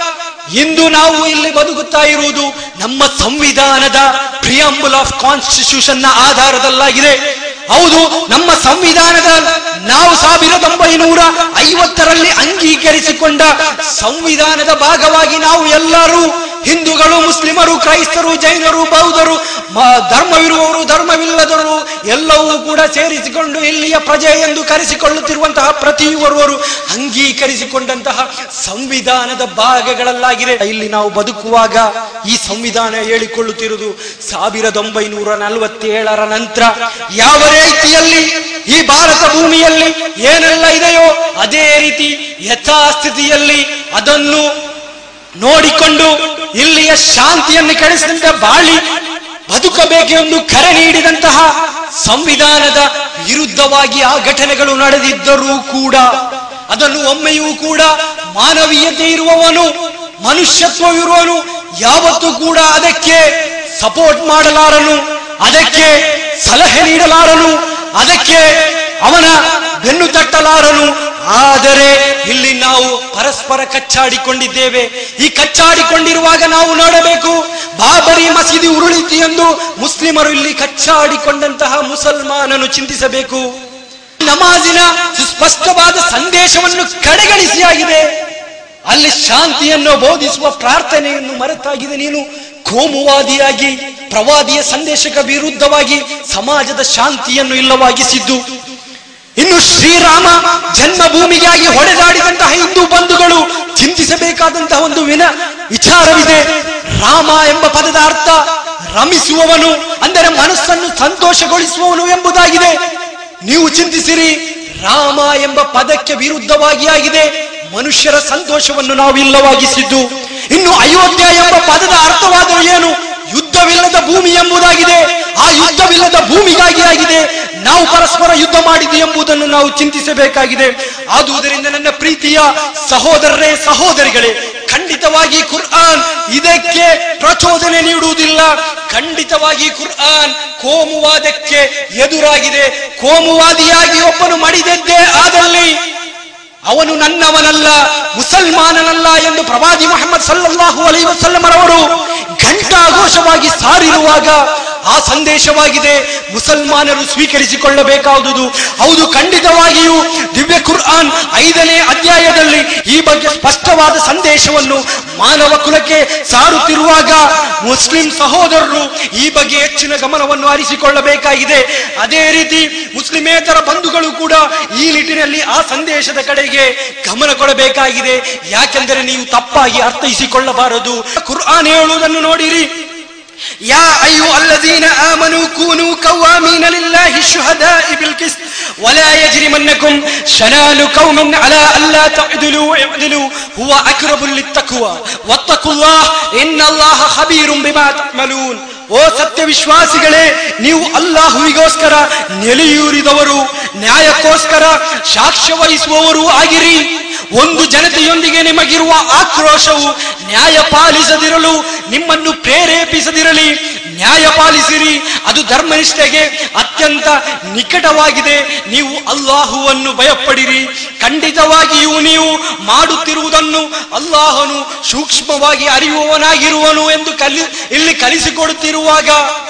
ಇಂದು ನಾವು ಇಲ್ಲಿ ಬದುಕುತ್ತಾ ಇರುವುದು ನಮ್ಮ ಸಂವಿಧಾನದ ಪ್ರಿಯಂಬುಲ್ ಆಫ್ ಕಾನ್ಸ್ಟಿಟ್ಯೂಷನ್ ನ ಆಧಾರದಲ್ಲಾಗಿದೆ ಹೌದು ನಮ್ಮ ಸಂವಿಧಾನದ ನಾವು ಸಾವಿರದ ಒಂಬೈನೂರ ಐವತ್ತರಲ್ಲಿ ಅಂಗೀಕರಿಸಿಕೊಂಡ ಸಂವಿಧಾನದ ಭಾಗವಾಗಿ ನಾವು ಎಲ್ಲರೂ ಹಿಂದೂಗಳು ಮುಸ್ಲಿಮರು ಕ್ರೈಸ್ತರು ಜೈನರು ಬೌದ್ಧರು ಮ- ಧರ್ಮವಿರುವವರು ಧರ್ಮವಿಲ್ಲದವರು ಎಲ್ಲವೂ ಕೂಡ ಸೇರಿಸಿಕೊಂಡು ಇಲ್ಲಿಯ ಪ್ರಜೆ ಎಂದು ಕರೆಸಿಕೊಳ್ಳುತ್ತಿರುವಂತಹ ಪ್ರತಿಯೊಬ್ಬರು ಅಂಗೀಕರಿಸಿಕೊಂಡಂತಹ ಸಂವಿಧಾನದ ಭಾಗಗಳಲ್ಲಾಗಿದೆ ಇಲ್ಲಿ ನಾವು ಬದುಕುವಾಗ ಈ ಸಂವಿಧಾನ ಹೇಳಿಕೊಳ್ಳುತ್ತಿರುವುದು ಸಾವಿರದ ಒಂಬೈನೂರ ನಲವತ್ತೇಳರ ನಂತರ ಯಾವ ರೀತಿಯಲ್ಲಿ ಈ ಭಾರತ ಭೂಮಿಯಲ್ಲಿ ಏನೆಲ್ಲ ಇದೆಯೋ ಅದೇ ರೀತಿ ಯಥಾಸ್ಥಿತಿಯಲ್ಲಿ ಅದನ್ನು ನೋಡಿಕೊಂಡು ಇಲ್ಲಿಯ ಶಾಂತಿಯನ್ನು ಕೆಡಿಸಿದಂತೆ ಬಾಳಿ ಬದುಕಬೇಕೆಂದು ಕರೆ ನೀಡಿದಂತಹ ಸಂವಿಧಾನದ ವಿರುದ್ಧವಾಗಿ ಆ ಘಟನೆಗಳು ನಡೆದಿದ್ದರೂ ಕೂಡ ಅದನ್ನು ಒಮ್ಮೆಯೂ ಕೂಡ ಮಾನವೀಯತೆ ಇರುವವನು ಮನುಷ್ಯತ್ವವಿರುವವನು ಯಾವತ್ತೂ ಕೂಡ ಅದಕ್ಕೆ ಸಪೋರ್ಟ್ ಮಾಡಲಾರನು ಅದಕ್ಕೆ ಸಲಹೆ ನೀಡಲಾರನು ಅದಕ್ಕೆ ಅವನ ಬೆನ್ನು ತಟ್ಟಲಾರನು ಆದರೆ ಇಲ್ಲಿ ನಾವು ಪರಸ್ಪರ ಕಚ್ಚಾಡಿಕೊಂಡಿದ್ದೇವೆ ಈ ಕಚ್ಚಾಡಿಕೊಂಡಿರುವಾಗ ನಾವು ನೋಡಬೇಕು ಬಾಬರಿ ಮಸೀದಿ ಉರುಳಿತು ಎಂದು ಮುಸ್ಲಿಮರು ಇಲ್ಲಿ ಕಚ್ಚಾಡಿಕೊಂಡಂತಹ ಮುಸಲ್ಮಾನನು ಚಿಂತಿಸಬೇಕು ನಮಾಜಿನ ಸುಸ್ಪಷ್ಟವಾದ ಸಂದೇಶವನ್ನು ಕಡೆಗಣಿಸಿಯಾಗಿದೆ ಅಲ್ಲಿ ಶಾಂತಿಯನ್ನು ಬೋಧಿಸುವ ಪ್ರಾರ್ಥನೆಯನ್ನು ಮರೆತಾಗಿದೆ ನೀನು ಕೋಮುವಾದಿಯಾಗಿ ಪ್ರವಾದಿಯ ಸಂದೇಶಕ್ಕೆ ವಿರುದ್ಧವಾಗಿ ಸಮಾಜದ ಶಾಂತಿಯನ್ನು ಇಲ್ಲವಾಗಿಸಿದ್ದು ಇನ್ನು ಶ್ರೀರಾಮ ಜನ್ಮಭೂಮಿಗಾಗಿ ಹೊಡೆದಾಡಿದಂತಹ ಹಿಂದೂ ಬಂಧುಗಳು ಚಿಂತಿಸಬೇಕಾದಂತಹ ಒಂದು ವಿನ ವಿಚಾರವಿದೆ ರಾಮ ಎಂಬ ಪದದ ಅರ್ಥ ರಮಿಸುವವನು ಅಂದರೆ ಮನಸ್ಸನ್ನು ಸಂತೋಷಗೊಳಿಸುವವನು ಎಂಬುದಾಗಿದೆ ನೀವು ಚಿಂತಿಸಿರಿ ರಾಮ ಎಂಬ ಪದಕ್ಕೆ ವಿರುದ್ಧವಾಗಿ ಆಗಿದೆ ಮನುಷ್ಯರ ಸಂತೋಷವನ್ನು ನಾವು ಇಲ್ಲವಾಗಿಸಿದ್ದು ಇನ್ನು ಅಯೋಧ್ಯ ಎಂಬ ಪದದ ಅರ್ಥವಾದರೂ ಏನು ಯುದ್ಧವಿಲ್ಲದ ಭೂಮಿ ಎಂಬುದಾಗಿದೆ ಆ ಯುದ್ಧವಿಲ್ಲದ ಭೂಮಿಗಾಗಿ ಆಗಿದೆ ನಾವು ಪರಸ್ಪರ ಯುದ್ಧ ಮಾಡಿದ್ದು ಎಂಬುದನ್ನು ನಾವು ಚಿಂತಿಸಬೇಕಾಗಿದೆ ಆದುದರಿಂದ ನನ್ನ ಪ್ರೀತಿಯ ಸಹೋದರರೇ ಸಹೋದರಿಗಳೇ ಖಂಡಿತವಾಗಿ ಕುರ್ಆನ್ ಇದಕ್ಕೆ ಪ್ರಚೋದನೆ ನೀಡುವುದಿಲ್ಲ ಖಂಡಿತವಾಗಿ ಕುರ್ಆನ್ ಕೋಮುವಾದಕ್ಕೆ ಎದುರಾಗಿದೆ ಕೋಮುವಾದಿಯಾಗಿ ಒಬ್ಬನು ಮಡಿದದ್ದೇ ಆದಲ್ಲಿ ಅವನು ನನ್ನವನಲ್ಲ ಮುಸಲ್ಮಾನನಲ್ಲ ಎಂದು ಪ್ರವಾದಿ ಮೊಹಮ್ಮದ್ ಸಲ್ಲಲ್ಲಾಹು ಅಲೈ ವಸಲ್ಲಮರವರು ಘಂಟಾಘೋಷವಾಗಿ ಸಾರಿರುವಾಗ ಆ ಸಂದೇಶವಾಗಿದೆ ಮುಸಲ್ಮಾನರು ಸ್ವೀಕರಿಸಿಕೊಳ್ಳಬೇಕಾದುದು ಹೌದು ಖಂಡಿತವಾಗಿಯೂ ದಿವ್ಯ ಕುರ್ಆನ್ ಐದನೇ ಅಧ್ಯಾಯದಲ್ಲಿ ಈ ಬಗ್ಗೆ ಸ್ಪಷ್ಟವಾದ ಸಂದೇಶವನ್ನು ಮಾನವ ಕುಲಕ್ಕೆ ಸಾರುತ್ತಿರುವಾಗ ಮುಸ್ಲಿಂ ಸಹೋದರರು ಈ ಬಗ್ಗೆ ಹೆಚ್ಚಿನ ಗಮನವನ್ನು ಹರಿಸಿಕೊಳ್ಳಬೇಕಾಗಿದೆ ಅದೇ ರೀತಿ ಮುಸ್ಲಿಮೇತರ ಬಂಧುಗಳು ಕೂಡ ಈ ನಿಟ್ಟಿನಲ್ಲಿ ಆ ಸಂದೇಶದ ಕಡೆಗೆ ಗಮನ ಕೊಡಬೇಕಾಗಿದೆ ಯಾಕೆಂದರೆ ನೀವು ತಪ್ಪಾಗಿ ಅರ್ಥೈಸಿಕೊಳ್ಳಬಾರದು ಕುರ್ಆನ್ ಹೇಳುವುದನ್ನು ನೋಡಿರಿ ಯಾ ಅಯ್ಯು ಅಲ್ಲದೀನ ಆಮನು ಕೂನು ಕವ್ವಾಮೀನ ಲಿಲ್ಲಾಹಿ ಶುಹದಾಇ ಬಿಲ್ ಕಿಸ್ತ್ ولا يجرمنكم شنان قوم على ألا تعدلوا اعدلوا هو أقرب للتقوى واتقوا الله إن الله خبير بما تعملون ಓ ಸತ್ಯ ವಿಶ್ವಾಸಿಗಳೇ ನೀವು ಅಲ್ಲಾಹುವಿಗೋಸ್ಕರ ನೆಲೆಯೂರಿದವರು ನ್ಯಾಯಕ್ಕೋಸ್ಕರ ಸಾಕ್ಷ್ಯ ವಹಿಸುವವರು ಆಗಿರಿ ಒಂದು ಜನತೆಯೊಂದಿಗೆ ನಿಮಗಿರುವ ಆಕ್ರೋಶವು ನ್ಯಾಯ ಪಾಲಿಸದಿರಲು ನಿಮ್ಮನ್ನು ಪ್ರೇರೇಪಿಸದಿರಲಿ ನ್ಯಾಯ ಪಾಲಿಸಿರಿ ಅದು ಧರ್ಮನಿಷ್ಠೆಗೆ ಅತ್ಯಂತ ನಿಕಟವಾಗಿದೆ ನೀವು ಅಲ್ಲಾಹುವನ್ನು ಭಯಪಡಿರಿ ಖಂಡಿತವಾಗಿಯೂ ನೀವು ಮಾಡುತ್ತಿರುವುದನ್ನು ಅಲ್ಲಾಹನು ಸೂಕ್ಷ್ಮವಾಗಿ ಅರಿಯುವವನಾಗಿರುವನು ಎಂದು ಕಲಿ ಇಲ್ಲಿ ಕಲಿಸಿಕೊಡುತ್ತಿರುವಾಗ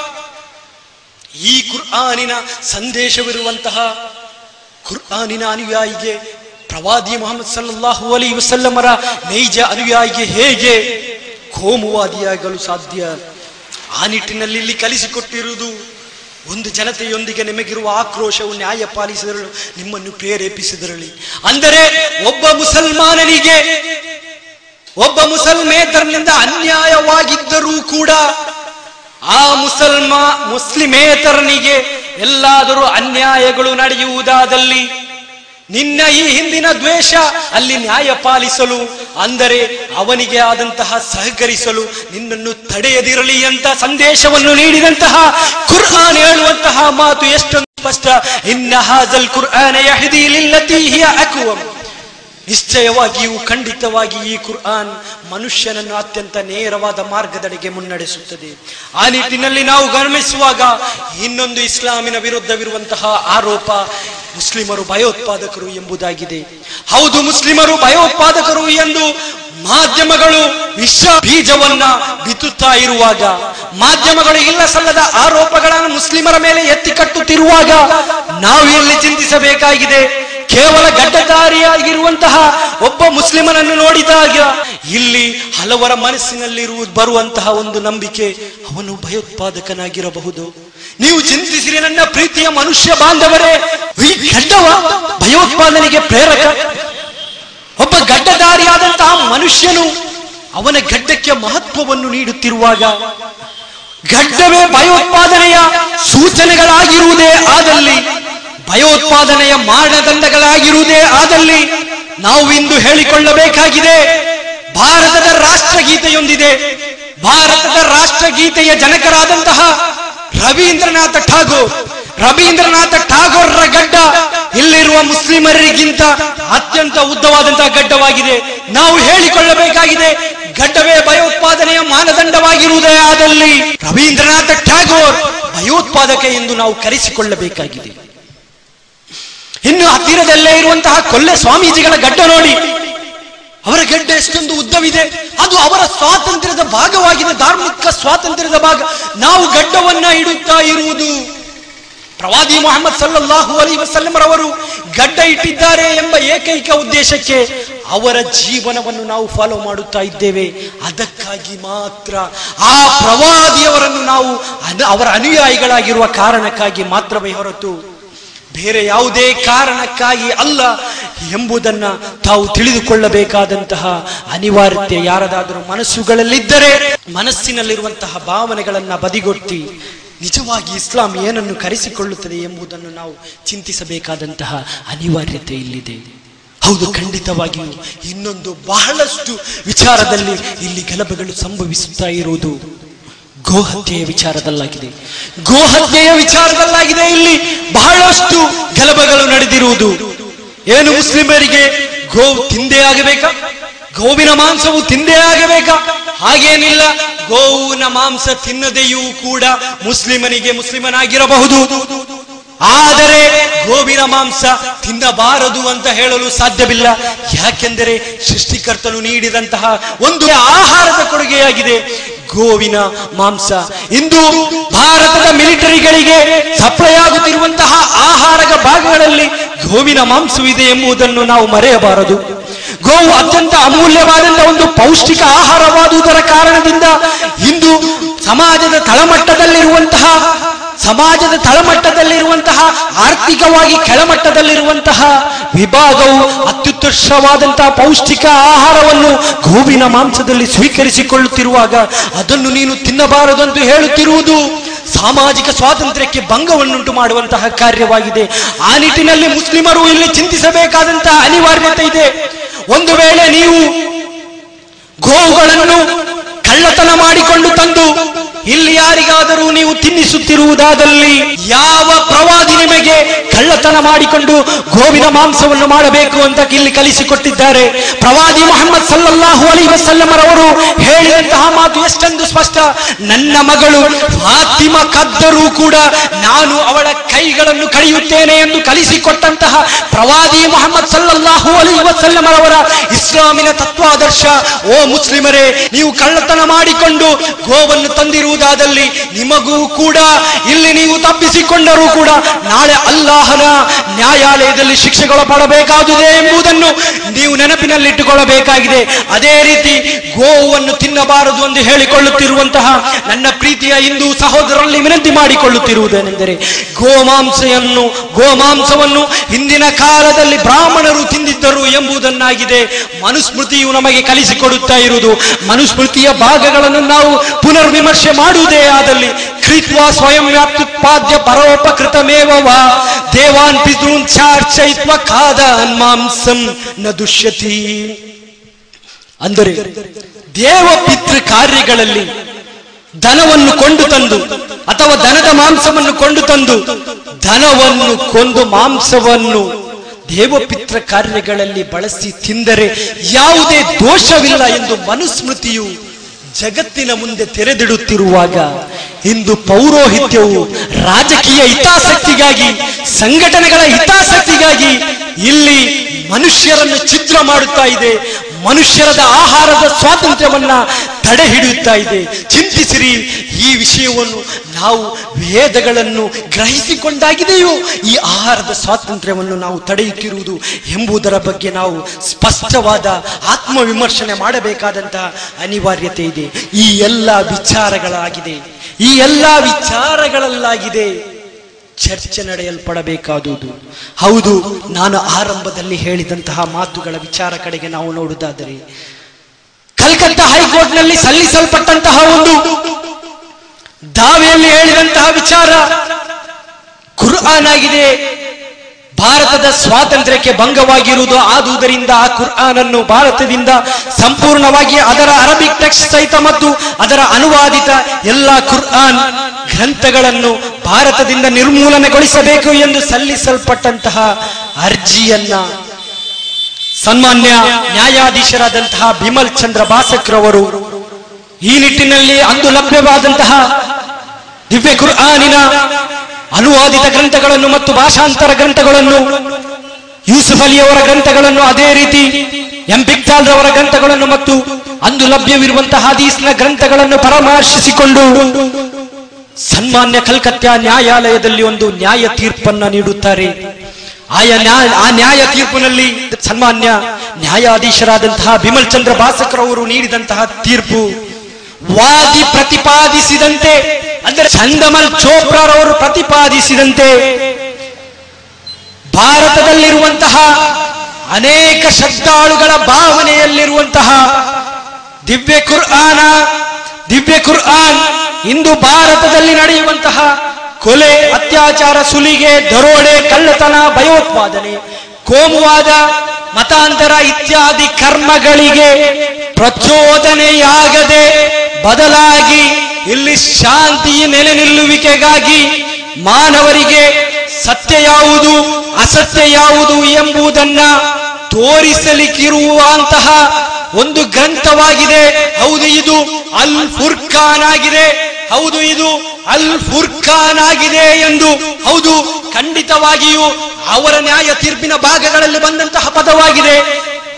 ಈ ಕುರ್ಆನಿನ ಸಂದೇಶವಿರುವಂತಹ ಕುರ್ಆನಿನ ಅನುಯಾಯಿಗೆ ಪ್ರವಾದಿ ಮೊಹಮ್ಮದ್ ಸಲ್ಲಲ್ಲಾಹು ಅಲೈ ವಸಲ್ಲಮರ ನೈಜ ಅನುಯಾಯಿಗೆ ಹೇಗೆ ಕೋಮುವಾದಿಯಾಗಲು ಸಾಧ್ಯ ಆ ನಿಟ್ಟಿನಲ್ಲಿ ಇಲ್ಲಿ ಕಲಿಸಿಕೊಟ್ಟಿರುವುದು ಒಂದು ಜನತೆಯೊಂದಿಗೆ ನಿಮಗಿರುವ ಆಕ್ರೋಶವು ನ್ಯಾಯ ಪಾಲಿಸಿದರಳು ನಿಮ್ಮನ್ನು ಪ್ರೇರೇಪಿಸಿದರಳಿ ಅಂದರೆ ಒಬ್ಬ ಮುಸಲ್ಮಾನನಿಗೆ ಒಬ್ಬ ಮುಸಲ್ಮೇತರನಿಂದ ಅನ್ಯಾಯವಾಗಿದ್ದರೂ ಕೂಡ ಆ ಮುಸಲ್ಮಾ ಮುಸ್ಲಿಮೇತರನಿಗೆ ಎಲ್ಲಾದರೂ ಅನ್ಯಾಯಗಳು ನಡೆಯುವುದಾದಲ್ಲಿ ನಿನ್ನ ಈ ಹಿಂದಿನ ದ್ವೇಷ ಅಲ್ಲಿ ನ್ಯಾಯ ಪಾಲಿಸಲು ಅಂದರೆ ಅವನಿಗೆ ಆದಂತಹ ಸಹಕರಿಸಲು ನಿನ್ನನ್ನು ತಡೆಯದಿರಲಿ ಅಂತ ಸಂದೇಶವನ್ನು ನೀಡಿದಂತಹ ಕುರ್ಆನ್ ಹೇಳುವಂತಹ ಮಾತು ಎಷ್ಟೊಂದು ಸ್ಪಷ್ಟ ಇನ್ನ ಹಾಜಲ್ ಕುರ್ಆನ ಯಹದಿ ಲಿಲ್ಲತಿ ಹಿಯ ಅಕ್ವಮ್ ನಿಶ್ಚಯವಾಗಿಯೂ ಖಂಡಿತವಾಗಿ ಈ ಕುರ್ಆನ್ ಮನುಷ್ಯನನ್ನು ಅತ್ಯಂತ ನೇರವಾದ ಮಾರ್ಗದಡೆಗೆ ಮುನ್ನಡೆಸುತ್ತದೆ ಆ ನಿಟ್ಟಿನಲ್ಲಿ ನಾವು ಗಮನಿಸುವಾಗ ಇನ್ನೊಂದು ಇಸ್ಲಾಮಿನ ವಿರುದ್ಧವಿರುವಂತಹ ಆರೋಪ ಮುಸ್ಲಿಮರು ಭಯೋತ್ಪಾದಕರು ಎಂಬುದಾಗಿದೆ ಹೌದು ಮುಸ್ಲಿಮರು ಭಯೋತ್ಪಾದಕರು ಎಂದು ಮಾಧ್ಯಮಗಳು ವಿಶ್ವ ಬೀಜವನ್ನ ಬಿತ್ತುತ್ತಾ ಇರುವಾಗ ಮಾಧ್ಯಮಗಳು ಇಲ್ಲ ಸಲ್ಲದ ಆರೋಪಗಳನ್ನು ಮುಸ್ಲಿಮರ ಮೇಲೆ ಎತ್ತಿ ಕಟ್ಟುತ್ತಿರುವಾಗ ನಾವು ಎಲ್ಲಿ ಚಿಂತಿಸಬೇಕಾಗಿದೆ ಕೇವಲ ಗಡ್ಡಧಾರಿಯಾಗಿರುವಂತಹ ಒಬ್ಬ ಮುಸ್ಲಿಮನನ್ನು ನೋಡಿದಾಗ ಇಲ್ಲಿ ಹಲವರ ಮನಸ್ಸಿನಲ್ಲಿರುವುದು ಬರುವಂತಹ ಒಂದು ನಂಬಿಕೆ ಅವನು ಭಯೋತ್ಪಾದಕನಾಗಿರಬಹುದು ನೀವು ಚಿಂತಿಸಿರಿ ನನ್ನ ಪ್ರೀತಿಯ ಮನುಷ್ಯ ಬಾಂಧವರೇ ಈ ಗಡ್ಡವ ಭಯೋತ್ಪಾದನೆಗೆ ಪ್ರೇರಕ ಒಬ್ಬ ಗಡ್ಡಧಾರಿಯಾದಂತಹ ಮನುಷ್ಯನು ಅವನ ಗಡ್ಡಕ್ಕೆ ಮಹತ್ವವನ್ನು ನೀಡುತ್ತಿರುವಾಗ ಗಡ್ಡವೇ ಭಯೋತ್ಪಾದನೆಯ ಸೂಚನೆಗಳಾಗಿರುವುದೇ ಆದಲ್ಲಿ ಭಯೋತ್ಪಾದನೆಯ ಮಾನದಂಡಗಳಾಗಿರುವುದೇ ಆದಲ್ಲಿ ನಾವು ಇಂದು ಹೇಳಿಕೊಳ್ಳಬೇಕಾಗಿದೆ ಭಾರತದ ರಾಷ್ಟ್ರಗೀತೆಯೊಂದಿದೆ ಭಾರತದ ರಾಷ್ಟ್ರಗೀತೆಯ ಜನಕರಾದಂತಹ ರವೀಂದ್ರನಾಥ ಠಾಗೋರ್ ರವೀಂದ್ರನಾಥ ಠಾಗೋರ್ರ ಗಡ್ಡ ಇಲ್ಲಿರುವ ಮುಸ್ಲಿಮರಿಗಿಂತ ಅತ್ಯಂತ ಉದ್ದವಾದಂತಹ ಗಡ್ಡವಾಗಿದೆ ನಾವು ಹೇಳಿಕೊಳ್ಳಬೇಕಾಗಿದೆ ಗಡ್ಡವೇ ಭಯೋತ್ಪಾದನೆಯ ಮಾನದಂಡವಾಗಿರುವುದೇ ಆದಲ್ಲಿ ರವೀಂದ್ರನಾಥ ಠಾಗೋರ್ ಭಯೋತ್ಪಾದಕ ಎಂದು ನಾವು ಕರೆಸಿಕೊಳ್ಳಬೇಕಾಗಿದೆ ಇನ್ನು ಹತ್ತಿರದಲ್ಲೇ ಇರುವಂತಹ ಕೊಲ್ಲೆ ಸ್ವಾಮೀಜಿಗಳ ಗಡ್ಡ ನೋಡಿ ಅವರ ಗಡ್ಡ ಎಷ್ಟೊಂದು ಉದ್ದವಿದೆ ಅದು ಅವರ ಸ್ವಾತಂತ್ರ್ಯದ ಭಾಗವಾಗಿದೆ ಧಾರ್ಮಿಕ ಸ್ವಾತಂತ್ರ್ಯದ ಭಾಗ ನಾವು ಗಡ್ಡವನ್ನ ಇಡುತ್ತಾ ಇರುವುದು ಪ್ರವಾದಿ ಮೊಹಮ್ಮದ್ ಸಲ್ಲಲ್ಲಾಹು ಅಲಿ ವಸಲ್ಲಮರವರು ಗಡ್ಡ ಇಟ್ಟಿದ್ದಾರೆ ಎಂಬ ಏಕೈಕ ಉದ್ದೇಶಕ್ಕೆ ಅವರ ಜೀವನವನ್ನು ನಾವು ಫಾಲೋ ಮಾಡುತ್ತಾ ಇದ್ದೇವೆ ಅದಕ್ಕಾಗಿ ಮಾತ್ರ ಆ ಪ್ರವಾದಿಯವರನ್ನು ನಾವು ಅನ- ಅವರ ಅನುಯಾಯಿಗಳಾಗಿರುವ ಕಾರಣಕ್ಕಾಗಿ ಮಾತ್ರವೇ ಹೊರತು ಬೇರೆ ಯಾವುದೇ ಕಾರಣಕ್ಕಾಗಿ ಅಲ್ಲ ಎಂಬುದನ್ನ ತಾವು ತಿಳಿದುಕೊಳ್ಳಬೇಕಾದಂತಹ ಅನಿವಾರ್ಯತೆ ಯಾರದಾದರೂ ಮನಸ್ಸುಗಳಲ್ಲಿದ್ದರೆ ಮನಸ್ಸಿನಲ್ಲಿರುವಂತಹ ಭಾವನೆಗಳನ್ನ ಬದಿಗೊತ್ತಿ ನಿಜವಾಗಿ ಇಸ್ಲಾಂ ಏನನ್ನು ಕರೆಸಿಕೊಳ್ಳುತ್ತದೆ ಎಂಬುದನ್ನು ನಾವು ಚಿಂತಿಸಬೇಕಾದಂತಹ ಅನಿವಾರ್ಯತೆ ಇಲ್ಲಿದೆ ಹೌದು ಖಂಡಿತವಾಗಿಯೂ ಇನ್ನೊಂದು ಬಹಳಷ್ಟು ವಿಚಾರದಲ್ಲಿ ಇಲ್ಲಿ ಗಲಭೆಗಳು ಸಂಭವಿಸುತ್ತಾ ಇರುವುದು ಗೋಹತ್ಯೆಯ ವಿಚಾರದಲ್ಲಾಗಿದೆ ಗೋಹತ್ಯೆಯ ವಿಚಾರದಲ್ಲಾಗಿದೆ ಇಲ್ಲಿ ಬಹಳಷ್ಟು ಗಲಭೆಗಳು ನಡೆದಿರುವುದು ಏನು ಮುಸ್ಲಿಮರಿಗೆ ಗೋವು ತಿಂದೇ ಆಗಬೇಕಾ ಗೋವಿನ ಮಾಂಸವು ತಿಂದೇ ಆಗಬೇಕಾ ಹಾಗೇನಿಲ್ಲ ಗೋವಿನ ಮಾಂಸ ತಿನ್ನದೆಯೂ ಕೂಡ ಮುಸ್ಲಿಮನಿಗೆ ಮುಸ್ಲಿಮನಾಗಿರಬಹುದು ಆದರೆ ಗೋವಿನ ಮಾಂಸ ತಿನ್ನಬಾರದು ಅಂತ ಹೇಳಲು ಸಾಧ್ಯವಿಲ್ಲ ಯಾಕೆಂದರೆ ಸೃಷ್ಟಿಕರ್ತನು ನೀಡಿದಂತಹ ಒಂದು ಆಹಾರದ ಕೊಡುಗೆಯಾಗಿದೆ ಗೋವಿನ ಮಾಂಸ ಇಂದು ಭಾರತದ ಮಿಲಿಟರಿಗಳಿಗೆ ಸಪ್ಲೈ ಆಗುತ್ತಿರುವಂತಹ ಆಹಾರದ ಭಾಗಗಳಲ್ಲಿ ಗೋವಿನ ಮಾಂಸವಿದೆ ಎಂಬುದನ್ನು ನಾವು ಮರೆಯಬಾರದು ಗೋವು ಅತ್ಯಂತ ಅಮೂಲ್ಯವಾದಂತಹ ಒಂದು ಪೌಷ್ಟಿಕ ಆಹಾರವಾದುದರ ಕಾರಣದಿಂದ ಇಂದು ಸಮಾಜದ ತಳಮಟ್ಟದಲ್ಲಿರುವಂತಹ ಸಮಾಜದ ತಳಮಟ್ಟದಲ್ಲಿರುವಂತಹ ಆರ್ಥಿಕವಾಗಿ ಕೆಳಮಟ್ಟದಲ್ಲಿರುವಂತಹ ವಿಭಾಗವು ಅತ್ಯುತ್ಕೃಷ್ಟವಾದಂತಹ ಪೌಷ್ಟಿಕ ಆಹಾರವನ್ನು ಗೋವಿನ ಮಾಂಸದಲ್ಲಿ ಸ್ವೀಕರಿಸಿಕೊಳ್ಳುತ್ತಿರುವಾಗ ಅದನ್ನು ನೀನು ತಿನ್ನಬಾರದು ಎಂದು ಹೇಳುತ್ತಿರುವುದು ಸಾಮಾಜಿಕ ಸ್ವಾತಂತ್ರ್ಯಕ್ಕೆ ಭಂಗವನ್ನುಂಟು ಮಾಡುವಂತಹ ಕಾರ್ಯವಾಗಿದೆ ಆ ನಿಟ್ಟಿನಲ್ಲಿ ಮುಸ್ಲಿಮರು ಇಲ್ಲಿ ಚಿಂತಿಸಬೇಕಾದಂತಹ ಅನಿವಾರ್ಯತೆ ಇದೆ ಒಂದು ವೇಳೆ ನೀವು ಗೋವುಗಳನ್ನು ಕಳ್ಳತನ ಮಾಡಿಕೊಂಡು ತಂದು ಇಲ್ಲಿ ಯಾರಿಗಾದರೂ ನೀವು ತಿನ್ನಿಸುತ್ತಿರುವುದಾದಲ್ಲಿ ಯಾವ ಪ್ರವಾದಿ ನಿಮಗೆ ಕಳ್ಳತನ ಮಾಡಿಕೊಂಡು ಗೋವಿನ ಮಾಂಸವನ್ನು ಮಾಡಬೇಕು ಅಂತ ಇಲ್ಲಿ ಕಲಿಸಿಕೊಟ್ಟಿದ್ದಾರೆ ಪ್ರವಾದಿ ಮೊಹಮ್ಮದ್ ಸಲ್ಲಲ್ಲಾಹು ಅಲಿ ವಸಲ್ಲಮರವರು ಹೇಳಿದಂತಹ ಮಾತು ಎಷ್ಟೊಂದು ಸ್ಪಷ್ಟ ನನ್ನ ಮಗಳು ಫಾತಿಮ ಕದ್ದರೂ ಕೂಡ ನಾನು ಅವಳ ಕೈಗಳನ್ನು ಕಡಿಯುತ್ತೇನೆ ಎಂದು ಕಲಿಸಿಕೊಟ್ಟಂತಹ ಪ್ರವಾದಿ ಮೊಹಮ್ಮದ್ ಸಲ್ಲಲ್ಲಾಹು ಅಲಿ ವಸಲ್ಲಮರವರ ಇಸ್ಲಾಮಿನ ತತ್ವಾದರ್ಶ ಓ ಮುಸ್ಲಿಮರೇ ನೀವು ಕಳ್ಳತನ ಮಾಡಿಕೊಂಡು ಗೋವನ್ನು ತಂದಿರುವುದಾದಲ್ಲಿ ನಿಮಗೂ ಕೂಡ ಇಲ್ಲಿ ನೀವು ತಪ್ಪಿಸಿಕೊಂಡರೂ ಕೂಡ ನಾಳೆ ಅಲ್ಲಾಹನ ನ್ಯಾಯಾಲಯದಲ್ಲಿ ಶಿಕ್ಷೆಗಳು ಪಡಬೇಕಾದುದೇ ಎಂಬುದನ್ನು ನೀವು ನೆನಪಿನಲ್ಲಿಟ್ಟುಕೊಳ್ಳಬೇಕಾಗಿದೆ ಅದೇ ರೀತಿ ಗೋವನ್ನು ತಿನ್ನಬಾರದು ಎಂದು ಹೇಳಿಕೊಳ್ಳುತ್ತಿರುವಂತಹ ನನ್ನ ಪ್ರೀತಿಯ ಹಿಂದೂ ಸಹೋದರರಲ್ಲಿ ವಿನಂತಿ ಮಾಡಿಕೊಳ್ಳುತ್ತಿರುವುದೇನೆಂದರೆ ಗೋಮಾಂಸವನ್ನು ಗೋಮಾಂಸವನ್ನು ಹಿಂದಿನ ಕಾಲದಲ್ಲಿ ಬ್ರಾಹ್ಮಣರು ತಿಂದಿದ್ದರು ಎಂಬುದನ್ನಾಗಿದೆ ಮನುಸ್ಮೃತಿಯು ನಮಗೆ ಕಲಿಸಿಕೊಡುತ್ತಾ ಇರುವುದು ಮನುಸ್ಮೃತಿಯ ಭಾಗಗಳನ್ನು ನಾವು ಪುನರ್ವಿಮರ್ಶೆ ಮಾಡುವುದೇ ಆದಲ್ಲಿ ಕೃತ್ವ ಸ್ವಯಂ ವ್ಯಾಪ್ತ್ಯುತ್ಪಾದ್ಯ ಪರೋಪಕೃತಮೇವ ದೇವಾನ್ ಪಿತೃನ್ ಚಾರ್ಚಯಿತ್ವ ಖಾದಾನ್ ಮಾಂಸಂ ನ ದುಷ್ಯತಿ ಅಂದರೆ ದೇವ ಪಿತೃ ಕಾರ್ಯಗಳಲ್ಲಿ ದನವನ್ನು ಕೊಂಡು ತಂದು ಅಥವಾ ದನದ ಮಾಂಸವನ್ನು ಕೊಂಡು ತಂದು ದನವನ್ನು ಕೊಂದು ಮಾಂಸವನ್ನು ದೇವಪಿತ್ರ ಕಾರ್ಯಗಳಲ್ಲಿ ಬಳಸಿ ತಿಂದರೆ ಯಾವುದೇ ದೋಷವಿಲ್ಲ ಎಂದು ಮನುಸ್ಮೃತಿಯು ಜಗತ್ತಿನ ಮುಂದೆ ತೆರೆದಿಡುತ್ತಿರುವಾಗ ಇಂದು ಪೌರೋಹಿತ್ಯವು ರಾಜಕೀಯ ಹಿತಾಸಕ್ತಿಗಾಗಿ ಸಂಘಟನೆಗಳ ಹಿತಾಸಕ್ತಿಗಾಗಿ ಇಲ್ಲಿ ಮನುಷ್ಯರನ್ನು ಛಿದ್ರ ಮಾಡುತ್ತಾ ಇದೆ ಮನುಷ್ಯರದ ಆಹಾರದ ಸ್ವಾತಂತ್ರ್ಯವನ್ನ ತಡೆ ಹಿಡಿಯುತ್ತಾ ಇದೆ ಚಿಂತಿಸಿರಿ ಈ ವಿಷಯವನ್ನು ನಾವು ವೇದಗಳನ್ನು ಗ್ರಹಿಸಿಕೊಂಡಾಗಿದೆಯೋ ಈ ಆಹಾರದ ಸ್ವಾತಂತ್ರ್ಯವನ್ನು ನಾವು ತಡೆಯುತ್ತಿರುವುದು ಎಂಬುದರ ಬಗ್ಗೆ ನಾವು ಸ್ಪಷ್ಟವಾದ ಆತ್ಮವಿಮರ್ಶನೆ ಮಾಡಬೇಕಾದಂತಹ ಅನಿವಾರ್ಯತೆ ಇದೆ ಈ ಎಲ್ಲ ವಿಚಾರಗಳಾಗಿದೆ ಈ ಎಲ್ಲ ವಿಚಾರಗಳಲ್ಲಾಗಿದೆ ಚರ್ಚೆ ನಡೆಯಲ್ಪಡಬೇಕಾದುದು ಹೌದು ನಾನು ಆರಂಭದಲ್ಲಿ ಹೇಳಿದಂತಹ ಮಾತುಗಳ ವಿಚಾರ ಕಡೆಗೆ ನಾವು ನೋಡುವುದಾದರೆ ಕಲ್ಕತ್ತಾ ಹೈಕೋರ್ಟ್ನಲ್ಲಿ ಸಲ್ಲಿಸಲ್ಪಟ್ಟಂತಹ ಒಂದು ದಾವೆಯಲ್ಲಿ ಹೇಳಿದಂತಹ ವಿಚಾರ ಕುರ್ಆನ್ ಆಗಿದೆ ಭಾರತದ ಸ್ವಾತಂತ್ರ್ಯಕ್ಕೆ ಭಂಗವಾಗಿರುವುದು ಆದುದರಿಂದ ಆ ಕುರ್ಆನ್ ಅನ್ನು ಭಾರತದಿಂದ ಸಂಪೂರ್ಣವಾಗಿ ಅದರ ಅರಬಿಕ್ ಟೆಕ್ಸ್ಟ್ ಸಹಿತ ಮತ್ತು ಅದರ ಅನುವಾದಿತ ಎಲ್ಲ ಕುರ್ಆನ್ ಗ್ರಂಥಗಳನ್ನು ಭಾರತದಿಂದ ನಿರ್ಮೂಲನೆಗೊಳಿಸಬೇಕು ಎಂದು ಸಲ್ಲಿಸಲ್ಪಟ್ಟಂತಹ ಅರ್ಜಿಯನ್ನ ಸನ್ಮಾನ್ಯ ನ್ಯಾಯಾಧೀಶರಾದಂತಹ ಬಿಮಲ್ ಚಂದ್ರ ಬಾಸಕ್ರವರು ಈ ನಿಟ್ಟಿನಲ್ಲಿ ಅಂದು ಲಭ್ಯವಾದಂತಹ ದಿವ್ಯ ಕುರ್ಆನಿನ ಅನುವಾದಿತ ಗ್ರಂಥಗಳನ್ನು ಮತ್ತು ಭಾಷಾಂತರ ಗ್ರಂಥಗಳನ್ನು ಯೂಸುಫ್ ಅಲಿಯವರ ಗ್ರಂಥಗಳನ್ನು ಅದೇ ರೀತಿ ಎಂ ಬಿಕ್ತಾಲ್ ರವರ ಗ್ರಂಥಗಳನ್ನು ಮತ್ತು ಅಂದು ಲಭ್ಯವಿರುವಂತಹ ಹದೀಸ್ನ ಗ್ರಂಥಗಳನ್ನು ಪರಾಮರ್ಶಿಸಿಕೊಂಡು ಸನ್ಮಾನ್ಯ ಕಲ್ಕತ್ತಾ ನ್ಯಾಯಾಲಯದಲ್ಲಿ ಒಂದು ನ್ಯಾಯ ತೀರ್ಪನ್ನ ನೀಡುತ್ತಾರೆ ಆಯಾ ನ್ಯಾಯ ಆ ನ್ಯಾಯ ತೀರ್ಪಿನಲ್ಲಿ ಸನ್ಮಾನ್ಯ ನ್ಯಾಯಾಧೀಶರಾದಂತಹ ಬಿಮಲ್ ಚಂದ್ರ ಭಾಸಕರವರು ನೀಡಿದಂತಹ ತೀರ್ಪು ವಾದಿ ಪ್ರತಿಪಾದಿಸಿದಂತೆ ಅಂದರೆ ಚಂದಮಲ್ ಚೋಪ್ರಾರವರು ಪ್ರತಿಪಾದಿಸಿದಂತೆ ಭಾರತದಲ್ಲಿರುವಂತಹ ಅನೇಕ ಶ್ರದ್ಧಾಳುಗಳ ಭಾವನೆಯಲ್ಲಿರುವಂತಹ ದಿವ್ಯ ಕುರ್ಆನ ದಿವ್ಯ ಕುರ್ಆನ್ ಇಂದು ಭಾರತದಲ್ಲಿ ನಡೆಯುವಂತಹ ಕೊಲೆ ಅತ್ಯಾಚಾರ ಸುಲಿಗೆ ದರೋಡೆ ಕಳ್ಳತನ ಭಯೋತ್ಪಾದನೆ ಕೋಮುವಾದ ಮತಾಂತರ ಇತ್ಯಾದಿ ಕರ್ಮಗಳಿಗೆ ಪ್ರಚೋದನೆಯಾಗದೆ ಬದಲಾಗಿ ಇಲ್ಲಿ ಶಾಂತಿ ನೆಲೆ ನಿಲ್ಲುವಿಕೆಗಾಗಿ ಮಾನವರಿಗೆ ಸತ್ಯ ಯಾವುದು ಅಸತ್ಯ ಯಾವುದು ಎಂಬುದನ್ನ ತೋರಿಸಲಿಕ್ಕಿರುವಂತಹ ಒಂದು ಗ್ರಂಥವಾಗಿದೆ ಹೌದು ಇದು ಅಲ್ ಫುರ್ಖಾನ್ ಆಗಿದೆ ಹೌದು ಇದು ಅಲ್ ಫುರ್ಖಾನ್ ಆಗಿದೆ ಎಂದು ಹೌದು ಖಂಡಿತವಾಗಿಯೂ ಅವರ ನ್ಯಾಯ ತೀರ್ಪಿನ ಭಾಗಗಳಲ್ಲಿ ಬಂದಂತಹ ಪದವಾಗಿದೆ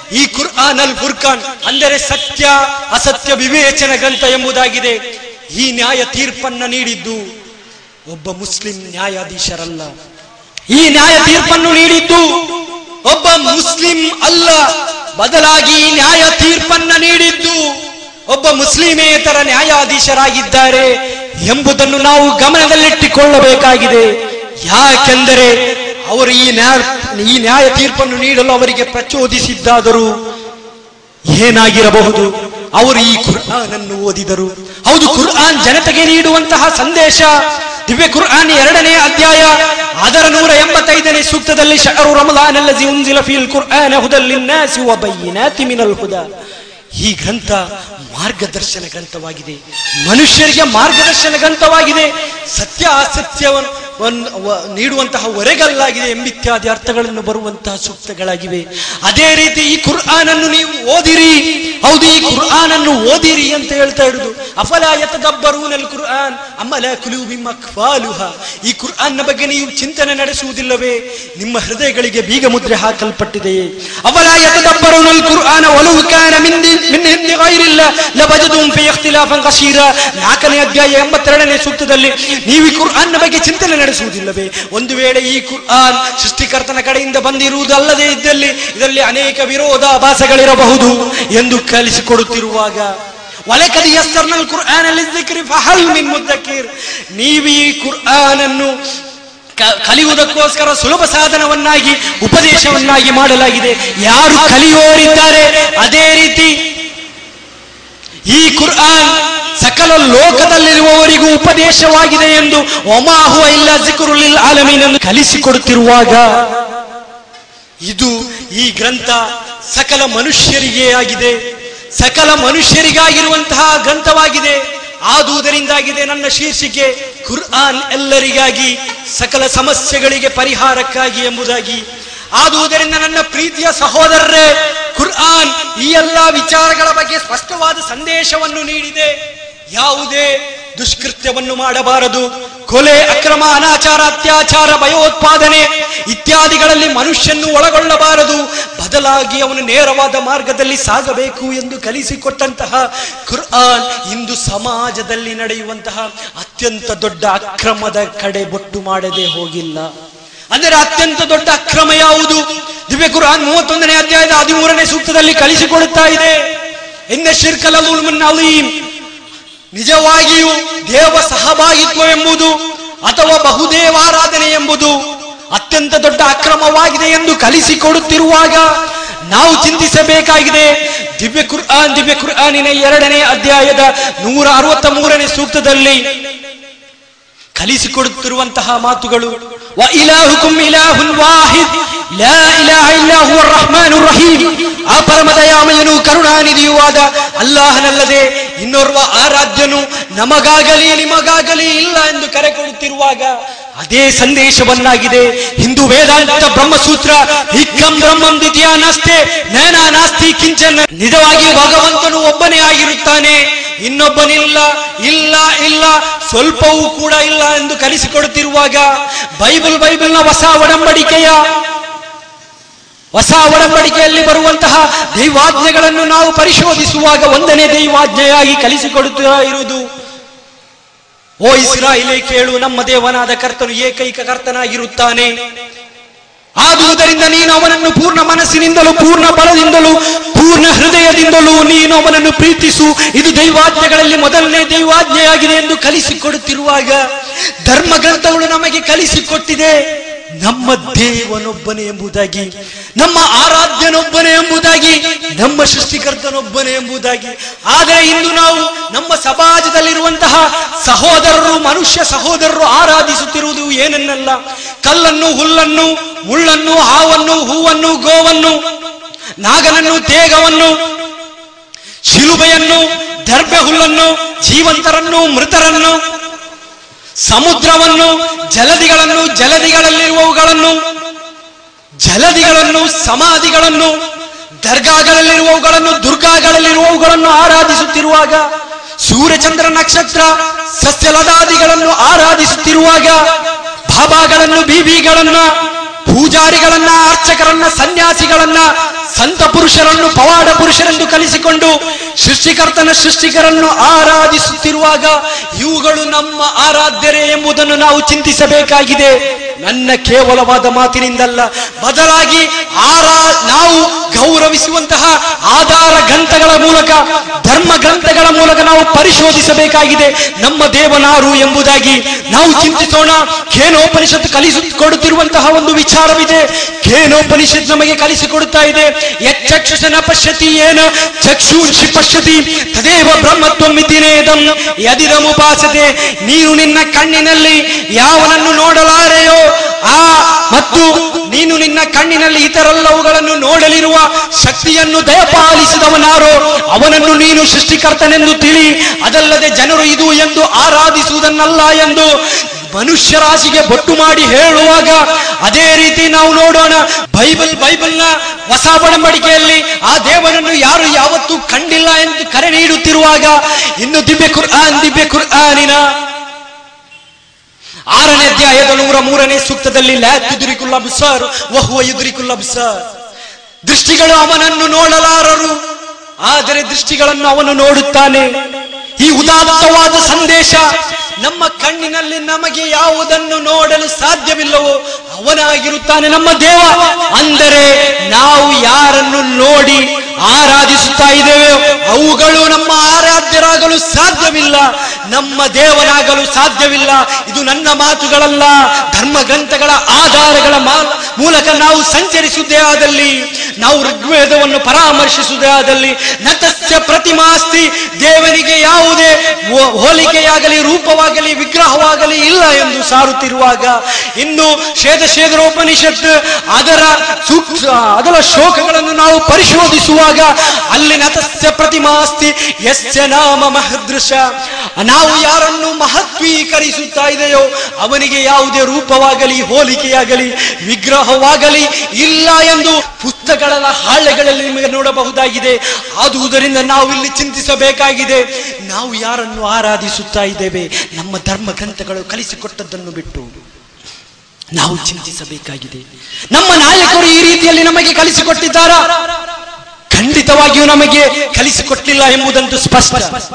ಈ ಕುರ್ಆನ್ ಅಲ್ ಫುರ್ಖಾನ್ ಅಂದರೆ ಸತ್ಯ ಅಸತ್ಯ ವಿವೇಚನ ಗ್ರಂಥ ಎಂಬುದಾಗಿದೆ ಈ ನ್ಯಾಯ ತೀರ್ಪನ್ನ ನೀಡಿದ್ದು ಒಬ್ಬ ಮುಸ್ಲಿಂ ನ್ಯಾಯಾಧೀಶರಲ್ಲ ಈ ನ್ಯಾಯ ತೀರ್ಪನ್ನು ನೀಡಿದ್ದು ಒಬ್ಬ ಮುಸ್ಲಿಂ ಅಲ್ಲ ಬದಲಾಗಿ ಈ ನ್ಯಾಯ ತೀರ್ಪನ್ನ ನೀಡಿದ್ದು ಒಬ್ಬ ಮುಸ್ಲಿಮೇತರ ನ್ಯಾಯಾಧೀಶರಾಗಿದ್ದಾರೆ ಎಂಬುದನ್ನು ನಾವು ಗಮನದಲ್ಲಿಟ್ಟುಕೊಳ್ಳಬೇಕಾಗಿದೆ ಯಾಕೆಂದರೆ ಅವರು ಈ ನ್ಯಾಯ ಈ ನ್ಯಾಯ ತೀರ್ಪನ್ನು ನೀಡಲು ಅವರಿಗೆ ಪ್ರಚೋದಿಸಿದ್ದಾದರೂ ಏನಾಗಿರಬಹುದು ಅವರು ಈ ಕುರ್ಆನ್ ಅನ್ನು ಓದಿದರು ಹೌದು ಕುರ್ಆನ್ ಜನತೆಗೆ ನೀಡುವಂತಹ ಸಂದೇಶ ದಿವ್ಯ ಕುರ್ಆನ್ ಎರಡನೇ ಅಧ್ಯಾಯ ಅದರ ನೂರ ಎಂಬತ್ತೈದನೇ ಸೂಕ್ತದಲ್ಲಿ ಶಹರು ರಮಲಾನ್ ಅಲ್ಲಜಿ ಉಂಜಿಲ ಫೀಲ್ ಕುರ್ಆನ್ ಹುದಲ್ ಲಿನ್ನಾಸಿ ವ ಬಯ್ಯಿನಾತಿ ಮಿನಲ್ ಹುದಾ ಈ ಗ್ರಂಥ ಮಾರ್ಗದರ್ಶನ ಗ್ರಂಥವಾಗಿದೆ ಮನುಷ್ಯರಿಗೆ ಮಾರ್ಗದರ್ಶನ ಗ್ರಂಥವಾಗಿದೆ ಸತ್ಯ ಅಸತ್ಯವನ್ನು ವನ್ನು- ವ- ನೀಡುವಂತಹ ಹೊರೆಗಲ್ಲಾಗಿದೆ ಎಂಬಿತ್ಯಾದಿ ಅರ್ಥಗಳನ್ನು ಬರುವಂತಹ ಸೂಕ್ತಗಳಾಗಿವೆ ಅದೇ ರೀತಿ ಈ ಕುರ್ಆನ್ ಅನ್ನು ನೀವು ಓದಿರಿ ಹೌದು ಈ ಕುರ್ಆನ್ ಅನ್ನು ಓದಿರಿ ಅಂತ ಹೇಳ್ತಾ ಇರುದು ಅಫಲ ಯತದಬ್ಬರೂನಲ್ ಕುರ್ಆನ್ ಅಮಲ ಕುಲೂಬಿ ಮಕ್ಫಾಲುಹ ಈ ಕುರ್ಆನ್ನ ಬಗ್ಗೆ ನೀವು ಚಿಂತನೆ ನಡೆಸುವುದಿಲ್ಲವೇ ನಿಮ್ಮ ಹೃದಯಗಳಿಗೆ ಬೀಗ ಮುದ್ರೆ ಹಾಕಲ್ಪಟ್ಟಿದೆಯೇ ಅವಲ ಯತದಬ್ಬರೂನಲ್ ಕುರ್ಆನ ಒಲವು ಕಾನ ಮಿನ್ ದಿ- ಮಿನ್ ಹಿಂದಿ ಗೈರಿಲ್ಲ ಲಬಜದುಂ ಫಿ ಇಖ್ತಿಲಾಫನ್ ಕಶೀರ ನಾಲ್ಕನೇ ಅಧ್ಯಾಯ ಎಂಬತ್ತೆರಡನೇ ಸೂಕ್ತದಲ್ಲಿ ನೀವು ಈ ಕುರ್ಆನ್ನ ಬಗ್ಗೆ ಚಿಂತನೆ ನಡೆಸುವುದಿಲ್ಲವೇ ಒಂದು ವೇಳೆ ಈ ಕುರ್ಆನ್ ಸೃಷ್ಟಿಕರ್ತನ ಕಡೆಯಿಂದ ಬಂದಿರುವುದು ಅಲ್ಲದೆ ಇದ್ದಲ್ಲಿ ಇದರಲ್ಲಿ ಅನೇಕ ವಿರೋಧಾಭಾಸಗಳಿರಬಹುದು ಎಂದು ಕಲಿಸಿಕೊಡುತ್ತಿರುವಾಗ ವಲಕದಿ ಯಸ್ತರ್ನಲ್ ಕುರ್ಆನ್ ಅಲ್ಲಿ ಜಿಕ್ರಿ ಫಹಲ್ ಮಿನ್ ಮುದ್ದಕಿರ್ ನೀವು ಈ ಕುರ್ಆನ್ ಅನ್ನು ಕ- ಕಲಿಯುವುದಕ್ಕೋಸ್ಕರ ಸುಲಭ ಸಾಧನವನ್ನಾಗಿ ಉಪದೇಶವನ್ನಾಗಿ ಮಾಡಲಾಗಿದೆ ಯಾರು ಕಲಿಯೋರಿದ್ದಾರೆ ಅದೇ ರೀತಿ ಈ ಕುರ್ಆನ್ ಸಕಲ ಲೋಕದಲ್ಲಿರುವವರಿಗೂ ಉಪದೇಶವಾಗಿದೆ ಎಂದು ಒಮಾಹು ಇಲ್ಲ ಜಿಕ್ರುಲಿಲ್ ಆಲಮೀನ್ ಎಂದು ಕಲಿಸಿಕೊಡುತ್ತಿರುವಾಗ ಇದು ಈ ಗ್ರಂಥ ಸಕಲ ಮನುಷ್ಯರಿಗೆ ಆಗಿದೆ ಸಕಲ ಮನುಷ್ಯರಿಗಾಗಿರುವಂತಹ ಗ್ರಂಥವಾಗಿದೆ ಆದುದರಿಂದಾಗಿದೆ ನನ್ನ ಶೀರ್ಷಿಕೆ ಕುರ್ಆನ್ ಎಲ್ಲರಿಗಾಗಿ ಸಕಲ ಸಮಸ್ಯೆಗಳಿಗೆ ಪರಿಹಾರಕ್ಕಾಗಿ ಎಂಬುದಾಗಿ ಆದುದರಿಂದ ನನ್ನ ಪ್ರೀತಿಯ ಸಹೋದರರೇ ಕುರ್ಆನ್ ಈ ಎಲ್ಲಾ ವಿಚಾರಗಳ ಬಗ್ಗೆ ಸ್ಪಷ್ಟವಾದ ಸಂದೇಶವನ್ನು ನೀಡಿದೆ ಯಾವುದೇ ದುಷ್ಕೃತ್ಯವನ್ನು ಮಾಡಬಾರದು ಕೊಲೆ ಅಕ್ರಮ ಅನಾಚಾರ ಅತ್ಯಾಚಾರ ಭಯೋತ್ಪಾದನೆ ಇತ್ಯಾದಿಗಳಲ್ಲಿ ಮನುಷ್ಯನ್ನು ಒಳಗೊಳ್ಳಬಾರದು ಬದಲಾಗಿ ಅವನು ನೇರವಾದ ಮಾರ್ಗದಲ್ಲಿ ಸಾಗಬೇಕು ಎಂದು ಕಲಿಸಿಕೊಟ್ಟಂತಹ ಕುರ್ಆನ್ ಇಂದು ಸಮಾಜದಲ್ಲಿ ನಡೆಯುವಂತಹ ಅತ್ಯಂತ ದೊಡ್ಡ ಅಕ್ರಮದ ಕಡೆ ಬೊಟ್ಟು ಮಾಡದೆ ಹೋಗಿಲ್ಲ ಅಂದರೆ ಅತ್ಯಂತ ದೊಡ್ಡ ಅಕ್ರಮ ಯಾವುದು ದಿವ್ಯ ಕುರ್ಆನ್ ಮೂವತ್ತೊಂದನೇ ಅಧ್ಯಾಯದ ಹದಿಮೂರನೇ ಸೂಕ್ತದಲ್ಲಿ ಕಲಿಸಿಕೊಡುತ್ತಾ ಇದೆ ಇನ್ನ ಶಿರ್ಕಲ ಅಲೀಂ ನಿಜವಾಗಿಯೂ ದೇವ ಸಹಭಾಗಿತ್ವ ಎಂಬುದು ಅಥವಾ ಬಹುದೇವಾರಾಧನೆ ಎಂಬುದು ಅತ್ಯಂತ ದೊಡ್ಡ ಅಕ್ರಮವಾಗಿದೆ ಎಂದು ಕಲಿಸಿಕೊಡುತ್ತಿರುವಾಗ ನಾವು ಚಿಂತಿಸಬೇಕಾಗಿದೆ ದಿವ್ಯ ಕುರ್ಆನ್ ದಿವ್ಯ ಕುರ್ಆನಿನ ಎರಡನೇ ಅಧ್ಯಾಯದ ನೂರ ಅರವತ್ತ ಮೂರನೇ ಸೂಕ್ತದಲ್ಲಿ ಕಲಿಸಿಕೊಡುತ್ತಿರುವಂತಹ ಮಾತುಗಳು ವ ಇಲಾಹುಕುಂ ಇಲಾಹುನ್ ವಾಹಿದ್ ಲಾ ಇಲಾಹ ಇಲ್ಲಾ ಹುವ ರಹ್ಮಾನುರ್ ರಹೀಮ್ ಆ ಪರಮದಯಾಮಯನು ಕರುಣಾನಿಧಿಯೂ ಆದ ಅಲ್ಲಾಹನಲ್ಲದೆ ಇನ್ನೋರ್ವ ಆರಾಧ್ಯನು ನಮಗಾಗಲಿ ನಿಮಗಾಗಲಿ ಇಲ್ಲ ಎಂದು ಕರೆ ಕೊಡುತ್ತಿರುವಾಗ ಅದೇ ಸಂದೇಶವನ್ನಾಗಿದೆ ಹಿಂದೂ ವೇದಾಂತ ಬ್ರಹ್ಮಸೂತ್ರ ಹಿಕ್ಕಂ ಬ್ರಹ್ಮಂ ದ್ವಿತೀಯ ನಾಸ್ತೆ ನೇನಾ ನಾಸ್ತಿ ಕಿಂಚನ ನಿಜವಾಗಿ ಭಗವಂತನು ಒಬ್ಬನೇ ಆಗಿರುತ್ತಾನೆ ಇನ್ನೊಬ್ಬನಿಲ್ಲ ಇಲ್ಲ ಇಲ್ಲ ಸ್ವಲ್ಪವೂ ಕೂಡ ಇಲ್ಲ ಎಂದು ಕಲಿಸಿಕೊಡುತ್ತಿರುವಾಗ ಬೈಬಲ್ ಬೈಬಲ್ನ ಹೊಸ ಒಡಂಬಡಿಕೆಯ ಹೊಸ ಒಡಂಬಡಿಕೆಯಲ್ಲಿ ಬರುವಂತಹ ದೈವಾಜ್ಞೆಗಳನ್ನು ನಾವು ಪರಿಶೋಧಿಸುವಾಗ ಒಂದನೇ ದೈವಾಜ್ಞೆಯಾಗಿ ಕಲಿಸಿಕೊಡುತ್ತಾ ಇರುವುದು ಓ ಇಸ್ರಾಯಿಲೇ ಕೇಳು ನಮ್ಮ ದೇವನಾದ ಕರ್ತನು ಏಕೈಕ ಕರ್ತನಾಗಿರುತ್ತಾನೆ ಆದುದರಿಂದ ನೀನು ಅವನನ್ನು ಪೂರ್ಣ ಮನಸ್ಸಿನಿಂದಲೂ ಪೂರ್ಣ ಬಲದಿಂದಲೂ ಪೂರ್ಣ ಹೃದಯದಿಂದಲೂ ನೀನು ಅವನನ್ನು ಪ್ರೀತಿಸು ಇದು ದೈವಾಜ್ಞೆಗಳಲ್ಲಿ ಮೊದಲನೇ ದೈವಾಜ್ಞೆಯಾಗಿದೆ ಎಂದು ಕಲಿಸಿಕೊಡುತ್ತಿರುವಾಗ ಧರ್ಮ ಗ್ರಂಥಗಳು ನಮಗೆ ಕಲಿಸಿಕೊಟ್ಟಿದೆ ನಮ್ಮ ದೇವನೊಬ್ಬನೇ ಎಂಬುದಾಗಿ ನಮ್ಮ ಆರಾಧ್ಯನೊಬ್ಬನೇ ಎಂಬುದಾಗಿ ನಮ್ಮ ಸೃಷ್ಟಿಕರ್ತನೊಬ್ಬನೇ ಎಂಬುದಾಗಿ ಆದರೆ ಇಂದು ನಾವು ನಮ್ಮ ಸಮಾಜದಲ್ಲಿರುವಂತಹ ಸಹೋದರರು ಮನುಷ್ಯ ಸಹೋದರರು ಆರಾಧಿಸುತ್ತಿರುವುದು ಏನನ್ನಲ್ಲ ಕಲ್ಲನ್ನು ಹುಲ್ಲನ್ನು ಮುಳ್ಳನ್ನು ಹಾವನ್ನು ಹೂವನ್ನು ಗೋವನ್ನು ನಾಗನನ್ನು ತೇಗವನ್ನು ಶಿಲುಬೆಯನ್ನು ದರ್ಬೆ ಹುಲ್ಲನ್ನು ಜೀವಂತರನ್ನು ಮೃತರನ್ನು ಸಮುದ್ರವನ್ನು ಜಲದಿಗಳನ್ನು ಜಲದಿಗಳಲ್ಲಿರುವವುಗಳನ್ನು ಜಲದಿಗಳನ್ನು ಸಮಾಧಿಗಳನ್ನು ದರ್ಗಾಗಳಲ್ಲಿರುವವುಗಳನ್ನು ದುರ್ಗಾಗಳಲ್ಲಿರುವವುಗಳನ್ನು ಆರಾಧಿಸುತ್ತಿರುವಾಗ ಸೂರ್ಯಚಂದ್ರ ನಕ್ಷತ್ರ ಸಸ್ಯಲದಾದಿಗಳನ್ನು ಆರಾಧಿಸುತ್ತಿರುವಾಗ ಬಾಬಾಗಳನ್ನು ಬೀಬಿಗಳನ್ನ ಪೂಜಾರಿಗಳನ್ನ ಅರ್ಚಕರನ್ನ ಸನ್ಯಾಸಿಗಳನ್ನ ಸಂತ ಪುರುಷರನ್ನು ಪವಾಡ ಪುರುಷರೆಂದು ಕಲಿಸಿಕೊಂಡು ಸೃಷ್ಟಿಕರ್ತನ ಸೃಷ್ಟಿಕರನ್ನು ಆರಾಧಿಸುತ್ತಿರುವಾಗ ಇವುಗಳು ನಮ್ಮ ಆರಾಧ್ಯರೇ ಎಂಬುದನ್ನು ನಾವು ಚಿಂತಿಸಬೇಕಾಗಿದೆ ನನ್ನ ಕೇವಲವಾದ ಮಾತಿನಿಂದಲ್ಲ ಬದಲಾಗಿ ಆರಾ ನಾವು ಗೌರವಿಸುವಂತಹ ಆಧಾರ ಗ್ರಂಥಗಳ ಮೂಲಕ ಧರ್ಮ ಗ್ರಂಥಗಳ ಮೂಲಕ ನಾವು ಪರಿಶೋಧಿಸಬೇಕಾಗಿದೆ ನಮ್ಮ ದೇವನಾರು ಎಂಬುದಾಗಿ ನಾವು ಚಿಂತಿಸೋಣ ಖೇನೋಪನಿಷತ್ ಕಲಿಸಿಕೊಡುತ್ತಿರುವಂತಹ ಒಂದು ವಿಚಾರವಿದೆ ಖೇನೋಪನಿಷತ್ ನಮಗೆ ಕಲಿಸಿಕೊಡುತ್ತಾ ಇದೆ ಯಚ್ಚಕ್ಷುಷನ ಪಶ್ಯತಿ ಏನ ಚಕ್ಷುಷಿ ಪಶ್ಯತಿ ತದೇವ ಬ್ರಹ್ಮತ್ವಮಿತಿನೇದಂ ಯದಿದಮುಪಾಸತೆ ನೀನು ನಿನ್ನ ಕಣ್ಣಿನಲ್ಲಿ ಯಾವನನ್ನು ನೋಡಲಾರೆಯೋ ಆ ಮತ್ತು ನೀನು ನಿನ್ನ ಕಣ್ಣಿನಲ್ಲಿ ಇತರೆಲ್ಲವುಗಳನ್ನು ನೋಡಲಿರುವ ಶಕ್ತಿಯನ್ನು ದಯಪಾಲಿಸಿದವನಾರೋ ಅವನನ್ನು ನೀನು ಸೃಷ್ಟಿಕರ್ತನೆಂದು ತಿಳಿ ಅದಲ್ಲದೆ ಜನರು ಇದು ಎಂದು ಆರಾಧಿಸುವುದನ್ನಲ್ಲ ಎಂದು ಮನುಷ್ಯ ರಾಶಿಗೆ ಬೊಟ್ಟು ಮಾಡಿ ಹೇಳುವಾಗ ಅದೇ ರೀತಿ ನಾವು ನೋಡೋಣ ಬೈಬಲ್ ಬೈಬಲ್ನ ಹೊಸ ಒಡಂಬಡಿಕೆಯಲ್ಲಿ ಆ ದೇವರನ್ನು ಯಾರು ಯಾವತ್ತೂ ಕಂಡಿಲ್ಲ ಎಂದು ಕರೆ ನೀಡುತ್ತಿರುವಾಗ ಇನ್ನು ದಿವ್ಯ ಕುರ್ಆನ್ ದಿವ್ಯ ಕುರ್ಆನಿನ ಆರನೇ ಅಧ್ಯಾಯದ ನೂರ ಮೂರನೇ ಸೂಕ್ತದಲ್ಲಿ ಲ್ಯಾ ತುದುರಿಕುಲ್ಲ ಬಿಸಾರ್ ವಹುವ ಯುದುರಿಕುಲ್ಲ ಬಿಸಾರ್ ದೃಷ್ಟಿಗಳು ಅವನನ್ನು ನೋಡಲಾರರು ಆದರೆ ದೃಷ್ಟಿಗಳನ್ನು ಅವನು ನೋಡುತ್ತಾನೆ ಈ ಉದಾತ್ತವಾದ ಸಂದೇಶ ನಮ್ಮ ಕಣ್ಣಿನಲ್ಲಿ ನಮಗೆ ಯಾವುದನ್ನು ನೋಡಲು ಸಾಧ್ಯವಿಲ್ಲವೋ ಅವನಾಗಿರುತ್ತಾನೆ ನಮ್ಮ ದೇವ ಅಂದರೆ ನಾವು ಯಾರನ್ನು ನೋಡಿ ಆರಾಧಿಸುತ್ತಾ ಇದ್ದೇವೆ ಅವುಗಳು ನಮ್ಮ ಆರಾಧ್ಯರಾಗಲು ಸಾಧ್ಯವಿಲ್ಲ ನಮ್ಮ ದೇವನಾಗಲು ಸಾಧ್ಯವಿಲ್ಲ ಇದು ನನ್ನ ಮಾತುಗಳಲ್ಲ ಧರ್ಮ ಗ್ರಂಥಗಳ ಆಧಾರಗಳ ಮಾ- ಮೂಲಕ ನಾವು ಸಂಚರಿಸುವುದೇ ಆದಲ್ಲಿ ನಾವು ಋಗ್ವೇದವನ್ನು ಪರಾಮರ್ಶಿಸುವುದೇ ಆದಲ್ಲಿ ನತಸ್ಯ ಪ್ರತಿಮಾಸ್ತಿ ದೇವನಿಗೆ ಯಾವುದೇ ಹೋ- ಹೋಲಿಕೆಯಾಗಲಿ ರೂಪವಾಗಲಿ ವಿಗ್ರಹವಾಗಲಿ ಇಲ್ಲ ಎಂದು ಸಾರುತ್ತಿರುವಾಗ ಇನ್ನು ಶ್ವೇತ ಶ್ವೇತರೋಪನಿಷತ್ ಅದರ ಸೂಕ್ಷ್ಮ ಅದರ ಶ್ಲೋಕಗಳನ್ನು ನಾವು ಪರಿಶೋಧಿಸುವಾಗ ಅಲ್ಲಿ ನತಸ್ಯ ಪ್ರತಿಮಾಸ್ತಿ ಯಸ್ಯ ನಾಮ ಮಹದೃಶ ನಾವು ಯಾರನ್ನು ಮಹತ್ವೀಕರಿಸುತ್ತಾ ಇದೆಯೋ ಅವನಿಗೆ ಯಾವುದೇ ರೂಪವಾಗಲಿ ಹೋಲಿಕೆಯಾಗಲಿ ವಿಗ್ರಹವಾಗಲಿ ಇಲ್ಲ ಎಂದು ಪುಸ್ತಕಗಳ ಹಾಳೆಗಳಲ್ಲಿ ನಿಮಗೆ ನೋಡಬಹುದಾಗಿದೆ ಆದುದರಿಂದ ನಾವು ಇಲ್ಲಿ ಚಿಂತಿಸಬೇಕಾಗಿದೆ ನಾವು ಯಾರನ್ನು ಆರಾಧಿಸುತ್ತಾ ಇದ್ದೇವೆ ನಮ್ಮ ಧರ್ಮ ಗ್ರಂಥಗಳು ಕಲಿಸಿಕೊಟ್ಟದ್ದನ್ನು ಬಿಟ್ಟು ನಾವು ಚಿಂತಿಸಬೇಕಾಗಿದೆ ನಮ್ಮ ನಾಯಕರು ಈ ರೀತಿಯಲ್ಲಿ ನಮಗೆ ಕಲಿಸಿಕೊಟ್ಟಿದ್ದಾರಾ ಖಂಡಿತವಾಗಿಯೂ ನಮಗೆ ಕಲಿಸಿಕೊಟ್ಟಿಲ್ಲ ಎಂಬುದಂತೂ ಸ್ಪಷ್ಟ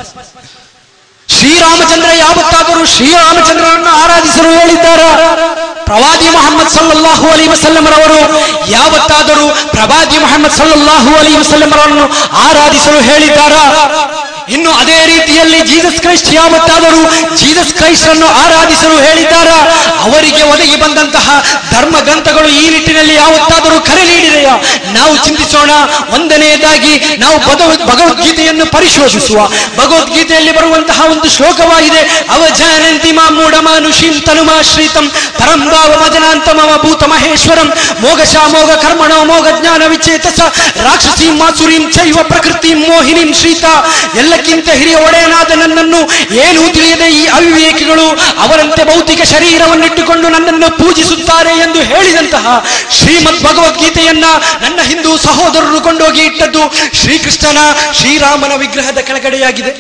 ಶ್ರೀರಾಮಚಂದ್ರ ಯಾವತ್ತಾದರೂ ಶ್ರೀರಾಮಚಂದ್ರನನ್ನು ಆರಾಧಿಸಲು ಹೇಳಿದ್ದಾರ ಪ್ರವಾದಿ ಮೊಹಮ್ಮದ್ ಸಲ್ಲಲ್ಲಾಹು ಅಲಿ ವಸಲ್ಲಮರವರು ಯಾವತ್ತಾದರೂ ಪ್ರವಾದಿ ಮೊಹಮ್ಮದ್ ಸಲ್ಲಲ್ಲಾಹು ಅಲಿ ವಸಲ್ಲಮರನ್ನು ಆರಾಧಿಸಲು ಹೇಳಿದ್ದಾರಾ ಇನ್ನು ಅದೇ ರೀತಿಯಲ್ಲಿ ಜೀಸಸ್ ಕ್ರೈಸ್ಟ್ ಯಾವತ್ತಾದರೂ ಜೀಸಸ್ ಕ್ರೈಸ್ಟ್ ಅನ್ನು ಆರಾಧಿಸಲು ಹೇಳಿದ್ದಾರಾ ಅವರಿಗೆ ಒದಗಿ ಬಂದಂತಹ ಧರ್ಮ ಗ್ರಂಥಗಳು ಈ ನಿಟ್ಟಿನಲ್ಲಿ ಯಾವತ್ತಾದರೂ ಕರೆ ನೀಡಿದೆಯಾ ನಾವು ಚಿಂತಿಸೋಣ ಒಂದನೆಯದಾಗಿ ನಾವು ಭಗವದ್ ಭಗವದ್ಗೀತೆಯನ್ನು ಪರಿಶೋಧಿಸುವ ಭಗವದ್ಗೀತೆಯಲ್ಲಿ ಬರುವಂತಹ ಒಂದು ಶ್ಲೋಕವಾಗಿದೆ ಅವಜಾನಂತಿ ಮೂಢ ಮಾನುಷೀಂ ತನುಮಾಶ್ರಿತಂ ಪರಂಭಾವ ಮದನಾಂತಮವ ಭೂತ ಮಹೇಶ್ವರಂ ಮೋಗಶ ಮೋಗ ಕರ್ಮಣ ಮೋಗ ಜ್ಞಾನ ವಿಚೇತಸ ರಾಕ್ಷಸೀಂ ಮಾಸುರೀಂ ಚೈವ ಪ್ರಕೃತಿ ಮೋಹಿನಿಂ ಶ್ರೀತ ಎಲ್ಲಕ್ಕಿಂತ ಹಿರಿಯ ಒಡೆಯನಾದ ನನ್ನನ್ನು ಏನೂ ತಿಳಿಯದೆ ಈ ಅವಿವೇಕಿಗಳು ಅವರಂತೆ ಭೌತಿಕ ಶರೀರವನ್ನಿಟ್ಟುಕೊಂಡು ನನ್ನನ್ನು ಪೂಜಿಸುತ್ತಾರೆ ಎಂದು ಹೇಳಿದಂತಹ ಶ್ರೀಮದ್ ಭಗವದ್ಗೀತೆಯನ್ನ ನನ್ನ ಹಿಂದೂ ಸಹೋದರರು ಕೊಂಡೋಗಿ ಇಟ್ಟದ್ದು ಶ್ರೀಕೃಷ್ಣನ ಶ್ರೀರಾಮನ ವಿಗ್ರಹದ ಕೆಳಗಡೆಯಾಗಿದೆ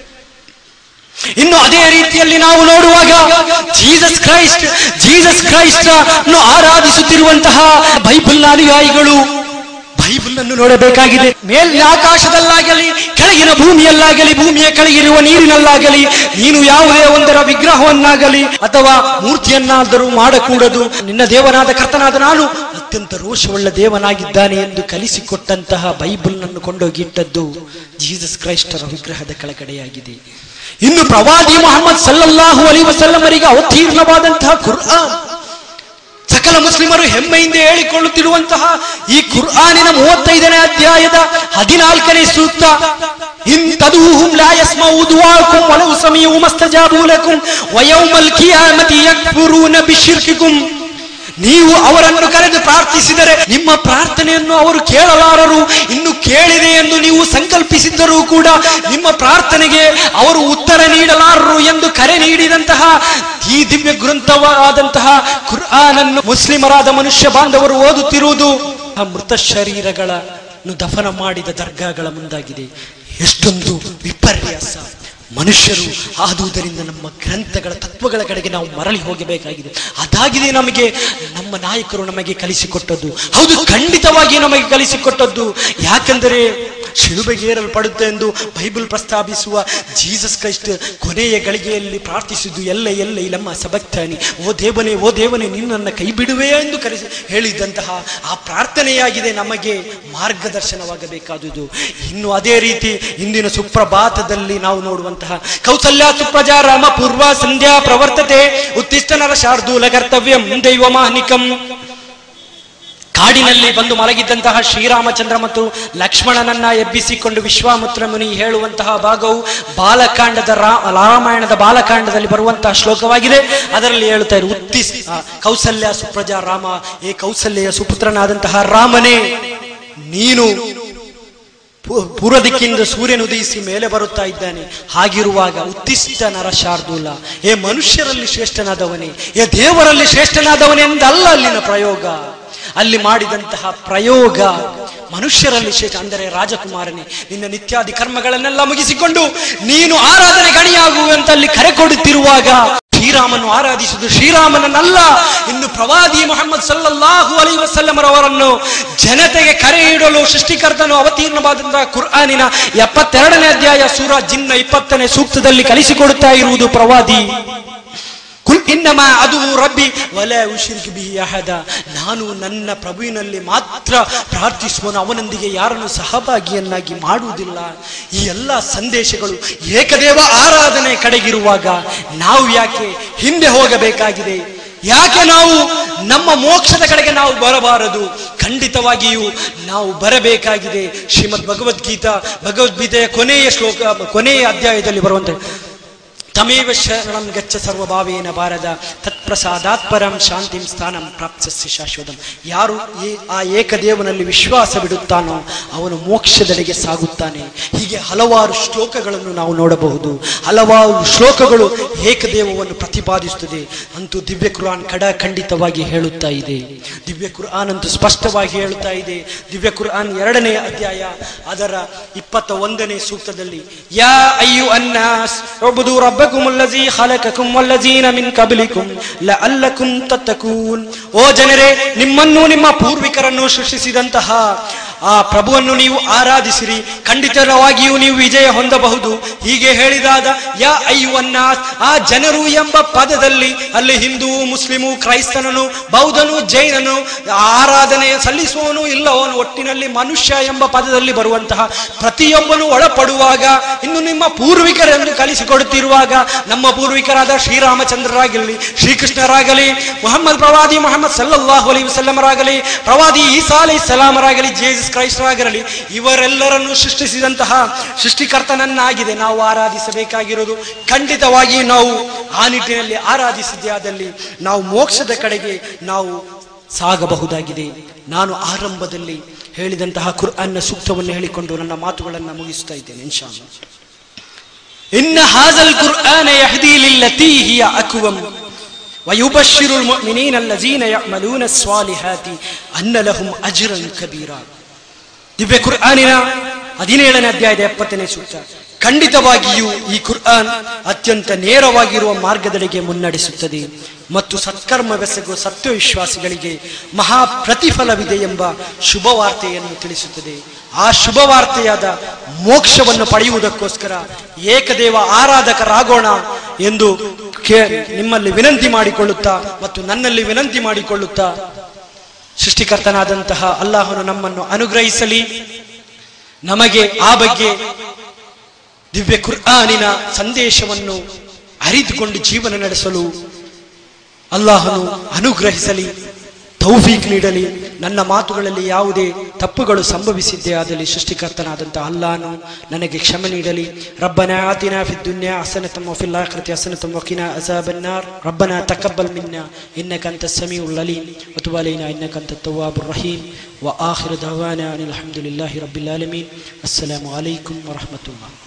ಇನ್ನು ಅದೇ ರೀತಿಯಲ್ಲಿ ನಾವು ನೋಡುವಾಗ ಜೀಸಸ್ ಕ್ರೈಸ್ಟ್ ಜೀಸಸ್ ಕ್ರೈಸ್ಟ್ ಅನ್ನು ಆರಾಧಿಸುತ್ತಿರುವಂತಹ ಬೈಬಲ್ ಅನುಯಾಯಿಗಳು ಬೈಬಲ್ ಅನ್ನು ನೋಡಬೇಕಾಗಿದೆ ಮೇಲಿನ ಆಕಾಶದಲ್ಲಾಗಲಿ ಕೆಳಗಿನ ಭೂಮಿಯಲ್ಲಾಗಲಿ ಭೂಮಿಯ ಕೆಳಗಿರುವ ನೀರಿನಲ್ಲಾಗಲಿ ನೀನು ಯಾವುದೇ ಒಂದರ ವಿಗ್ರಹವನ್ನಾಗಲಿ ಅಥವಾ ಮೂರ್ತಿಯನ್ನಾದರೂ ಮಾಡಕೂಡದು ನಿನ್ನ ದೇವನಾದ ಕರ್ತನಾದ ನಾನು ಅತ್ಯಂತ ರೋಷವುಳ್ಳ ದೇವನಾಗಿದ್ದಾನೆ ಎಂದು ಕಲಿಸಿಕೊಟ್ಟಂತಹ ಬೈಬಲ್ ನನ್ನು ಕೊಂಡೋಗಿ ಇಟ್ಟದ್ದು ಜೀಸಸ್ ಕ್ರೈಸ್ಟರ ವಿಗ್ರಹದ ಕೆಳಗಡೆಯಾಗಿದೆ ಇನ್ನು ಪ್ರವಾದಿ ಮೊಹಮ್ಮದ್ ಸಲ್ಲಲ್ಲಾಹು ಅಲಿ ವಸಲ್ಲಮರಿಗೆ ಅವತೀರ್ಣವಾದಂತಹ ಕುರ್ಆನ್ ಸಕಲ ಮುಸ್ಲಿಮರು ಹೆಮ್ಮೆಯಿಂದ ಹೇಳಿಕೊಳ್ಳುತ್ತಿರುವಂತಹ ಈ ಕುರ್ಆನಿನ ಮೂವತ್ತೈದನೇ ಅಧ್ಯಾಯದ ಹದಿನಾಲ್ಕನೇ ಸೂಕ್ತ ಇಂತದೂಹುಂ ಲಾ ಯಸ್ಮೌ ದುಆಕುಂ ವಲೌ ಸಮೀഉ ಮಸ್ತಜಾಬು ಲಕುಂ ವಯೌಮಲ್ ಕಿಯಾಮತಿ ಯಕ್ಫುರೂನ ಬಿಶಿರ್ಕಿಕುಂ ನೀವು ಅವರನ್ನು ಕರೆದು ಪ್ರಾರ್ಥಿಸಿದರೆ ನಿಮ್ಮ ಪ್ರಾರ್ಥನೆಯನ್ನು ಅವರು ಕೇಳಲಾರರು ಇನ್ನು ಕೇಳಿದೆ ಎಂದು ನೀವು ಸಂಕಲ್ಪಿಸಿದ್ದರೂ ಕೂಡ ನಿಮ್ಮ ಪ್ರಾರ್ಥನೆಗೆ ಅವರು ಉತ್ತರ ನೀಡಲಾರರು ಎಂದು ಕರೆ ನೀಡಿದಂತಹ ಈ ದಿವ್ಯ ಗ್ರಂಥವಾದಂತಹ ಕುರ್ಆನನ್ನು ಮುಸ್ಲಿಮರಾದ ಮನುಷ್ಯ ಬಾಂಧವರು ಓದುತ್ತಿರುವುದು ಆ ಮೃತ ಶರೀರಗಳನ್ನು ದಫನ ಮಾಡಿದ ದರ್ಗಾಗಳ ಮುಂದಾಗಿದೆ ಎಷ್ಟೊಂದು ವಿಪರ್ಯಾಸ ಮನುಷ್ಯರು ಆದುದರಿಂದ ನಮ್ಮ ಗ್ರಂಥಗಳ ತತ್ವಗಳ ಕಡೆಗೆ ನಾವು ಮರಳಿ ಹೋಗಬೇಕಾಗಿದೆ ಅದಾಗಿದೆ ನಮಗೆ ನಮ್ಮ ನಾಯಕರು ನಮಗೆ ಕಲಿಸಿಕೊಟ್ಟದ್ದು ಹೌದು ಖಂಡಿತವಾಗಿ ನಮಗೆ ಕಲಿಸಿಕೊಟ್ಟದ್ದು ಯಾಕೆಂದರೆ ಶಿಲುಬೆಗೇರಲ್ಪಡುತ್ತೆ ಎಂದು ಬೈಬಲ್ ಪ್ರಸ್ತಾಪಿಸುವ ಜೀಸಸ್ ಕ್ರೈಸ್ಟ್ ಕೊನೆಯ ಗಳಿಗೆಯಲ್ಲಿ ಪ್ರಾರ್ಥಿಸಿದ್ದು ಎಲ್ಲ ಎಲ್ಲ ನಮ್ಮ ಸಬಕ್ತಾನಿ ಓ ದೇವನೇ ಓ ದೇವನೇ ನಿನ್ನನ್ನು ಕೈ ಬಿಡುವೆ ಎಂದು ಕರೆಸಿ ಹೇಳಿದಂತಹ ಆ ಪ್ರಾರ್ಥನೆಯಾಗಿದೆ ನಮಗೆ ಮಾರ್ಗದರ್ಶನವಾಗಬೇಕಾದುದು ಇನ್ನು ಅದೇ ರೀತಿ ಇಂದಿನ ಸುಪ್ರಭಾತದಲ್ಲಿ ನಾವು ನೋಡುವಂತಹ ಕೌಸಲ್ಯ ಸುಪ್ರಜಾ ರಾಮ ಪೂರ್ವ ಸಂಧ್ಯಾ ಪ್ರವರ್ತತೆ ಉತ್ತಿಷ್ಟ ನರ ಶಾರ್ದೂಲ ಕರ್ತವ್ಯಂ ದೈವ ಮಾಹನಿಕಂ ಕಾಡಿನಲ್ಲಿ ಬಂದು ಮಲಗಿದ್ದಂತಹ ಶ್ರೀರಾಮಚಂದ್ರ ಮತ್ತು ಲಕ್ಷ್ಮಣನನ್ನ ಎಬ್ಬಿಸಿಕೊಂಡು ವಿಶ್ವಾಮಿತ್ರ ಮುನಿ ಹೇಳುವಂತಹ ಭಾಗವು ಬಾಲಕಾಂಡದ ರಾ- ರಾಮಾಯಣದ ಬಾಲಕಾಂಡದಲ್ಲಿ ಬರುವಂತಹ ಶ್ಲೋಕವಾಗಿದೆ ಅದರಲ್ಲಿ ಹೇಳ್ತಾ ಇರು ಉತ್ತಿಸ್ ಆ, ಕೌಸಲ್ಯ ಸುಪ್ರಜಾ ರಾಮ ಏ ಕೌಸಲ್ಯ ಸುಪುತ್ರನಾದಂತಹ ರಾಮನೇ ನೀನು ಪೂ- ಪೂರ್ವ ದಿಕ್ಕಿಂದ ಸೂರ್ಯನು ಉದಯಿಸಿ ಮೇಲೆ ಬರುತ್ತಾ ಇದ್ದಾನೆ ಹಾಗಿರುವಾಗ ಉತ್ತಿಷ್ಟ ನರ ಶಾರ್ದೂಲ ಏ ಮನುಷ್ಯರಲ್ಲಿ ಶ್ರೇಷ್ಠನಾದವನೇ ಏ ದೇವರಲ್ಲಿ ಶ್ರೇಷ್ಠನಾದವನೇ ಎಂದಲ್ಲ ಅಲ್ಲಿನ ಪ್ರಯೋಗ ಅಲ್ಲಿ ಮಾಡಿದಂತಹ ಪ್ರಯೋಗ ಮನುಷ್ಯರಲ್ಲಿ ಶ್ರೇಷ್ಠ ಅಂದರೆ ರಾಜಕುಮಾರನೇ ನಿನ್ನ ನಿತ್ಯಾದಿ ಕರ್ಮಗಳನ್ನೆಲ್ಲ ಮುಗಿಸಿಕೊಂಡು ನೀನು ಆರಾಧನೆ ಗಣಿಯಾಗುವಂತ ಅಲ್ಲಿ ಕರೆ ಕೊಡುತ್ತಿರುವಾಗ ಶ್ರೀರಾಮನು ಆರಾಧಿಸುವುದು ಶ್ರೀರಾಮನನ್ನಲ್ಲ ಇನ್ನು ಪ್ರವಾದಿ ಮೊಹಮ್ಮದ್ ಸಲ್ಲಲ್ಲಾಹು ಅಲೈ ವಸಲ್ಲಮರವರನ್ನು ಜನತೆಗೆ ಕರೆ ಇಡಲು ಸೃಷ್ಟಿಕರ್ತನು ಅವತೀರ್ಣವಾದಂತಹ ಕುರ್ಆನಿನ ಎಪ್ಪತ್ತೆರಡನೇ ಅಧ್ಯಾಯ ಸೂರ ಜಿನ್ನ ಇಪ್ಪತ್ತನೇ ಸೂಕ್ತದಲ್ಲಿ ಕಲಿಸಿಕೊಡುತ್ತಾ ಇರುವುದು ಪ್ರವಾದಿ ಕುಲ್ ಇನ್ನಮ ಅದು ರಬ್ಬಿ ವಲ ಉಶಿರ್ಕ್ ಬಿಹಿ ಅಹದ ನಾನು ನನ್ನ ಪ್ರಭುವಿನಲ್ಲಿ ಮಾತ್ರ ಪ್ರಾರ್ಥಿಸುವನು ಅವನೊಂದಿಗೆ ಯಾರನ್ನು ಸಹಭಾಗಿಯನ್ನಾಗಿ ಮಾಡುವುದಿಲ್ಲ ಈ ಎಲ್ಲ ಸಂದೇಶಗಳು ಏಕದೇವ ಆರಾಧನೆ ಕಡೆಗಿರುವಾಗ ನಾವು ಯಾಕೆ ಹಿಂದೆ ಹೋಗಬೇಕಾಗಿದೆ ಯಾಕೆ ನಾವು ನಮ್ಮ ಮೋಕ್ಷದ ಕಡೆಗೆ ನಾವು ಬರಬಾರದು ಖಂಡಿತವಾಗಿಯೂ ನಾವು ಬರಬೇಕಾಗಿದೆ ಶ್ರೀಮದ್ ಭಗವದ್ಗೀತಾ ಭಗವದ್ಗೀತೆಯ ಕೊನೆಯ ಶ್ಲೋಕ ಕೊನೆಯ ಅಧ್ಯಾಯದಲ್ಲಿ ಬರುವಂತ ತಮೇವ ಶರಣಂ ಗಚ್ಚ ಸರ್ವಭಾವೇನ ಬಾರದ ತತ್ಪ್ರಸಾದಾತ್ ಪರಂ ಶಾಂತಿಂ ಸ್ಥಾನಂ ಪ್ರಾಪ್ತಸ್ಯ ಶಾಶ್ವತಂ ಯಾರು ಈ ಆ ಏಕದೇವನಲ್ಲಿ ವಿಶ್ವಾಸ ಬಿಡುತ್ತಾನೋ ಅವನು ಮೋಕ್ಷದೆಡೆಗೆ ಸಾಗುತ್ತಾನೆ ಹೀಗೆ ಹಲವಾರು ಶ್ಲೋಕಗಳನ್ನು ನಾವು ನೋಡಬಹುದು ಹಲವಾರು ಶ್ಲೋಕಗಳು ಏಕದೇವವನ್ನು ಪ್ರತಿಪಾದಿಸುತ್ತದೆ ಅಂತೂ ದಿವ್ಯ ಕುರಾನ್ ಕಡ ಖಂಡಿತವಾಗಿ ಹೇಳುತ್ತಾ ಇದೆ ದಿವ್ಯ ಕುರ್ಆನ್ ಅಂತೂ ಸ್ಪಷ್ಟವಾಗಿ ಹೇಳುತ್ತಾ ಇದೆ ದಿವ್ಯ ಕುರ್ಆನ್ ಎರಡನೇ ಅಧ್ಯಾಯ ಅದರ ಇಪ್ಪತ್ತ ಒಂದನೇ ಸೂಕ್ತದಲ್ಲಿ ಯಾ ಅಯ್ಯು ಅನ್ನಾಸ್ ಒಬ್ಬದು ರಬ್ಬಕುಂ ಅಲ್ಲಜಿ ಖಲಕಕುಂ ವಲ್ಲಜೀನ ಮಿನ್ ಕಬಲಿಕುಂ ಲಅಲ್ಲಕುಂ ತತ್ತಕೂನ್ ಓ ಜನರೇ ನಿಮ್ಮನ್ನು ನಿಮ್ಮ ಪೂರ್ವಿಕರನ್ನು ಸೃಷ್ಟಿಸಿದಂತಹ ಆ ಪ್ರಭುವನ್ನು ನೀವು ಆರಾಧಿಸಿರಿ ಖಂಡಿತವಾಗಿಯೂ ನೀವು ವಿಜಯ ಹೊಂದಬಹುದು ಹೀಗೆ ಹೇಳಿದಾದ ಯಾ ಅಯ್ಯುವನ್ನಾಸ್ ಆ ಜನರು ಎಂಬ ಪದದಲ್ಲಿ ಅಲ್ಲಿ ಹಿಂದೂ ಮುಸ್ಲಿಮು ಕ್ರೈಸ್ತನನು ಬೌದ್ಧನು ಜೈನನು ಆರಾಧನೆ ಸಲ್ಲಿಸುವವನು ಇಲ್ಲವನು ಒಟ್ಟಿನಲ್ಲಿ ಮನುಷ್ಯ ಎಂಬ ಪದದಲ್ಲಿ ಬರುವಂತಹ ಪ್ರತಿಯೊಬ್ಬನು ಒಳಪಡುವಾಗ ಇನ್ನು ನಿಮ್ಮ ಪೂರ್ವಿಕರೆಂದು ಕಲಿಸಿಕೊಡುತ್ತಿರುವಾಗ ನಮ್ಮ ಪೂರ್ವಿಕರಾದ ಶ್ರೀರಾಮಚಂದ್ರರಾಗಲಿ ಶ್ರೀಕೃಷ್ಣರಾಗಲಿ ಮೊಹಮ್ಮದ್ ಪ್ರವಾದಿ ಮೊಹಮ್ಮದ್ ಸಲ್ಲಲ್ಲಾಹು ಅಲೈ ವಸಲ್ಲಮರಾಗಲಿ ಪ್ರವಾದಿ ಈಸಾ ಅಲೈ ಸಲಾಮರಾಗಲಿ ಜೇಸಸ್ ಕ್ರೈಸ್ತರಾಗಿರಲಿ ಇವರೆಲ್ಲರನ್ನು ಸೃಷ್ಟಿಸಿದಂತಹ ಸೃಷ್ಟಿಕರ್ತನನ್ನಾಗಿದೆ ನಾವು ಆರಾಧಿಸಬೇಕಾಗಿರೋದು ಖಂಡಿತವಾಗಿ ನಾವು ಆ ನಿಟ್ಟಿನಲ್ಲಿ ಆರಾಧಿಸಿದ್ದೇ ಆದಲ್ಲಿ ನಾವು ಮೋಕ್ಷದ ಕಡೆಗೆ ನಾವು ಸಾಗಬಹುದಾಗಿದೆ ನಾನು ಆರಂಭದಲ್ಲಿ ಹೇಳಿದಂತಹ ಕುರ್ಆನ್ನ ಸೂಕ್ತವನ್ನು ಹೇಳಿಕೊಂಡು ನನ್ನ ಮಾತುಗಳನ್ನು ಮುಗಿಸ್ತಾ ಇದ್ದೇನೆ ಇನ್ಶಾ ಅಲ್ಲಾಹ್. ಇನ್ನ ಹಾಜಲ್ ಕುರ್ಆನ ಯಹದಿ ಲಿಲ್ಲತಿ ಹಿಯ ಅಕ್ವಂ ويبشر المؤمنين الذين يعملون الصالحات أن لهم أجرا كبيرا ದಿವ್ಯ ಕುರ್ಆನಿನ ಹದಿನೇಳನೇ ಅಧ್ಯಾಯದ ಎಪ್ಪತ್ತನೇ ಸೂಕ್ತ ಖಂಡಿತವಾಗಿಯೂ ಈ ಕುರ್ಆನ್ ಅತ್ಯಂತ ನೇರವಾಗಿರುವ ಮಾರ್ಗದೆಡೆಗೆ ಮುನ್ನಡೆಸುತ್ತದೆ ಮತ್ತು ಸತ್ಕರ್ಮವೆಸಗುವ ಸತ್ಯವಿಶ್ವಾಸಿಗಳಿಗೆ ಮಹಾ ಪ್ರತಿಫಲವಿದೆ ಎಂಬ ಶುಭವಾರ್ತೆಯನ್ನು ತಿಳಿಸುತ್ತದೆ ಆ ಶುಭವಾರ್ತೆಯಾದ ಮೋಕ್ಷವನ್ನು ಪಡೆಯುವುದಕ್ಕೋಸ್ಕರ ಏಕದೇವ ಆರಾಧಕರಾಗೋಣ ಎಂದು ಕೇ- ನಿಮ್ಮಲ್ಲಿ ವಿನಂತಿ ಮಾಡಿಕೊಳ್ಳುತ್ತಾ ಮತ್ತು ನನ್ನಲ್ಲಿ ವಿನಂತಿ ಮಾಡಿಕೊಳ್ಳುತ್ತಾ ಸೃಷ್ಟಿಕರ್ತನಾದಂತಹ ಅಲ್ಲಾಹನು ನಮ್ಮನ್ನು ಅನುಗ್ರಹಿಸಲಿ ನಮಗೆ ಆ ಬಗ್ಗೆ ದಿವ್ಯ ಕುರ್ಆನಿನ ಸಂದೇಶವನ್ನು ಅರಿತುಕೊಂಡು ಜೀವನ ನಡೆಸಲು ಅಲ್ಲಾಹನು ಅನುಗ್ರಹಿಸಲಿ ತೌಫೀಕ್ ನೀಡಲಿ ನನ್ನ ಮಾತುಗಳಲ್ಲಿ ಯಾವುದೇ ತಪ್ಪುಗಳು ಸಂಭವಿಸಿದ್ದೇ ಆದಲ್ಲಿ ಸೃಷ್ಟಿಕರ್ತನಾದಂತಹ ಅಲ್ಲಾಹನು ನನಗೆ ಕ್ಷಮೆ ನೀಡಲಿ ರಬ್ಬನ ಆತಿನ ಫಿ ದುನ್ಯಾ ಹಸನತಂ ವಫಿಲ್ ಆಖಿರತಿ ಹಸನತಂ ವಕಿನಾ ಅಜಾಬನ್ನಾರ್ ರಬ್ಬನ ತಕಬ್ಬಲ್ ಮಿನ್ನ ಇನ್ನಕ ಅಂತ ಸಮೀಉಲ್ ಅಲೀಂ ವತುಬ್ ಅಲೈನಾ ಇನ್ನಕ ಅಂತ ತವ್ವಾಬುರ್ ರಹೀಮ್ وآخر دعوانا أن الحمد لله رب العالمين السلام عليكم ورحمة الله